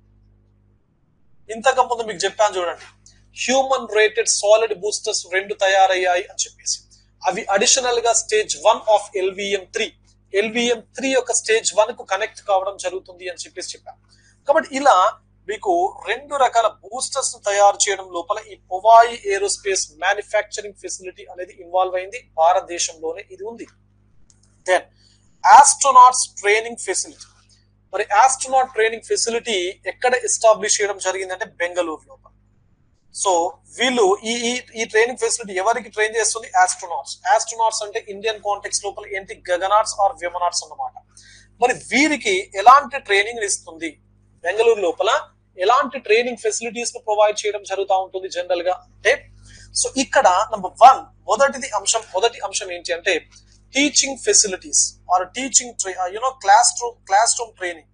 ఇంతకు ముందు మీకు చెప్పాను చూడండి హ్యూమన్ రేటెడ్ సాలిడ్ బూస్టర్స్ రెండు తయారయ్యాయి అని చెప్పేసి అవి అడిషనల్ గా stage one of LVM three LVM three యొక్క స్టేజ్ వన్ కు కనెక్ట్ కావడం జరుగుతుంది అని చెప్పేసి చెప్పాను కాబట్టి ఇలా మీకు రెండు రకాల బూస్టర్స్ ను తయారు చేయడం లోపల ఈ పొవాయి ఏరోస్పేస్ మ్యానుఫ్యాక్చరింగ్ ఫెసిలిటీ అనేది ఇన్వాల్వ్ అయింది భారతదేశంలోనే ఇది ఉంది దెన్ ఆస్ట్రోనాట్స్ ట్రైనింగ్ ఫెసిలిటీ మరి ఆస్ట్రోనాట్ ట్రైనింగ్ ఫెసిలిటీ ఎక్కడ ఎస్టాబ్లిష్ చేయడం జరిగిందంటే బెంగళూరు లోపల సో వీళ్ళు ఈ ఈ ఈ ట్రైనింగ్ ఫెసిలిటీ ఎవరికి ట్రైన్ చేస్తుంది ఆస్ట్రోనాట్స్ ఆస్ట్రోనాట్స్ అంటే ఇండియన్ కాంటెక్స్ లోపల ఏంటి గగనాట్స్ ఆర్ వ్యోమనాట్స్ అన్నమాట మరి వీరికి ఎలాంటి ట్రైనింగ్ ఇస్తుంది బెంగళూరు లోపల ఎలాంటి ట్రైనింగ్ ఫెసిలిటీస్ ను ప్రొవైడ్ చేయడం జరుగుతూ ఉంటుంది జనరల్ గా అంటే సో ఇక్కడ నంబర్ వన్ మొదటిది అంశం మొదటి అంశం ఏంటి అంటే teaching facilities or teaching you know classroom classroom training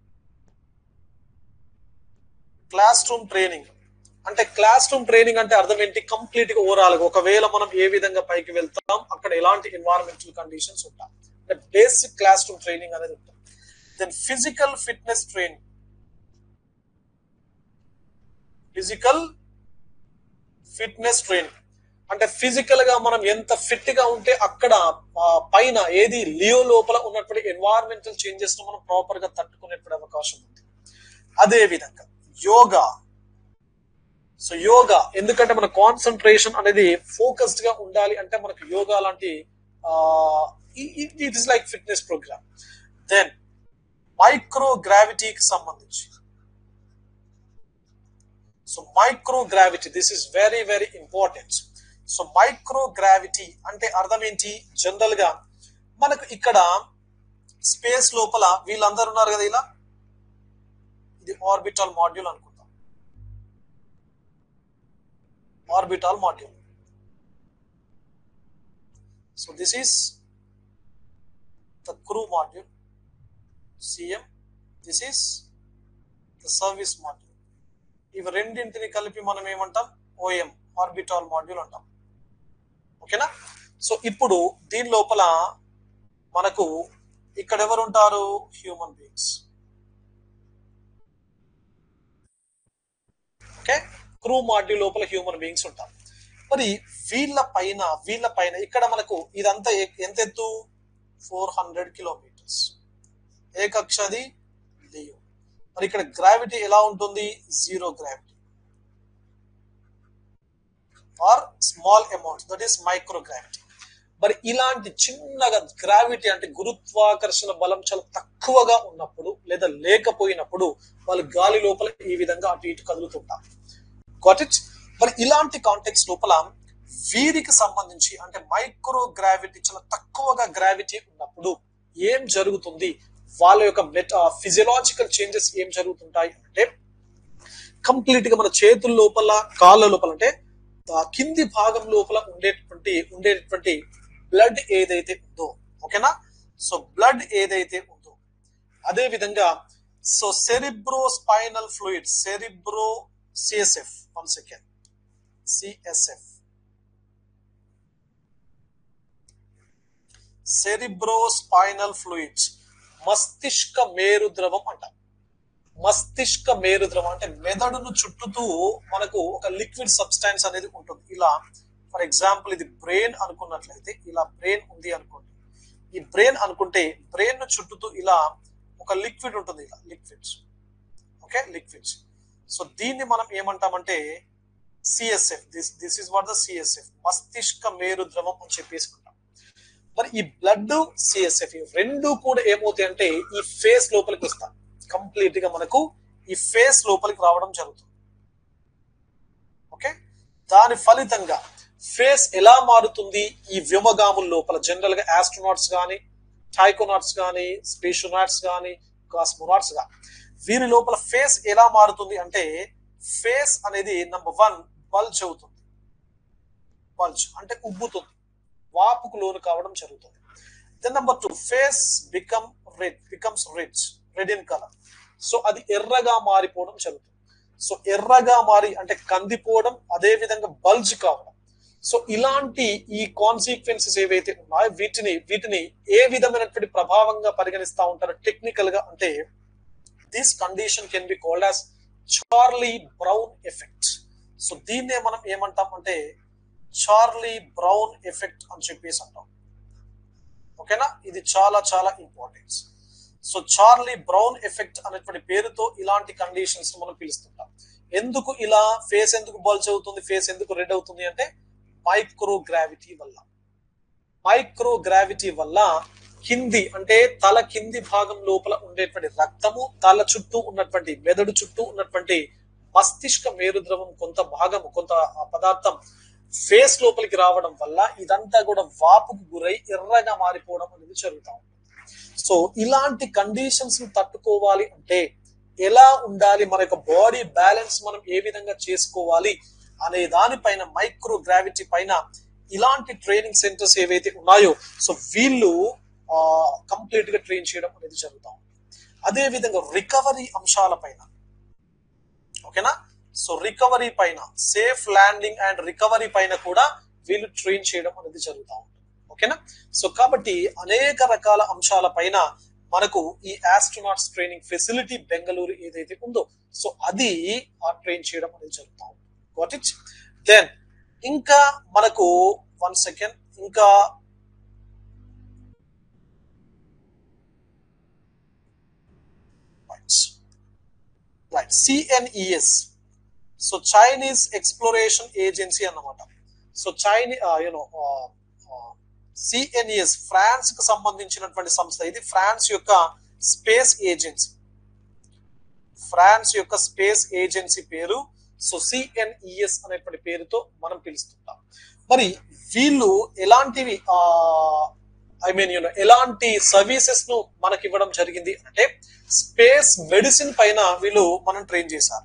classroom training అంటే క్లాస్ రూమ్ ట్రైనింగ్ అంటే అర్థం ఏంటి కంప్లీట్ గా ఓవరాల్ గా ఒకవేళ మనం ఏ విధంగా పైకి వెళ్తాం అక్కడ ఎలాంటి ఎన్వైరన్మెంటల్ కండిషన్స్ ఉంటాం అంటే బేసిక్ క్లాస్ రూమ్ ట్రైనింగ్ అనేది ఉంటుంది then physical fitness training physical fitness training అంటే ఫిజికల్ గా మనం ఎంత ఫిట్ గా ఉంటే అక్కడ ఆ, పైన ఏది లియో లోపల ఉన్నటువంటి ఎన్వైరన్మెంటల్ చేంజెస్ ను మనం ప్రాపర్ గా తట్టుకునేటువంటి అవకాశం ఉంది అదే విధంగా యోగా సో యోగా ఎందుకంటే మన కాన్సన్ట్రేషన్ అనేది ఫోకస్డ్ గా ఉండాలి అంటే మనకు యోగా లాంటి it is like fitness programme then మైక్రో గ్రావిటీకి సంబంధించి so microgravity this is very very important so microgravity అంటే అర్థం ఏంటి జనరల్ గా మనకు ఇక్కడ స్పేస్ లోపల వీళ్ళందరూ ఉన్నారు కదా ఇలా ఇది ఆర్బిటల్ మాడ్యూల్ అనుకుందాం orbital module so this is the crew module CM this is the service module ఇవి రెండింటిని కలిపి మనం ఏమంటాం ఓఎం ఆర్బిటాల్ మాడ్యూల్ అంటాం ఓకేనా సో ఇప్పుడు దీని లోపల మనకు ఇక్కడ ఎవరు ఉంటారు human beings okay crew module లోపల హ్యూమన్ బీయింగ్స్ ఉంటారు మరి వీళ్ళ పైన వీళ్ళ పైన ఇక్కడ మనకు ఇదంతా ఎ- ఎంత ఎత్తు ఫోర్ హండ్రెడ్ కిలోమీటర్స్ ఏ కక్ష అది లియో మరి ఇక్కడ గ్రావిటీ ఎలా ఉంటుంది zero gravity or small amount that is microgravity మరి ఇలాంటి చిన్నగా గ్రావిటీ అంటే గురుత్వాకర్షణ బలం చాలా తక్కువగా ఉన్నప్పుడు లేదా లేకపోయినప్పుడు వాళ్ళు గాలి లోపల ఈ విధంగా అటు ఇటు కదులుతుంటారు గాట్ ఇట్ మరి ఇలాంటి కాంటెక్స్ లోపల వీరికి సంబంధించి అంటే మైక్రో గ్రావిటీ చాలా తక్కువగా గ్రావిటీ ఉన్నప్పుడు ఏం జరుగుతుంది వాళ్ళ యొక్క మెట ఫిజియలాజికల్ చేంజెస్ ఏం జరుగుతుంటాయి అంటే కంప్లీట్ గా మన చేతుల లోపల కాళ్ళ లోపల అంటే ఆ కింది భాగం లోపల ఉండేటువంటి ఉండేటువంటి బ్లడ్ ఏదైతే ఉందో ఓకేనా సో బ్లడ్ ఏదైతే ఉందో అదే విధంగా so cerebrospinal fluid cerebro CSF one second CSF cerebrospinal fluids మస్తిష్క మేరు ద్రవం అంటాం మస్తిష్క మేరు ద్రవం అంటే మెదడును చుట్టుతూ మనకు ఒక లిక్విడ్ సబ్స్టాన్స్ అనేది ఉంటుంది ఇలా ఫర్ ఎగ్జాంపుల్ ఇది బ్రెయిన్ అనుకున్నట్లయితే ఇలా బ్రెయిన్ ఉంది అనుకోండి ఈ బ్రెయిన్ అనుకుంటే బ్రెయిన్ ను చుట్టుతూ ఇలా ఒక లిక్విడ్ ఉంటుంది ఇలా లిక్విడ్స్ ఓకే లిక్విడ్స్ సో దీన్ని మనం ఏమంటామంటే CSF this this is what the CSF మస్తిష్క మేరు ద్రవం అని చెప్పేసుకుంటాం మరి ఈ బ్లడ్ సిఎస్ఎఫ్ రెండు కూడా ఏమవుతాయి అంటే ఈ ఫేస్ లోపలికి వస్తాయి కంప్లీట్ గా మనకు ఈ ఫేస్ లోపలికి రావడం జరుగుతుంది ఓకే దాని ఫలితంగా ఫేస్ ఎలా మారుతుంది ఈ వ్యోమగాముల లోపల జనరల్ గా ఆస్ట్రోనాట్స్ కానీ టైకోనాట్స్ కానీ స్పేషోనాట్స్ కానీ కాస్మోనాట్స్ కానీ వీరి లోపల ఫేస్ ఎలా మారుతుంది అంటే ఫేస్ అనేది నంబర్ వన్ బల్జ్ అవుతుంది బల్జ్ అంటే ఉబ్బుతుంది వాపుకు లోను కావడం జరుగుతుంది then number two face become red becomes red red in colour so అది ఎర్రగా మారిపోవడం జరుగుతుంది సో ఎర్రగా మారి అంటే కందిపోవడం అదే విధంగా బల్జ్ కావడం సో ఇలాంటి ఈ కాన్సిక్వెన్సెస్ ఏవైతే ఉన్నాయో వీటిని వీటిని ఏ విధమైనటువంటి ప్రభావంగా పరిగణిస్తా ఉంటారో టెక్నికల్ గా అంటే this condition can be called as Charlie Brown effect so దీన్నే మనం ఏమంటాం అంటే చార్లీ బ్రౌన్ ఎఫెక్ట్ అని చెప్పేసి అంటాం ఓకేనా ఇది చాలా చాలా important so Charlie Brown effect అనేటువంటి పేరుతో ఇలాంటి కండిషన్స్ మనం పిలుస్తుంటాం ఎందుకు ఇలా ఫేస్ ఎందుకు బల్జ్ అవుతుంది ఫేస్ ఎందుకు రెడ్ అవుతుంది అంటే మైక్రో గ్రావిటీ వల్ల మైక్రో గ్రావిటీ వల్ల కింది అంటే తల కింది భాగం లోపల ఉండేటువంటి రక్తము తల చుట్టూ ఉన్నటువంటి మెదడు చుట్టూ ఉన్నటువంటి మస్తిష్క మేరుద్రవం కొంత భాగము కొంత ఆ పదార్థం ఫేస్ లోపలికి రావడం వల్ల ఇదంతా కూడా వాపుకు గురై ఎర్రగా మారిపోవడం అనేది జరుగుతా ఉంటుంది సో ఇలాంటి కండిషన్స్ ని తట్టుకోవాలి అంటే ఎలా ఉండాలి మన యొక్క బాడీ బ్యాలెన్స్ మనం ఏ విధంగా చేసుకోవాలి అనే దానిపైన మైక్రో గ్రావిటీ పైన ఇలాంటి ట్రైనింగ్ సెంటర్స్ ఏవైతే ఉన్నాయో సో వీళ్ళు కంప్లీట్ గా ట్రైన్ చేయడం అనేది జరుగుతా ఉంది అదే విధంగా రికవరీ అంశాల పైన ఓకేనా సో రికవరీ పైన సేఫ్ ల్యాండింగ్ అండ్ రికవరీ పైన కూడా వీళ్ళు ట్రైన్ చేయడం అనేది జరుగుతూ ఉంటుంది ఓకేనా సో కాబట్టి అనేక రకాల అంశాల పైన మనకు ఈ ఆస్ట్రోనాట్స్ ట్రైనింగ్ ఫెసిలిటీ బెంగళూరు ఏదైతే ఉందో సో అది ట్రైన్ చేయడం అనేది జరుగుతూ ఉంది వాట్ ఇట్ దెన్ ఇంకా మనకు వన్ సెకండ్ ఇంకా right CNES so Chinese exploration agency అన్నమాట so Chinese you know CNES France కు సంబంధించినటువంటి సంస్థ ఇది ఫ్రాన్స్ యొక్క స్పేస్ ఏజెన్సీ ఫ్రాన్స్ యొక్క స్పేస్ ఏజెన్సీ పేరు సో సిఎన్ఈఎస్ అనేటువంటి పేరుతో మనం పిలుస్తుంటాం మరి వీళ్ళు ఎలాంటివి ఐ మీన్ యూనో ఎలాంటి సర్వీసెస్ ను మనకి ఇవ్వడం జరిగింది అంటే స్పేస్ మెడిసిన్ పైన వీళ్ళు మనం ట్రైన్ చేశారు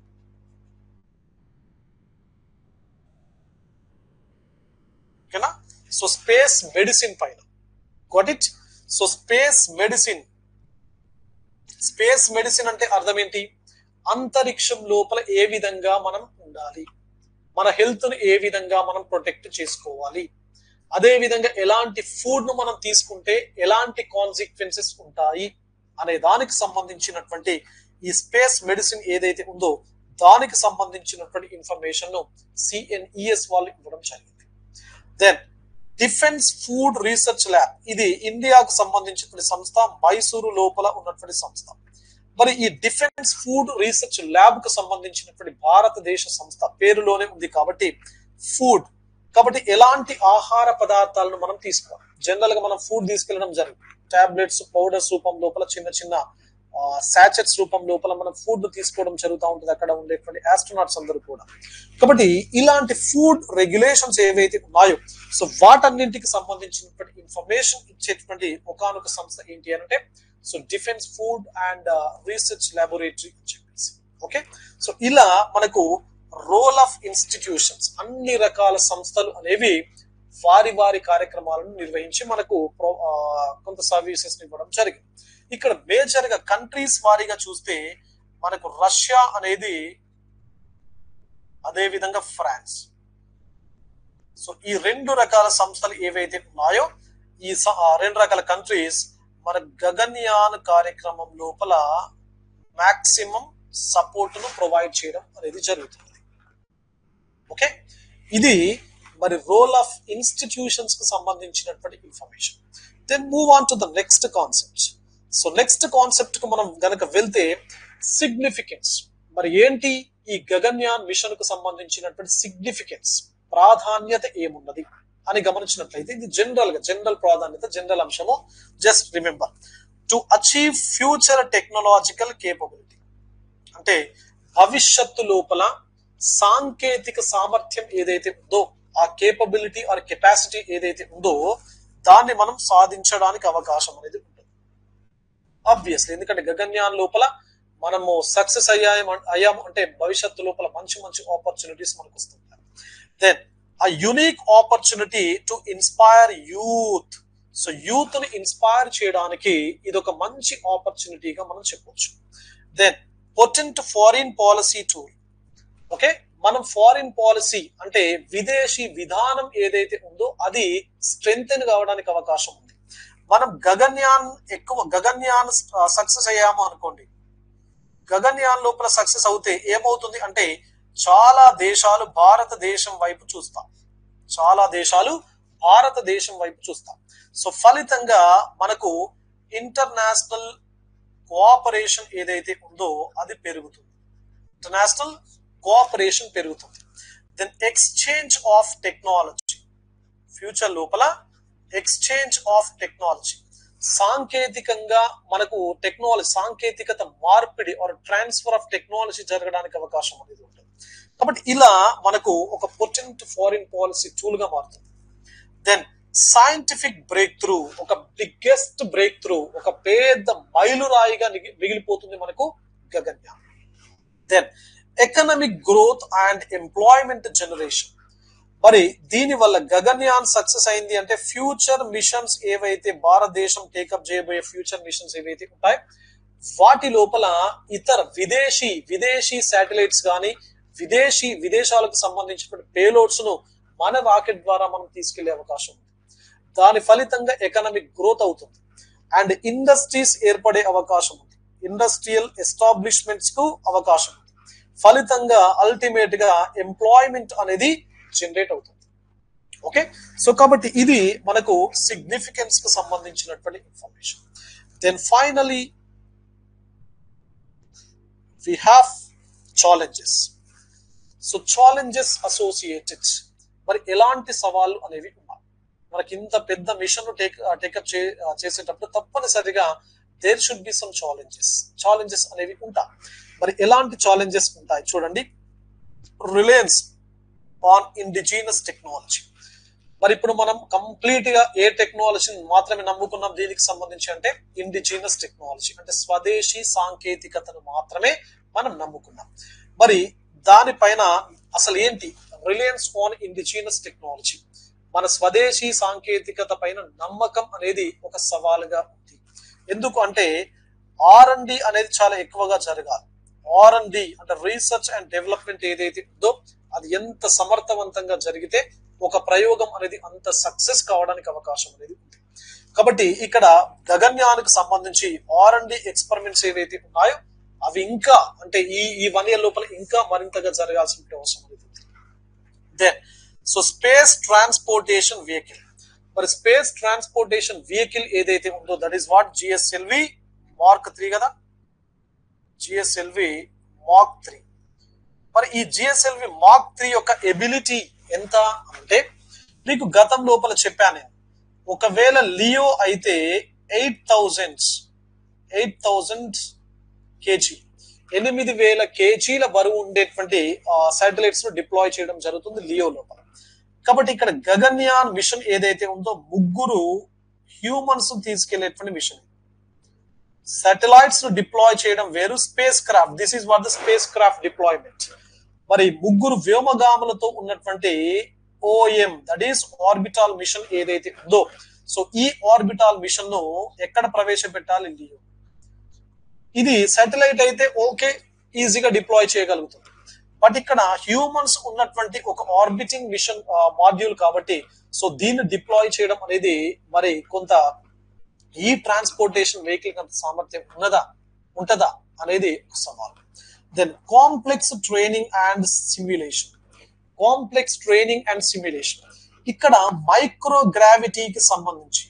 ఓకేనా సో స్పేస్ మెడిసిన్ పైన got it so space medicine space medicine అంటే అర్థం ఏంటి అంతరిక్షం లోపల ఏ విధంగా మనం ఉండాలి మన హెల్త్ ను ఏ విధంగా మనం ప్రొటెక్ట్ చేసుకోవాలి అదే విధంగా ఎలాంటి ఫుడ్ ను మనం తీసుకుంటే ఎలాంటి కాన్సిక్వెన్సెస్ ఉంటాయి అనే దానికి సంబంధించినటువంటి ఈ స్పేస్ మెడిసిన్ ఏదైతే ఉందో దానికి సంబంధించినటువంటి ఇన్ఫర్మేషన్ ను సిఎన్ఈఎస్ వాళ్ళు ఇవ్వడం జరిగింది then defence food research lab ఇది ఇండియాకు సంబంధించినటువంటి సంస్థ మైసూరు లోపల ఉన్నటువంటి సంస్థ మరి ఈ డిఫెన్స్ ఫుడ్ రీసెర్చ్ ల్యాబ్ కు సంబంధించినటువంటి భారతదేశ సంస్థ పేరులోనే ఉంది కాబట్టి ఫుడ్ కాబట్టి ఎలాంటి ఆహార పదార్థాలను మనం తీసుకోవాలి జనరల్ గా మనం ఫుడ్ తీసుకెళ్ళడం జరుగుతుంది టాబ్లెట్స్ పౌడర్స్ రూపం లోపల చిన్న చిన్న సాచెట్స్ రూపం లోపల మనం ఫుడ్ తీసుకోవడం జరుగుతూ ఉంటుంది అక్కడ ఉండేటువంటి ఆస్ట్రోనాట్స్ అందరూ కూడా కాబట్టి ఇలాంటి ఫుడ్ రెగ్యులేషన్స్ ఏవైతే ఉన్నాయో సో వాటన్నింటికి సంబంధించినటువంటి ఇన్ఫర్మేషన్ ఇచ్చేటువంటి ఒకనొక సంస్థ ఏంటి అంటే so defence food and research laboratory అని చెప్పేసి ఓకే సో ఇలా మనకు రోల్ ఆఫ్ ఇన్స్టిట్యూషన్స్ అన్ని రకాల సంస్థలు అనేవి వారి వారి కార్యక్రమాలను నిర్వహించి మనకు కొంత సర్వీసెస్ ఇవ్వడం జరిగింది ఇక్కడ మేజర్ గా కంట్రీస్ వారీగా చూస్తే మనకు రష్యా అనేది అదే విధంగా ఫ్రాన్స్ సో ఈ రెండు రకాల సంస్థలు ఏవైతే ఉన్నాయో ఈ రెండు రకాల కంట్రీస్ మన గగన్యాన్ కార్యక్రమం లోపల మాక్సిమం సపోర్ట్ ను ప్రొవైడ్ చేయడం అనేది జరుగుతుంది ఓకే ఇది మరి రోల్ ఆఫ్ ఇన్స్టిట్యూషన్స్ కు సంబంధించినటువంటి information then move on to the next concept so next concept కు మనం గనక వెళ్తే సిగ్నిఫికెన్స్ మరి ఏంటి ఈ గగన్యాన్ మిషన్ కు సంబంధించినటువంటి సిగ్నిఫికెన్స్ ప్రాధాన్యత ఏమున్నది అని గమనించినట్లయితే ఇది జనరల్ గా జనరల్ ప్రాధాన్యత జనరల్ అంశము just remember to achieve future technological capability అంటే భవిష్యత్తు లోపల సాంకేతిక సామర్థ్యం ఏదైతే ఉందో ఆ కేపబిలిటీ ఆర్ కెపాసిటీ ఏదైతే ఉందో దాన్ని మనం సాధించడానికి అవకాశం అనేది ఉంటుంది ఆబ్వియస్లీ ఎందుకంటే గగన్యాన్ లోపల మనము సక్సెస్ అయ్యాము అయ్యాము అంటే భవిష్యత్తు లోపల మంచి మంచి ఆపర్చునిటీస్ మనకు వస్తుంటాయి then a unique opportunity to inspire youth so youth ని ఇన్స్పైర్ చేయడానికి ఇది ఒక మంచి ఆపర్చునిటీగా మనం చెప్పొచ్చు then potent foreign policy tool okay మనం ఫారిన్ పాలసీ అంటే విదేశీ విధానం ఏదైతే ఉందో అది స్ట్రెంగ్ కావడానికి అవకాశం ఉంది మనం గగన్యాన్ ఎక్కువ గగన్యాన్ సక్సెస్ అయ్యాము అనుకోండి గగన్యాన్ లోపల సక్సెస్ అవుతే ఏమవుతుంది అంటే చాలా దేశాలు భారతదేశం వైపు చూస్తాం చాలా దేశాలు భారతదేశం వైపు చూస్తాం సో ఫలితంగా మనకు ఇంటర్నేషనల్ కోఆపరేషన్ ఏదైతే ఉందో అది పెరుగుతుంది ఇంటర్నేషనల్ కోఆపరేషన్ పెరుగుతుంది then exchange of technology future లోపల ఎక్స్చేంజ్ ఆఫ్ టెక్నాలజీ సాంకేతికంగా మనకు టెక్నాలజీ సాంకేతికత మార్పిడి ఆర్ ట్రాన్స్ఫర్ ఆఫ్ టెక్నాలజీ జరగడానికి అవకాశం అనేది ఉంటుంది కాబట్టి ఇలా మనకు ఒక పొటెంట్ ఫారిన్ పాలసీ టూల్ గా మారుతుంది దెన్ సైంటిఫిక్ బ్రేక్ త్రూ ఒక బిగ్గెస్ట్ బ్రేక్ త్రూ ఒక పెద్ద మైలురాయిగా మిగిలిపోతుంది మనకు Gaganyaan then economic growth and employment generation మరి దీని వల్ల గగన్యాన్ సక్సెస్ అయింది అంటే ఫ్యూచర్ మిషన్స్ ఏవైతే భారతదేశం టేకప్ చేయబోయే ఫ్యూచర్ మిషన్స్ ఏవైతే ఉంటాయో వాటి లోపల ఇతర విదేశీ విదేశీ శాటిలైట్స్ కానీ విదేశీ విదేశాలకు సంబంధించిన పేలోడ్స్ ను మన రాకెట్ ద్వారా మనం తీసుకెళ్లే అవకాశం ఉంది దాని ఫలితంగా ఎకనామిక్ గ్రోత్ అవుతుంది అండ్ ఇండస్ట్రీస్ ఏర్పడే అవకాశం ఉంది ఇండస్ట్రియల్ ఎస్టాబ్లిష్మెంట్స్ కు అవకాశం ఉంది ఫలితంగా అల్టిమేట్ గా ఎంప్లాయ్మెంట్ అనేది జనరేట్ అవుతుంది ఓకే సో కాబట్టి ఇది మనకు సిగ్నిఫికెన్స్ కు సంబంధించినటువంటి information then finally we have challenges so challenges associated మరి ఎలాంటి సవాళ్ళు అనేవి ఉన్నాయి మనకి ఇంత పెద్ద మిషన్ టేక్ టేకప్ చేసేటప్పుడు తప్పనిసరిగా there should be some challenges challenges అనేవి ఉంటాయి మరి ఎలాంటి ఛాలెంజెస్ ఉంటాయి చూడండి రిలయన్స్ ఆన్ ఇండిజినస్ టెక్నాలజీ మరి ఇప్పుడు మనం కంప్లీట్ గా ఏ టెక్నాలజీని మాత్రమే నమ్ముకున్నాం దీనికి సంబంధించి అంటే ఇండిజినస్ టెక్నాలజీ అంటే స్వదేశీ సాంకేతికతను మాత్రమే మనం నమ్ముకున్నాం మరి దానిపైన అసలు ఏంటి రిలయన్స్ ఆన్ ఇండిజినస్ టెక్నాలజీ మన స్వదేశీ సాంకేతికత పైన నమ్మకం అనేది ఒక సవాలుగా ఉంది ఎందుకు అంటే ఆర్ అండ్ డి అనేది చాలా ఎక్కువగా జరగాలి ఆర్ అండ్ డి అంటే రీసెర్చ్ అండ్ డెవలప్మెంట్ ఏదైతే ఉందో అది ఎంత సమర్థవంతంగా జరిగితే ఒక ప్రయోగం అనేది అంత సక్సెస్ కావడానికి అవకాశం అనేది ఉంది కాబట్టి ఇక్కడ గగన్యానికి సంబంధించి ఆర్ అండ్ డి ఎక్స్పెరిమెంట్స్ ఏవైతే ఉన్నాయో అవి ఇంకా అంటే ఈ ఈ వన్ ఇయర్ లోపల ఇంకా మరింతగా జరగాల్సిన అవసరం అనేది ఉంది then so space transportation vehicle మరి స్పేస్ ట్రాన్స్పోర్టేషన్ వెహికల్ ఏదైతే ఉందో that is what GSLV mark three కదా జిఎస్ఎల్వి మార్క్ త్రీ మరి ఈ జిఎస్ఎల్వి మార్క్ త్రీ యొక్క ఎబిలిటీ ఎంత అంటే మీకు గతం లోపల చెప్పాను నేను ఒకవేళ లియో అయితే eight thousand eight thousand KG ఎనిమిది వేల కేజీల బరువు ఉండేటువంటి శాటిలైట్స్ ను డిప్లాయ్ చేయడం జరుగుతుంది లియో లోపల కాబట్టి ఇక్కడ గగన్యాన్ మిషన్ ఏదైతే ఉందో ముగ్గురు హ్యూమన్స్ తీసుకెళ్లేటువంటి మిషన్ సాటిలైట్స్ ను డిప్లాయ్ చేయడం వేరు spacecraft this is what the spacecraft deployment మరి ముగ్గురు వ్యోమగాములతో ఉన్నటువంటి OM that is orbital mission ఏదైతే ఉందో సో ఈ ఆర్బిటాల్ మిషన్ ను ఎక్కడ ప్రవేశపెట్టాలి లియో ఇది సాటిలైట్ అయితే ఓకే ఈజీగా డిప్లాయ్ చేయగలుగుతుంది బట్ ఇక్కడ హ్యూమన్స్ ఉన్నటువంటి ఒక ఆర్బిటింగ్ మిషన్ మాడ్యూల్ కాబట్టి సో దీన్ని డిప్లాయ్ చేయడం అనేది మరి కొంత ఈ ట్రాన్స్పోర్టేషన్ వెహికల్ అంత సామర్థ్యం ఉన్నదా ఉంటదా అనేది ఒక సవాల్ then complex training and simulation complex training and simulation ఇక్కడ మైక్రో గ్రావిటీకి సంబంధించి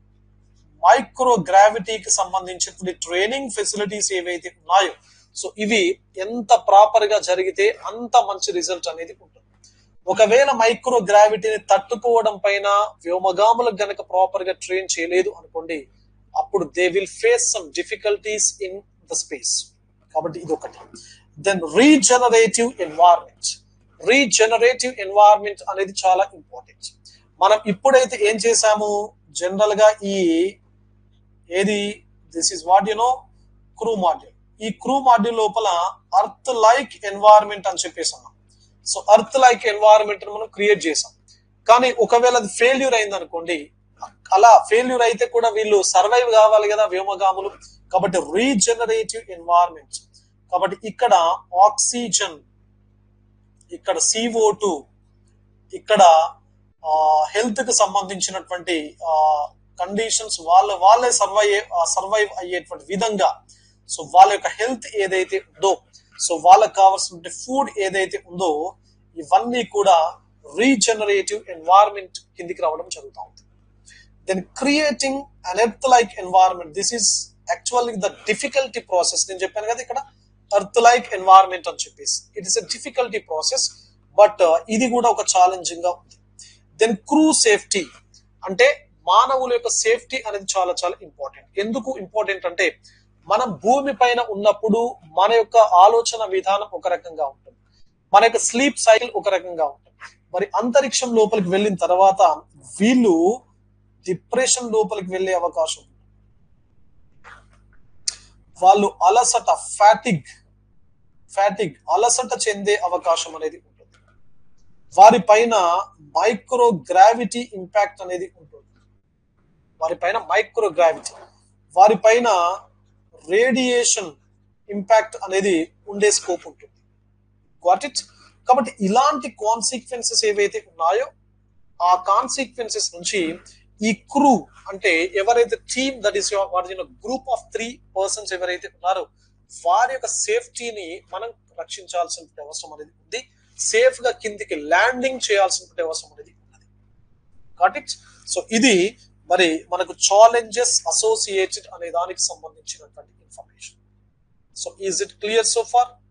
మైక్రో గ్రావిటీకి సంబంధించినటువంటి ట్రైనింగ్ ఫెసిలిటీస్ ఏవైతే ఉన్నాయో సో ఇవి ఎంత ప్రాపర్ గా జరిగితే అంత మంచి రిజల్ట్ అనేది ఉంటుంది ఒకవేళ మైక్రో గ్రావిటీని తట్టుకోవడం పైన వ్యోమగాములకు గనక ప్రాపర్ గా ట్రైన్ చేయలేదు అనుకోండి అప్పుడు they will face some difficulties in the space కాబట్టి ఇది ఒకటి then regenerative environment regenerative environment అనేది చాలా ఇంపార్టెంట్ మనం ఇప్పుడైతే ఏం చేసాము జనరల్ గా ఈ ఏది this is what you know crew module ఈ క్రూ మాడ్యూల్ లోపల అర్త్ లైక్ ఎన్వైర్మెంట్ అని చెప్పేసి అన్నాం సో అర్త్ లైక్ ఎన్వైర్మెంట్ మనం క్రియేట్ చేసాం కానీ ఒకవేళ అది ఫెయిల్యూర్ అయింది అనుకోండి అలా ఫెయిల్యూర్ అయితే కూడా వీళ్ళు సర్వైవ్ కావాలి కదా వ్యోమగాములు కాబట్టి రీజనరేటివ్ ఎన్వైర్మెంట్ కాబట్టి ఇక్కడ ఆక్సిజన్ ఇక్కడ సిఓ టూ ఇక్కడ హెల్త్ కి సంబంధించినటువంటి కండిషన్స్ వాళ్ళ వాళ్ళే సర్వైవ్ సర్వైవ్ అయ్యేటువంటి విధంగా సో వాళ్ళ యొక్క హెల్త్ ఏదైతే ఉందో సో వాళ్ళకి కావాల్సిన ఫుడ్ ఏదైతే ఉందో ఇవన్నీ కూడా రీజనరేటివ్ ఎన్వైర్మెంట్ కిందికి రావడం జరుగుతూ ఉంది then creating an earth like environment this is actually the difficulty process నేను చెప్పాను కదా ఇక్కడ ఎర్త్ లైక్ ఎన్వైర్మెంట్ అని చెప్పేసి it is a difficulty process but ఇది కూడా ఒక ఛాలెంజింగ్ గా ఉంది దెన్ క్రూ సేఫ్టీ అంటే మానవుల యొక్క సేఫ్టీ అనేది చాలా చాలా ఇంపార్టెంట్ ఎందుకు ఇంపార్టెంట్ అంటే మనం భూమి పైన ఉన్నప్పుడు మన యొక్క ఆలోచన విధానం ఒక రకంగా ఉంటుంది మన యొక్క స్లీప్ సైకిల్ ఒక రకంగా ఉంటుంది మరి అంతరిక్షం లోపలికి వెళ్ళిన తర్వాత వీళ్ళు డిప్రెషన్ లోపలికి వెళ్ళే అవకాశం ఉంది వాళ్ళు అలసట ఫ్యాటిగ్ ఫ్యాటిగ్ అలసట చెందే అవకాశం అనేది ఉంటుంది వారి పైన మైక్రో గ్రావిటీ ఇంపాక్ట్ అనేది ఉంటుంది వారి పైన మైక్రో గ్రావిటీ వారి పైన రేడియేషన్ ఇంపాక్ట్ అనేది ఉండే స్కోప్ ఉంటుంది గాట్ ఇట్ కాబట్టి ఇలాంటి కాన్సిక్వెన్సెస్ ఏవైతే ఉన్నాయో ఆ కాన్సిక్వెన్సెస్ నుంచి ఈ క్రూ అంటే ఎవరైతే టీమ్ దట్ ఈస్ వారి గ్రూప్ ఆఫ్ త్రీ పర్సన్స్ ఎవరైతే ఉన్నారో వారి యొక్క సేఫ్టీని మనం రక్షించాల్సిన అవసరం అనేది ఉంది సేఫ్ గా కిందికి ల్యాండింగ్ చేయాల్సిన అవసరం అనేది ఉన్నది గాట్ ఇట్ సో ఇది మరి మనకు ఛాలెంజెస్ అసోసియేటెడ్ అనే దానికి సంబంధించినటువంటి information so is it clear so far